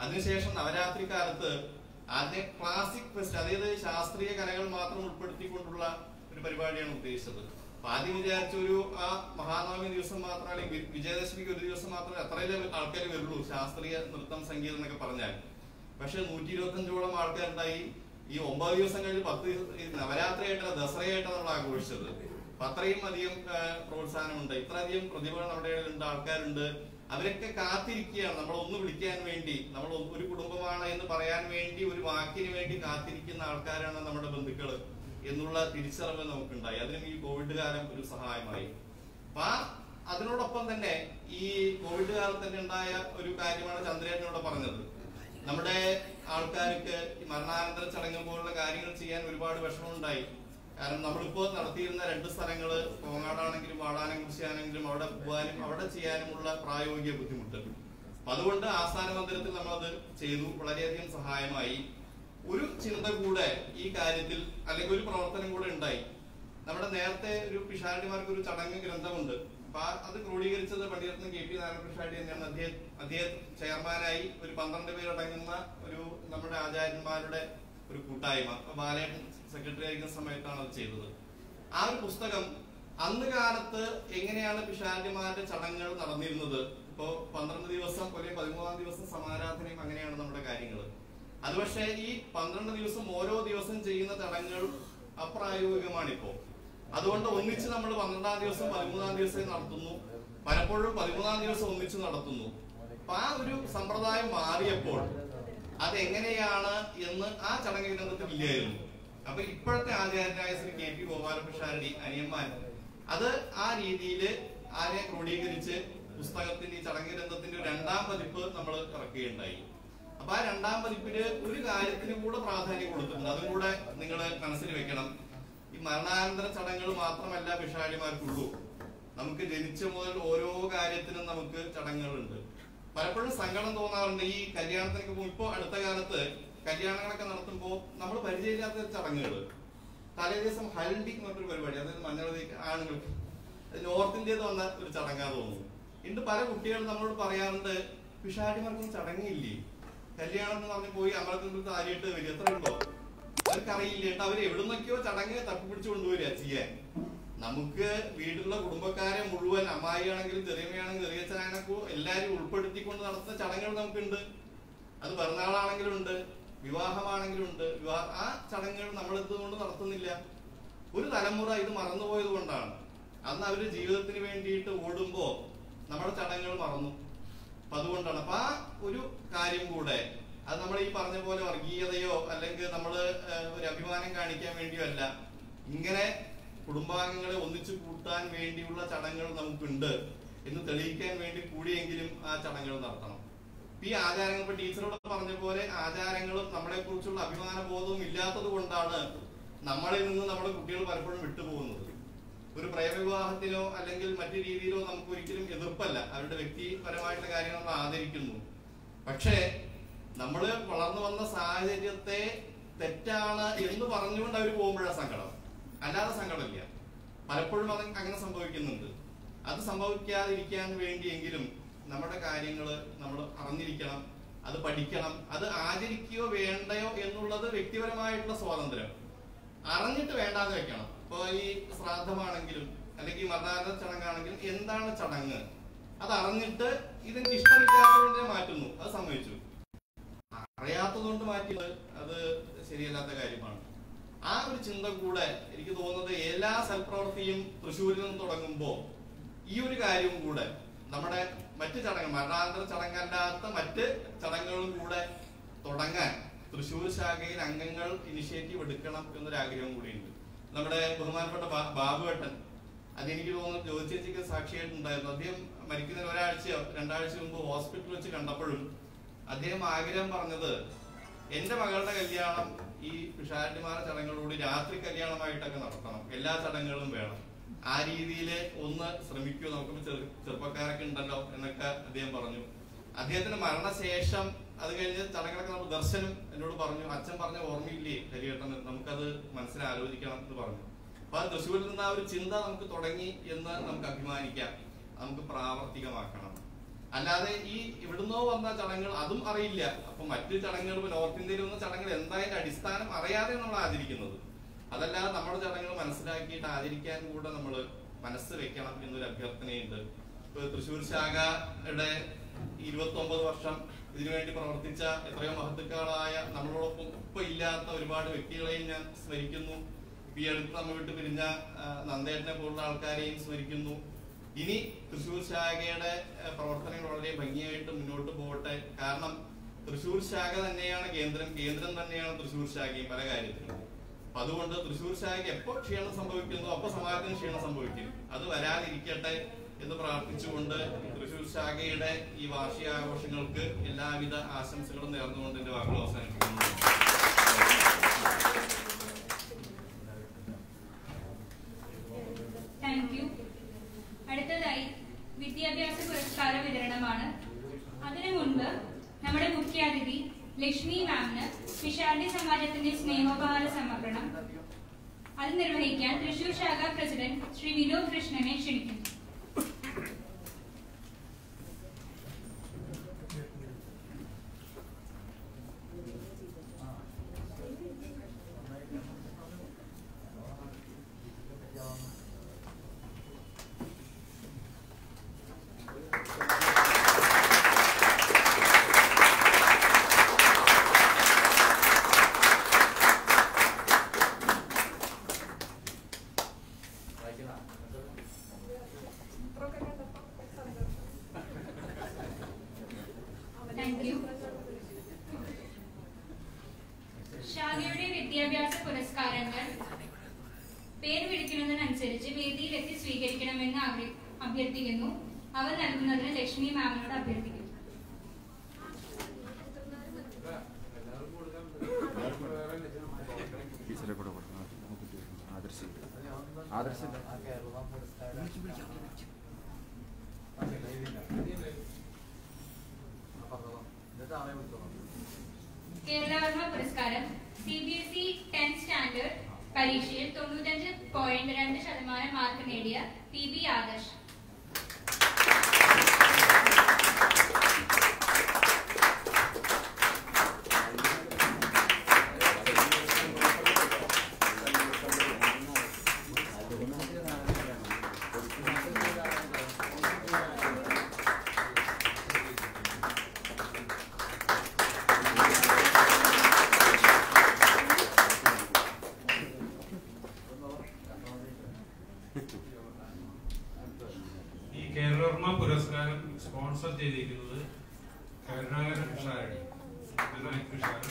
[SPEAKER 10] അതിനുശേഷം നവരാത്രി കാലത്ത് ആദ്യം ക്ലാസിക് ഫെസ്റ്റ് അതായത് ശാസ്ത്രീയ കലകൾ മാത്രം ഉൾപ്പെടുത്തിക്കൊണ്ടുള്ള ഒരു പരിപാടിയാണ് ഉദ്ദേശിച്ചത് അപ്പൊ ആദ്യം വിചാരിച്ച ഒരു ആ മഹാനവമി ദിവസം മാത്രം അല്ലെങ്കിൽ വി- വിജയദശമിക്ക് ഒരു ദിവസം മാത്രമേ അത്രയിലെ ആൾക്കാർ വരുള്ളൂ ശാസ്ത്രീയ നൃത്തം സംഗീതം എന്നൊക്കെ പറഞ്ഞാൽ പക്ഷെ നൂറ്റി ഇരുപത്തഞ്ചോളം ആൾക്കാരുണ്ടായി ഈ ഒമ്പത് ദിവസം കഴിഞ്ഞ് പത്ത് ദിവസം ഈ നവരാത്രിയായിട്ടല്ല ദസറയായിട്ടാണ് നമ്മൾ ആഘോഷിച്ചത് അപ്പൊ അത്രയും അധികം ആ, പ്രോത്സാഹനമുണ്ട് ഇത്രയധികം പ്രതിഭകൾ നമ്മുടെ ഇടയിലുണ്ട് ആൾക്കാരുണ്ട് അവരൊക്കെ കാത്തിരിക്കുകയാണ് നമ്മൾ ഒന്ന് വിളിക്കാൻ വേണ്ടി നമ്മൾ ഒന്ന് ഒരു കുടുംബമാണ് എന്ന് പറയാൻ വേണ്ടി ഒരു വാക്കിന് വേണ്ടി കാത്തിരിക്കുന്ന ആൾക്കാരാണ് നമ്മുടെ ബന്ധുക്കൾ എന്നുള്ള തിരിച്ചറിവ് നമുക്കുണ്ടായി അതിനും ഈ കോവിഡ് കാലം ഒരു സഹായമായി അപ്പൊ ആ അതിനോടൊപ്പം തന്നെ ഈ കോവിഡ് കാലത്ത് തന്നെ ഉണ്ടായ ഒരു കാര്യമാണ് ചന്ദ്രേട്ടനോട് പറഞ്ഞത് നമ്മുടെ ആൾക്കാർക്ക് ഈ മരണാനന്തര ചടങ്ങ് പോലുള്ള കാര്യങ്ങൾ ചെയ്യാൻ ഒരുപാട് വിഷമമുണ്ടായി കാരണം നമ്മളിപ്പോ നടത്തിയിരുന്ന രണ്ട് സ്ഥലങ്ങള് കോങ്ങാടാണെങ്കിലും വാടാനംകുറിച്ചാണെങ്കിലും അവിടെ പോകാനും അവിടെ ചെയ്യാനുമുള്ള പ്രായോഗിക ബുദ്ധിമുട്ട് അപ്പൊ അതുകൊണ്ട് ആസ്ഥാന മന്ദിരത്തിൽ നമ്മളത് ചെയ്തു വളരെയധികം സഹായമായി ഒരു ചിന്ത കൂടെ ഈ കാര്യത്തിൽ അല്ലെങ്കിൽ ഒരു പ്രവർത്തനം കൂടെ ഉണ്ടായി നമ്മുടെ നേരത്തെ ഒരു പിഷാരടിമാർക്ക് ഒരു ചടങ്ങ് ഗ്രന്ഥമുണ്ട് അപ്പൊ ആ- അത് ക്രോഡീകരിച്ചത് പണ്ഡിതരത്നം കെ പി നാരായണ പിഷാരടി തന്നെയാണ് അദ്ദേഹം അദ്ദേഹം ചെയർമാനായി ഒരു പന്ത്രണ്ട് പേരടങ്ങുന്ന ഒരു നമ്മുടെ ആചാര്യന്മാരുടെ ഒരു കൂട്ടായ്മ അപ്പൊ ബാലേട്ടൻ സെക്രട്ടറി ആയിരിക്കുന്ന സമയത്താണ് അത് ചെയ്തത് ആ ഒരു പുസ്തകം അന്ന് കാലത്ത് എങ്ങനെയാണ് പിഷാരടിമാരുടെ ചടങ്ങുകൾ നടന്നിരുന്നത് ഇപ്പോ പന്ത്രണ്ട് ദിവസം അല്ലെങ്കിൽ പതിമൂന്നാം ദിവസം സമാരാധനയും അങ്ങനെയാണ് നമ്മുടെ കാര്യങ്ങൾ അത് പക്ഷേ ഈ പന്ത്രണ്ട് ദിവസം ഓരോ ദിവസം ചെയ്യുന്ന ചടങ്ങുകൾ അപ്രായോഗികമാണിപ്പോ അതുകൊണ്ട് ഒന്നിച്ച് നമ്മൾ പന്ത്രണ്ടാം ദിവസം പതിമൂന്നാം ദിവസം നടത്തുന്നു പലപ്പോഴും പതിമൂന്നാം ദിവസം ഒന്നിച്ച് നടത്തുന്നു അപ്പൊ ആ ഒരു സമ്പ്രദായം മാറിയപ്പോൾ അതെങ്ങനെയാണ് എന്ന് ആ ചടങ്ങ് ഗ്രന്ഥത്തിൽ ഇല്ലായിരുന്നു അപ്പൊ ഇപ്പോഴത്തെ ആചാര്യനായ ശ്രീ കെ പി ഗോപാലകൃഷ്ണാരടി അനിയന്മാൻ അത് ആ രീതിയിൽ ആരെ ക്രോഡീകരിച്ച് പുസ്തകത്തിന്റെ ഈ ചടങ്ങ് ഗ്രന്ഥത്തിന്റെ ഒരു രണ്ടാം പതിപ്പ് നമ്മൾ ഇറക്കുകയുണ്ടായി അപ്പൊ ആ രണ്ടാം പതിപ്പില് ഒരു കാര്യത്തിന് കൂടെ പ്രാധാന്യം കൊടുത്തിട്ടുണ്ട് അതും കൂടെ നിങ്ങൾ മനസ്സിൽ വെക്കണം ഈ മരണാനന്തര ചടങ്ങുകൾ മാത്രമല്ല പിഷാടിമാർക്കുള്ളൂ നമുക്ക് ജനിച്ച മുതൽ ഓരോ കാര്യത്തിനും നമുക്ക് ചടങ്ങുകളുണ്ട് പലപ്പോഴും സങ്കടം തോന്നാറുണ്ട് ഈ കല്യാണത്തിനൊക്കെ പോകും ഇപ്പൊ അടുത്ത കാലത്ത് കല്യാണങ്ങളൊക്കെ നടത്തുമ്പോൾ നമ്മൾ പരിചയമില്ലാത്ത ചടങ്ങുകൾ തലേ ദിവസം ഹൽഡി എന്ന് പറഞ്ഞൊരു പരിപാടി അതായത് മഞ്ഞൾ തേക്ക് ആണുങ്ങൾക്ക് അത് നോർത്ത് ഇന്ത്യയിൽ വന്ന ഒരു ചടങ്ങാ തോന്നുന്നു ഇന്ന് പല കുട്ടികളും നമ്മളോട് പറയാറുണ്ട് പിഷാടിമാർക്കൊന്നും ചടങ്ങില്ലേ കല്യാണം എന്ന് പറഞ്ഞ് പോയി അമ്പലത്തിൽ താരിയിട്ട് വരിക എത്ര ഉണ്ടോ അവർക്ക് അറിയില്ല കേട്ടോ അവര് എവിടുന്നൊക്കെയോ ചടങ്ങ് തപ്പിപ്പിടിച്ചു കൊണ്ടുവരിക ചെയ്യാൻ നമുക്ക് വീട്ടിലുള്ള കുടുംബക്കാരെ മുഴുവൻ അമ്മായിയാണെങ്കിലും ചെറിയമ്മയാണെങ്കിലും ചെറിയച്ഛനാണെങ്കിലും എല്ലാരും ഉൾപ്പെടുത്തിക്കൊണ്ട് നടത്തുന്ന ചടങ്ങുകൾ നമുക്കുണ്ട് അത് പിറന്നാളാണെങ്കിലും ഉണ്ട് വിവാഹമാണെങ്കിലും ഉണ്ട് വിവാഹ ആ ചടങ്ങുകൾ നമ്മൾ എന്തുകൊണ്ട് നടത്തുന്നില്ല ഒരു തലമുറ ഇത് മറന്നുപോയത് കൊണ്ടാണ് അന്ന് അവര് ജീവിതത്തിന് വേണ്ടിയിട്ട് ഓടുമ്പോ നമ്മുടെ ചടങ്ങുകൾ മറന്നു അപ്പൊ അതുകൊണ്ടാണ് അപ്പൊ ആ ഒരു കാര്യം കൂടെ അത് നമ്മൾ ഈ പറഞ്ഞ പോലെ വർഗീയതയോ അല്ലെങ്കിൽ നമ്മൾ ഒരു അഭിമാനം കാണിക്കാൻ വേണ്ടിയോ അല്ല ഇങ്ങനെ കുടുംബാംഗങ്ങളെ ഒന്നിച്ചു കൂട്ടാൻ വേണ്ടിയുള്ള ചടങ്ങുകൾ നമുക്കുണ്ട് എന്ന് തെളിയിക്കാൻ വേണ്ടി കൂടിയെങ്കിലും ആ ചടങ്ങുകൾ നടത്തണം ഇപ്പൊ ഈ ആചാരങ്ങൾ ഇപ്പൊ ടീച്ചറോട് പറഞ്ഞ പോലെ ആചാരങ്ങളും നമ്മളെ കുറിച്ചുള്ള അഭിമാന ബോധവും ഇല്ലാത്തത് കൊണ്ടാണ് നമ്മളിൽ നിന്ന് നമ്മുടെ കുട്ടികൾ പലപ്പോഴും വിട്ടുപോകുന്നത് ഒരു പ്രേമവിവാഹത്തിനോ അല്ലെങ്കിൽ മറ്റു രീതിയിലോ നമുക്ക് ഒരിക്കലും എതിർപ്പല്ല അവരുടെ വ്യക്തിപരമായിട്ടുള്ള കാര്യങ്ങൾ നമ്മൾ ആദരിക്കുന്നു പക്ഷേ നമ്മൾ വളർന്നു വന്ന സാഹചര്യത്തെ തെറ്റാണ് എന്ന് പറഞ്ഞുകൊണ്ട് അവർ പോകുമ്പോഴാണ് സങ്കടം അല്ലാതെ സങ്കടമില്ല പലപ്പോഴും അത് അങ്ങനെ സംഭവിക്കുന്നുണ്ട് അത് സംഭവിക്കാതിരിക്കാൻ വേണ്ടിയെങ്കിലും നമ്മുടെ കാര്യങ്ങൾ നമ്മൾ അറിഞ്ഞിരിക്കണം അത് പഠിക്കണം അത് ആചരിക്കുകയോ വേണ്ടയോ എന്നുള്ളത് വ്യക്തിപരമായിട്ടുള്ള സ്വാതന്ത്ര്യം അറിഞ്ഞിട്ട് വേണ്ടാന്ന് വെക്കണം ഇപ്പൊ ഈ ശ്രാദ്ധമാണെങ്കിലും അല്ലെങ്കിൽ മരണാനന്തര ചടങ്ങാണെങ്കിലും എന്താണ് ചടങ്ങ് അത് അറിഞ്ഞിട്ട് ഇതെനിക്ക് ഇഷ്ടമില്ലാത്തതുകൊണ്ട് ഞാൻ മാറ്റുന്നു അത് സമ്മതിച്ചു അറിയാത്തതുകൊണ്ട് മാറ്റിയത് അത് ശരിയല്ലാത്ത കാര്യമാണ് ആ ഒരു ചിന്ത കൂടെ എനിക്ക് തോന്നുന്നത് എല്ലാ സൽപ്രവൃത്തിയും തൃശ്ശൂരിൽ നിന്ന് തുടങ്ങുമ്പോൾ ഈ ഒരു കാര്യവും കൂടെ നമ്മുടെ മറ്റ് ചടങ്ങ് മരണാനന്തര ചടങ്ങല്ലാത്ത മറ്റ് ചടങ്ങുകളും കൂടെ തുടങ്ങാൻ തൃശ്ശൂർ ശാഖയിൽ അംഗങ്ങൾ ഇനിഷ്യേറ്റീവ് എടുക്കണം എന്നൊരു ആഗ്രഹം കൂടിയുണ്ട് നമ്മുടെ ബഹുമാനപ്പെട്ട ബാ- ബാബുവേട്ടൻ അതെനിക്ക് തോന്നുന്നു ജ്യോതിച്ചേച്ചിക്ക് സാക്ഷിയായിട്ടുണ്ടായിരുന്നു അദ്ദേഹം മരിക്കുന്നതിന് ഒരാഴ്ചയോ രണ്ടാഴ്ച മുമ്പ് ഹോസ്പിറ്റലിൽ വെച്ച് കണ്ടപ്പോഴും അദ്ദേഹം ആഗ്രഹം പറഞ്ഞത് എന്റെ മകളുടെ കല്യാണം ഈ പിഷാരട്ടിമാര ചടങ്ങുകളോട് രാത്രി കല്യാണമായിട്ടൊക്കെ നടത്തണം എല്ലാ ചടങ്ങുകളും വേണം ആ രീതിയിൽ ഒന്ന് ശ്രമിക്കൂ നമുക്കിപ്പോ ചെറു ചെറുപ്പക്കാരൊക്കെ ഉണ്ടല്ലോ എന്നൊക്കെ അദ്ദേഹം പറഞ്ഞു അദ്ദേഹത്തിന്റെ മരണശേഷം അത് കഴിഞ്ഞ് ചടങ്ങുകളൊക്കെ നമ്മൾ ദർശനം എന്നോട് പറഞ്ഞു അച്ഛൻ പറഞ്ഞ ഓർമ്മയില്ലേ ഹരിയേട്ടൻ നമുക്കത് മനസ്സിലാലോചിക്കണം എന്ന് പറഞ്ഞു അപ്പൊ ആ തൃശ്ശൂരിൽ നിന്ന് ആ ഒരു ചിന്ത നമുക്ക് തുടങ്ങി എന്ന് നമുക്ക് അഭിമാനിക്കാം നമുക്ക് പ്രാവർത്തികമാക്കണം അല്ലാതെ ഈ ഇവിടുന്നോ വന്ന ചടങ്ങുകൾ അതും അറിയില്ല അപ്പൊ മറ്റു ചടങ്ങുകൾ ഇപ്പൊ നോർത്ത് ഇന്ത്യയിൽ വന്ന ചടങ്ങുകൾ എന്തായാലും അടിസ്ഥാനം അറിയാതെ നമ്മൾ ആചരിക്കുന്നത് അതല്ലാതെ നമ്മുടെ ചടങ്ങുകൾ മനസ്സിലാക്കിയിട്ട് ആചരിക്കാൻ കൂടെ നമ്മൾ മനസ്സ് വെക്കണം എന്നൊരു അഭ്യർത്ഥനയുണ്ട് ഇപ്പൊ തൃശ്ശൂർ ശാഖയുടെ ഇരുപത്തി ഒമ്പത് വർഷം ഇതിനുവേണ്ടി പ്രവർത്തിച്ച എത്രയോ മഹത്തുക്കളായ നമ്മളോടൊപ്പം ഇപ്പൊ ഇല്ലാത്ത ഒരുപാട് വ്യക്തികളെയും ഞാൻ സ്മരിക്കുന്നു ഈ അടുത്ത് നമ്മൾ വിട്ട് പിരിഞ്ഞ ആ, നന്ദേട്ടനെ പോലുള്ള ആൾക്കാരെയും സ്മരിക്കുന്നു ഇനി തൃശ്ശൂർ ശാഖയുടെ ആ, പ്രവർത്തനങ്ങൾ വളരെ ഭംഗിയായിട്ട് മുന്നോട്ട് പോകട്ടെ കാരണം തൃശ്ശൂർ ശാഖ തന്നെയാണ് കേന്ദ്രം കേന്ദ്രം തന്നെയാണ് തൃശ്ശൂർ ശാഖയും പല കാര്യത്തിലും അപ്പൊ അതുകൊണ്ട് തൃശ്ശൂർ ശാഖയ്ക്ക് എപ്പോ ക്ഷീണം സംഭവിക്കുന്നു അപ്പൊ സമാജത്തിന് ക്ഷീണം സംഭവിക്കും അത് വരാതിരിക്കട്ടെ എന്ന് പ്രാർത്ഥിച്ചുകൊണ്ട് തൃശ്ശൂർ ശാഖയുടെ ഈ വാർഷികാഘോഷങ്ങൾക്ക് എല്ലാവിധ ആശംസകളും നേർന്നുകൊണ്ട് എന്റെ വാക്കുകൾ അവസാനിപ്പിക്കുന്നു
[SPEAKER 2] താങ്ക് യു അടുത്തതായി വിദ്യാഭ്യാസ പുരസ്കാര വിതരണമാണ് അതിനു മുൻപ് നമ്മുടെ മുഖ്യാതിഥി ലക്ഷ്മി മാമിന് വിശാലി സമാജത്തിന്റെ സ്നേഹോപഹാര സമർപ്പണം അത് നിർവഹിക്കാൻ തൃശൂർ ശാഖ പ്രസിഡന്റ് ശ്രീ വിനോദ് കൃഷ്ണനെ ക്ഷണിക്കുന്നു താങ്ക് യു ശാഖയുടെ വിദ്യാഭ്യാസ പുരസ്കാരങ്ങൾ പേര് വിളിക്കുന്നതിനനുസരിച്ച് വേദിയിലെത്തി സ്വീകരിക്കണമെന്ന് ആഗ്ര- അഭ്യർത്ഥിക്കുന്നു അവ നൽകുന്നതിന് ലക്ഷ്മി മാമിനോട് അഭ്യർത്ഥിക്കുന്നു
[SPEAKER 7] ടീച്ചറെ കൂടെ കൊടുക്കണം നമുക്ക് ആദർശം ആദർശം
[SPEAKER 2] കേരളവർമ്മ പുരസ്കാരം C B S E tenth standard പരീക്ഷയിൽ തൊണ്ണൂറ്റഞ്ച് പോയിന്റ് രണ്ട് ശതമാനം മാർക്ക് നേടിയ പി ബി ആദർശ്
[SPEAKER 5] ഈ കേരളവർമ്മ പുരസ്കാരം സ്പോൺസർ ചെയ്തിരിക്കുന്നത് Karunakaran Sharody Vinayak Pisharody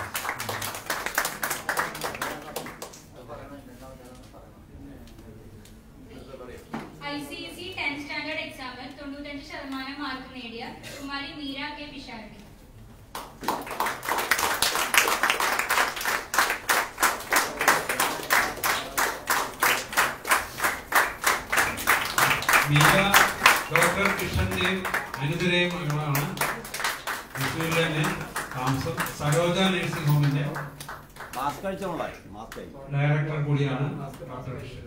[SPEAKER 2] I C S E tenth standard എക്സാമിൽ തൊണ്ണൂറ്റഞ്ച് ശതമാനം മാർക്ക് നേടിയ കുമാരി മീര കെ പിഷാരടി
[SPEAKER 5] മീര ഡോക്ടർ കൃഷ്ണന്റെയും അനുദരയും മകളാണ് തൃശ്ശൂരിൽ തന്നെ താമസം സരോജ നഴ്സിംഗ് ഹോമിന്റെ
[SPEAKER 6] മാസ്ക് അഴിച്ചോളായി മാസ്ക് അഴിച്ചു
[SPEAKER 5] ഡയറക്ടർ കൂടിയാണ് ഡോക്ടർ കൃഷ്ണൻ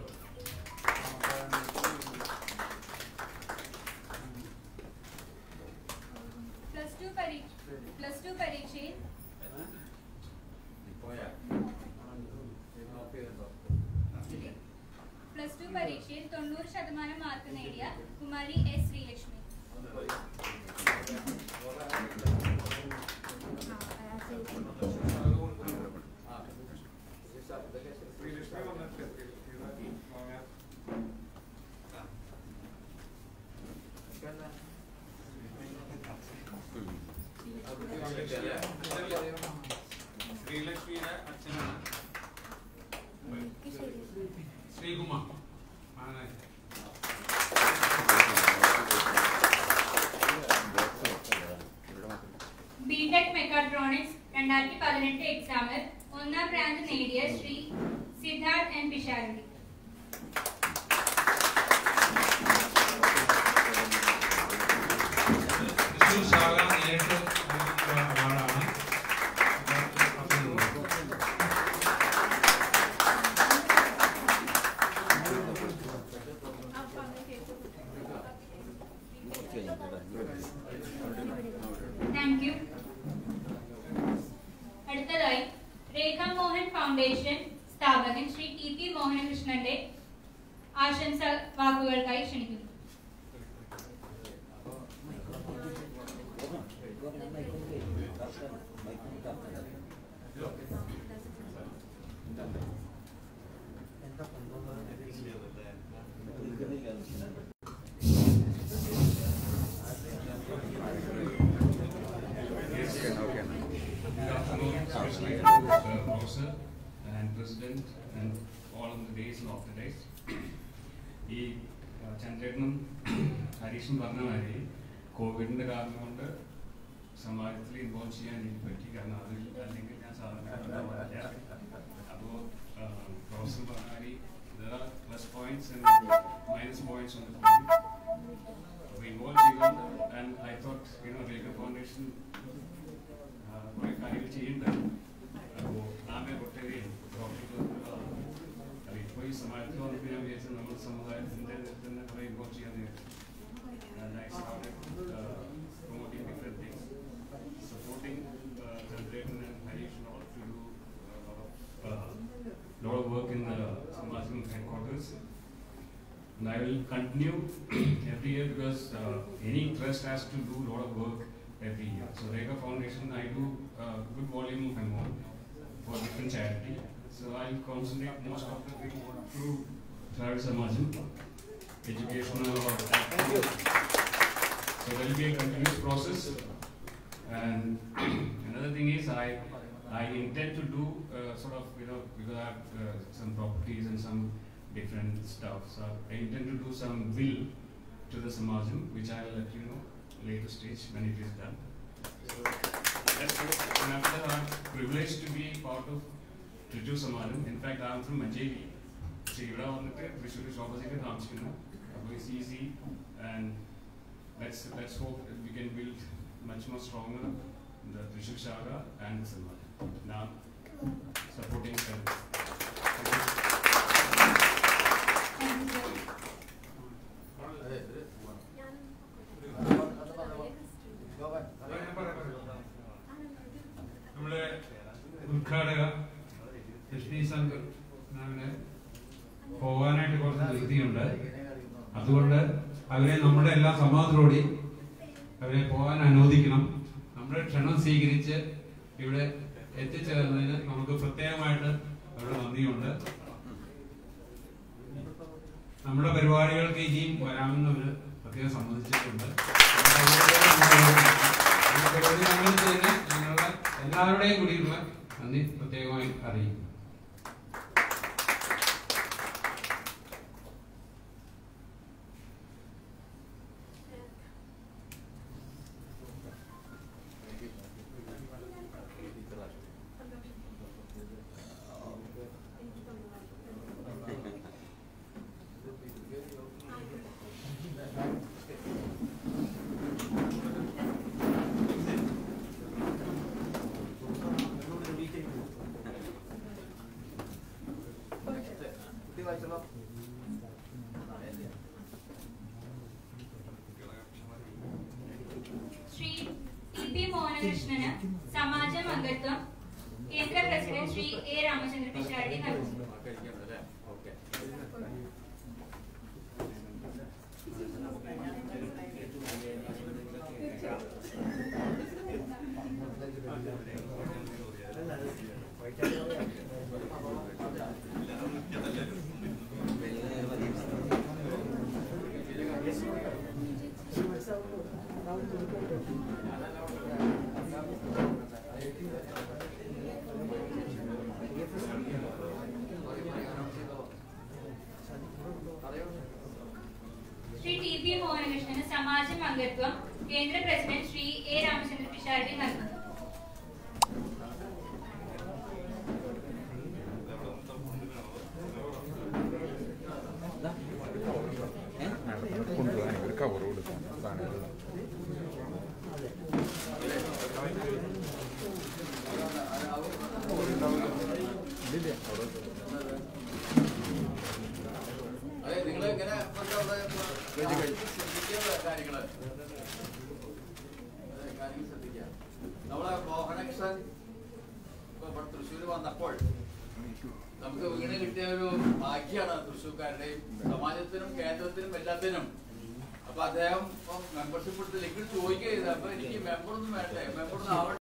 [SPEAKER 2] പ്ലസ് ടു പരീക്ഷ പ്ലസ് ടു പരീക്ഷയിൽ പ്ലസ് ടു പരീക്ഷയിൽ തൊണ്ണൂറ് ശതമാനം മാർക്ക് നേടിയ കുമാരി എസ് ശ്രീലക്ഷ്മി
[SPEAKER 5] ശ്രീലക്ഷ്മിയുടെ അച്ഛനാണ് ശ്രീകുമാർ ആണ്
[SPEAKER 2] ബിടെക് മെക്കാട്രോണിക്സ് രണ്ടായിരത്തി പതിനെട്ട് എക്സാമിൽ ഒന്നാം റാങ്ക് നേടിയ ശ്രീ സിദ്ധാർത്ഥ് എൻ പിഷാരടി
[SPEAKER 5] തൃശ്ശൂർ ശാഖ നേരിട്ട് നൽകിയിട്ടുള്ള അവാർഡാണ്
[SPEAKER 2] താങ്ക് യു അടുത്തതായി രേഖ മോഹൻ ഫൗണ്ടേഷൻ സ്ഥാപകൻ ശ്രീ ടി പി മോഹനകൃഷ്ണന്റെ ആശംസ വാക്കുകൾക്കായി ക്ഷണിക്കുന്നു
[SPEAKER 11] Good afternoon, especially to uh, Professor and President and all of the days and after days. ഈ ആ, ചന്ദ്രേട്ടനും ഹരീഷും പറഞ്ഞ മാതിരി കോവിഡിന്റെ കാരണം കൊണ്ട് സമാജത്തിൽ ഇൻവോൾവ് ചെയ്യാൻ എനിക്ക് പറ്റി കാരണം അതിൽ അല്ലെങ്കിൽ ഞാൻ സാധാരണ ഉണ്ടാവില്ല അപ്പോൾ പ്രൊഫസർ പറഞ്ഞ മാതിരി പ്ലസ് പോയിന്റ്സ് മൈനസ് പോയിന്റ്സ് ഉണ്ട് അപ്പോൾ ഇൻവോൾവ് ചെയ്തുകൊണ്ട് and I thought you know Rekha foundation കുറെ കാര്യങ്ങൾ ചെയ്യുന്നുണ്ട് അപ്പോൾ നാമെ ഒട്ടേറെ അത് ഇപ്പോൾ ഈ സമാജത്തിൽ വന്നപ്പോൾ ഞാൻ വിചാരിച്ചത് നമ്മുടെ സമുദായത്തിൻ്റെ തന്നെ കുറെ ഇൻവോൾവ് ചെയ്യാൻ And I started uh, promoting different things, supporting uh, Chandran and Harish and all to do a lot of, uh, lot of work in the Samajam headquarters. And I will continue every year because uh, any trust has to do a lot of work every year. So Rega Foundation, I do uh, good volume of amount for different charity. So I'll concentrate most of the thing through Travis Samajam, educational or So there will be a continuous process. And another thing is I I intend to do uh, sort of you know because I have uh, some properties and some different stuff. So I intend to do some will to the Samajam, which I will let you know later stage when it is done. So that's it. And after that, I'm privileged to be part of Triju Samajam. In fact, I'm from Manjeri. പക്ഷേ ഇവിടെ വന്നിട്ട് തൃശ്ശൂർ ഓപ്പോസിറ്റ് താമസിക്കുന്നു അപ്പോൾ it's easy and let's let's hope that we can build much more stronger the Trishul Shaga and the Samaj. Now supporting them.
[SPEAKER 5] നമ്മുടെ ഉദ്ഘാടക ലക്ഷ്മി സംഘ് മാമിന് പോകാനായിട്ട് കുറച്ച് ധൃതിയുണ്ട് അതുകൊണ്ട് അവരെ നമ്മുടെ എല്ലാ സമ്മതത്തോടെ അവരെ പോകാൻ അനുവദിക്കണം നമ്മുടെ ക്ഷണം സ്വീകരിച്ച് ഇവിടെ എത്തിച്ചേർന്നതിന് നമുക്ക് പ്രത്യേകമായിട്ട് അവരുടെ നന്ദിയുണ്ട് നമ്മുടെ പരിപാടികൾക്ക് ഇനിയും വരാമെന്ന് അവര് പ്രത്യേകം സമ്മതിച്ചിട്ടുണ്ട് ഈ പരിപാടി സംബന്ധിച്ചതിന് ഞങ്ങളുടെ എല്ലാവരുടെയും കൂടിയുള്ള നന്ദി പ്രത്യേകമായി അറിയിക്കുന്നു
[SPEAKER 2] ശ്രീ ടി പി മോഹനകൃഷ്ണന് സമാജം അംഗത്വം കേന്ദ്ര പ്രസിഡന്റ് ശ്രീ എ രാമചന്ദ്ര പിഷാരടി നൽകുന്നു ശ്രീ ടി പി മോഹനകൃഷ്ണന് സമാജം അംഗത്വം കേന്ദ്ര പ്രസിഡന്റ് ശ്രീ എ രാമചന്ദ്ര പിഷാരടി നൽകുന്നു
[SPEAKER 7] കൊണ്ടുപോകാൻ ഒരു കവർ കൊടുക്കാം സാധനങ്ങൾ ഇല്ല അവിടെ
[SPEAKER 3] അതെ നിങ്ങൾ ഇങ്ങനെ ശ്രദ്ധിക്കേണ്ട കാര്യങ്ങള് വന്നപ്പോൾ നമുക്ക് വീണ് കിട്ടിയ ഒരു ഭാഗ്യമാണ് തൃശ്ശൂർക്കാരുടെയും സമാജത്തിനും കേന്ദ്രത്തിനും എല്ലാത്തിനും അപ്പൊ അദ്ദേഹം മെമ്പർഷിപ്പ് എടുത്ത് ലിക്വിഡ് ചോദിക്കുക ചെയ്തത് അപ്പൊ എനിക്ക് മെമ്പർ ഒന്നും വേണ്ടേ മെമ്പർ ഒന്നും ആവട്ടെ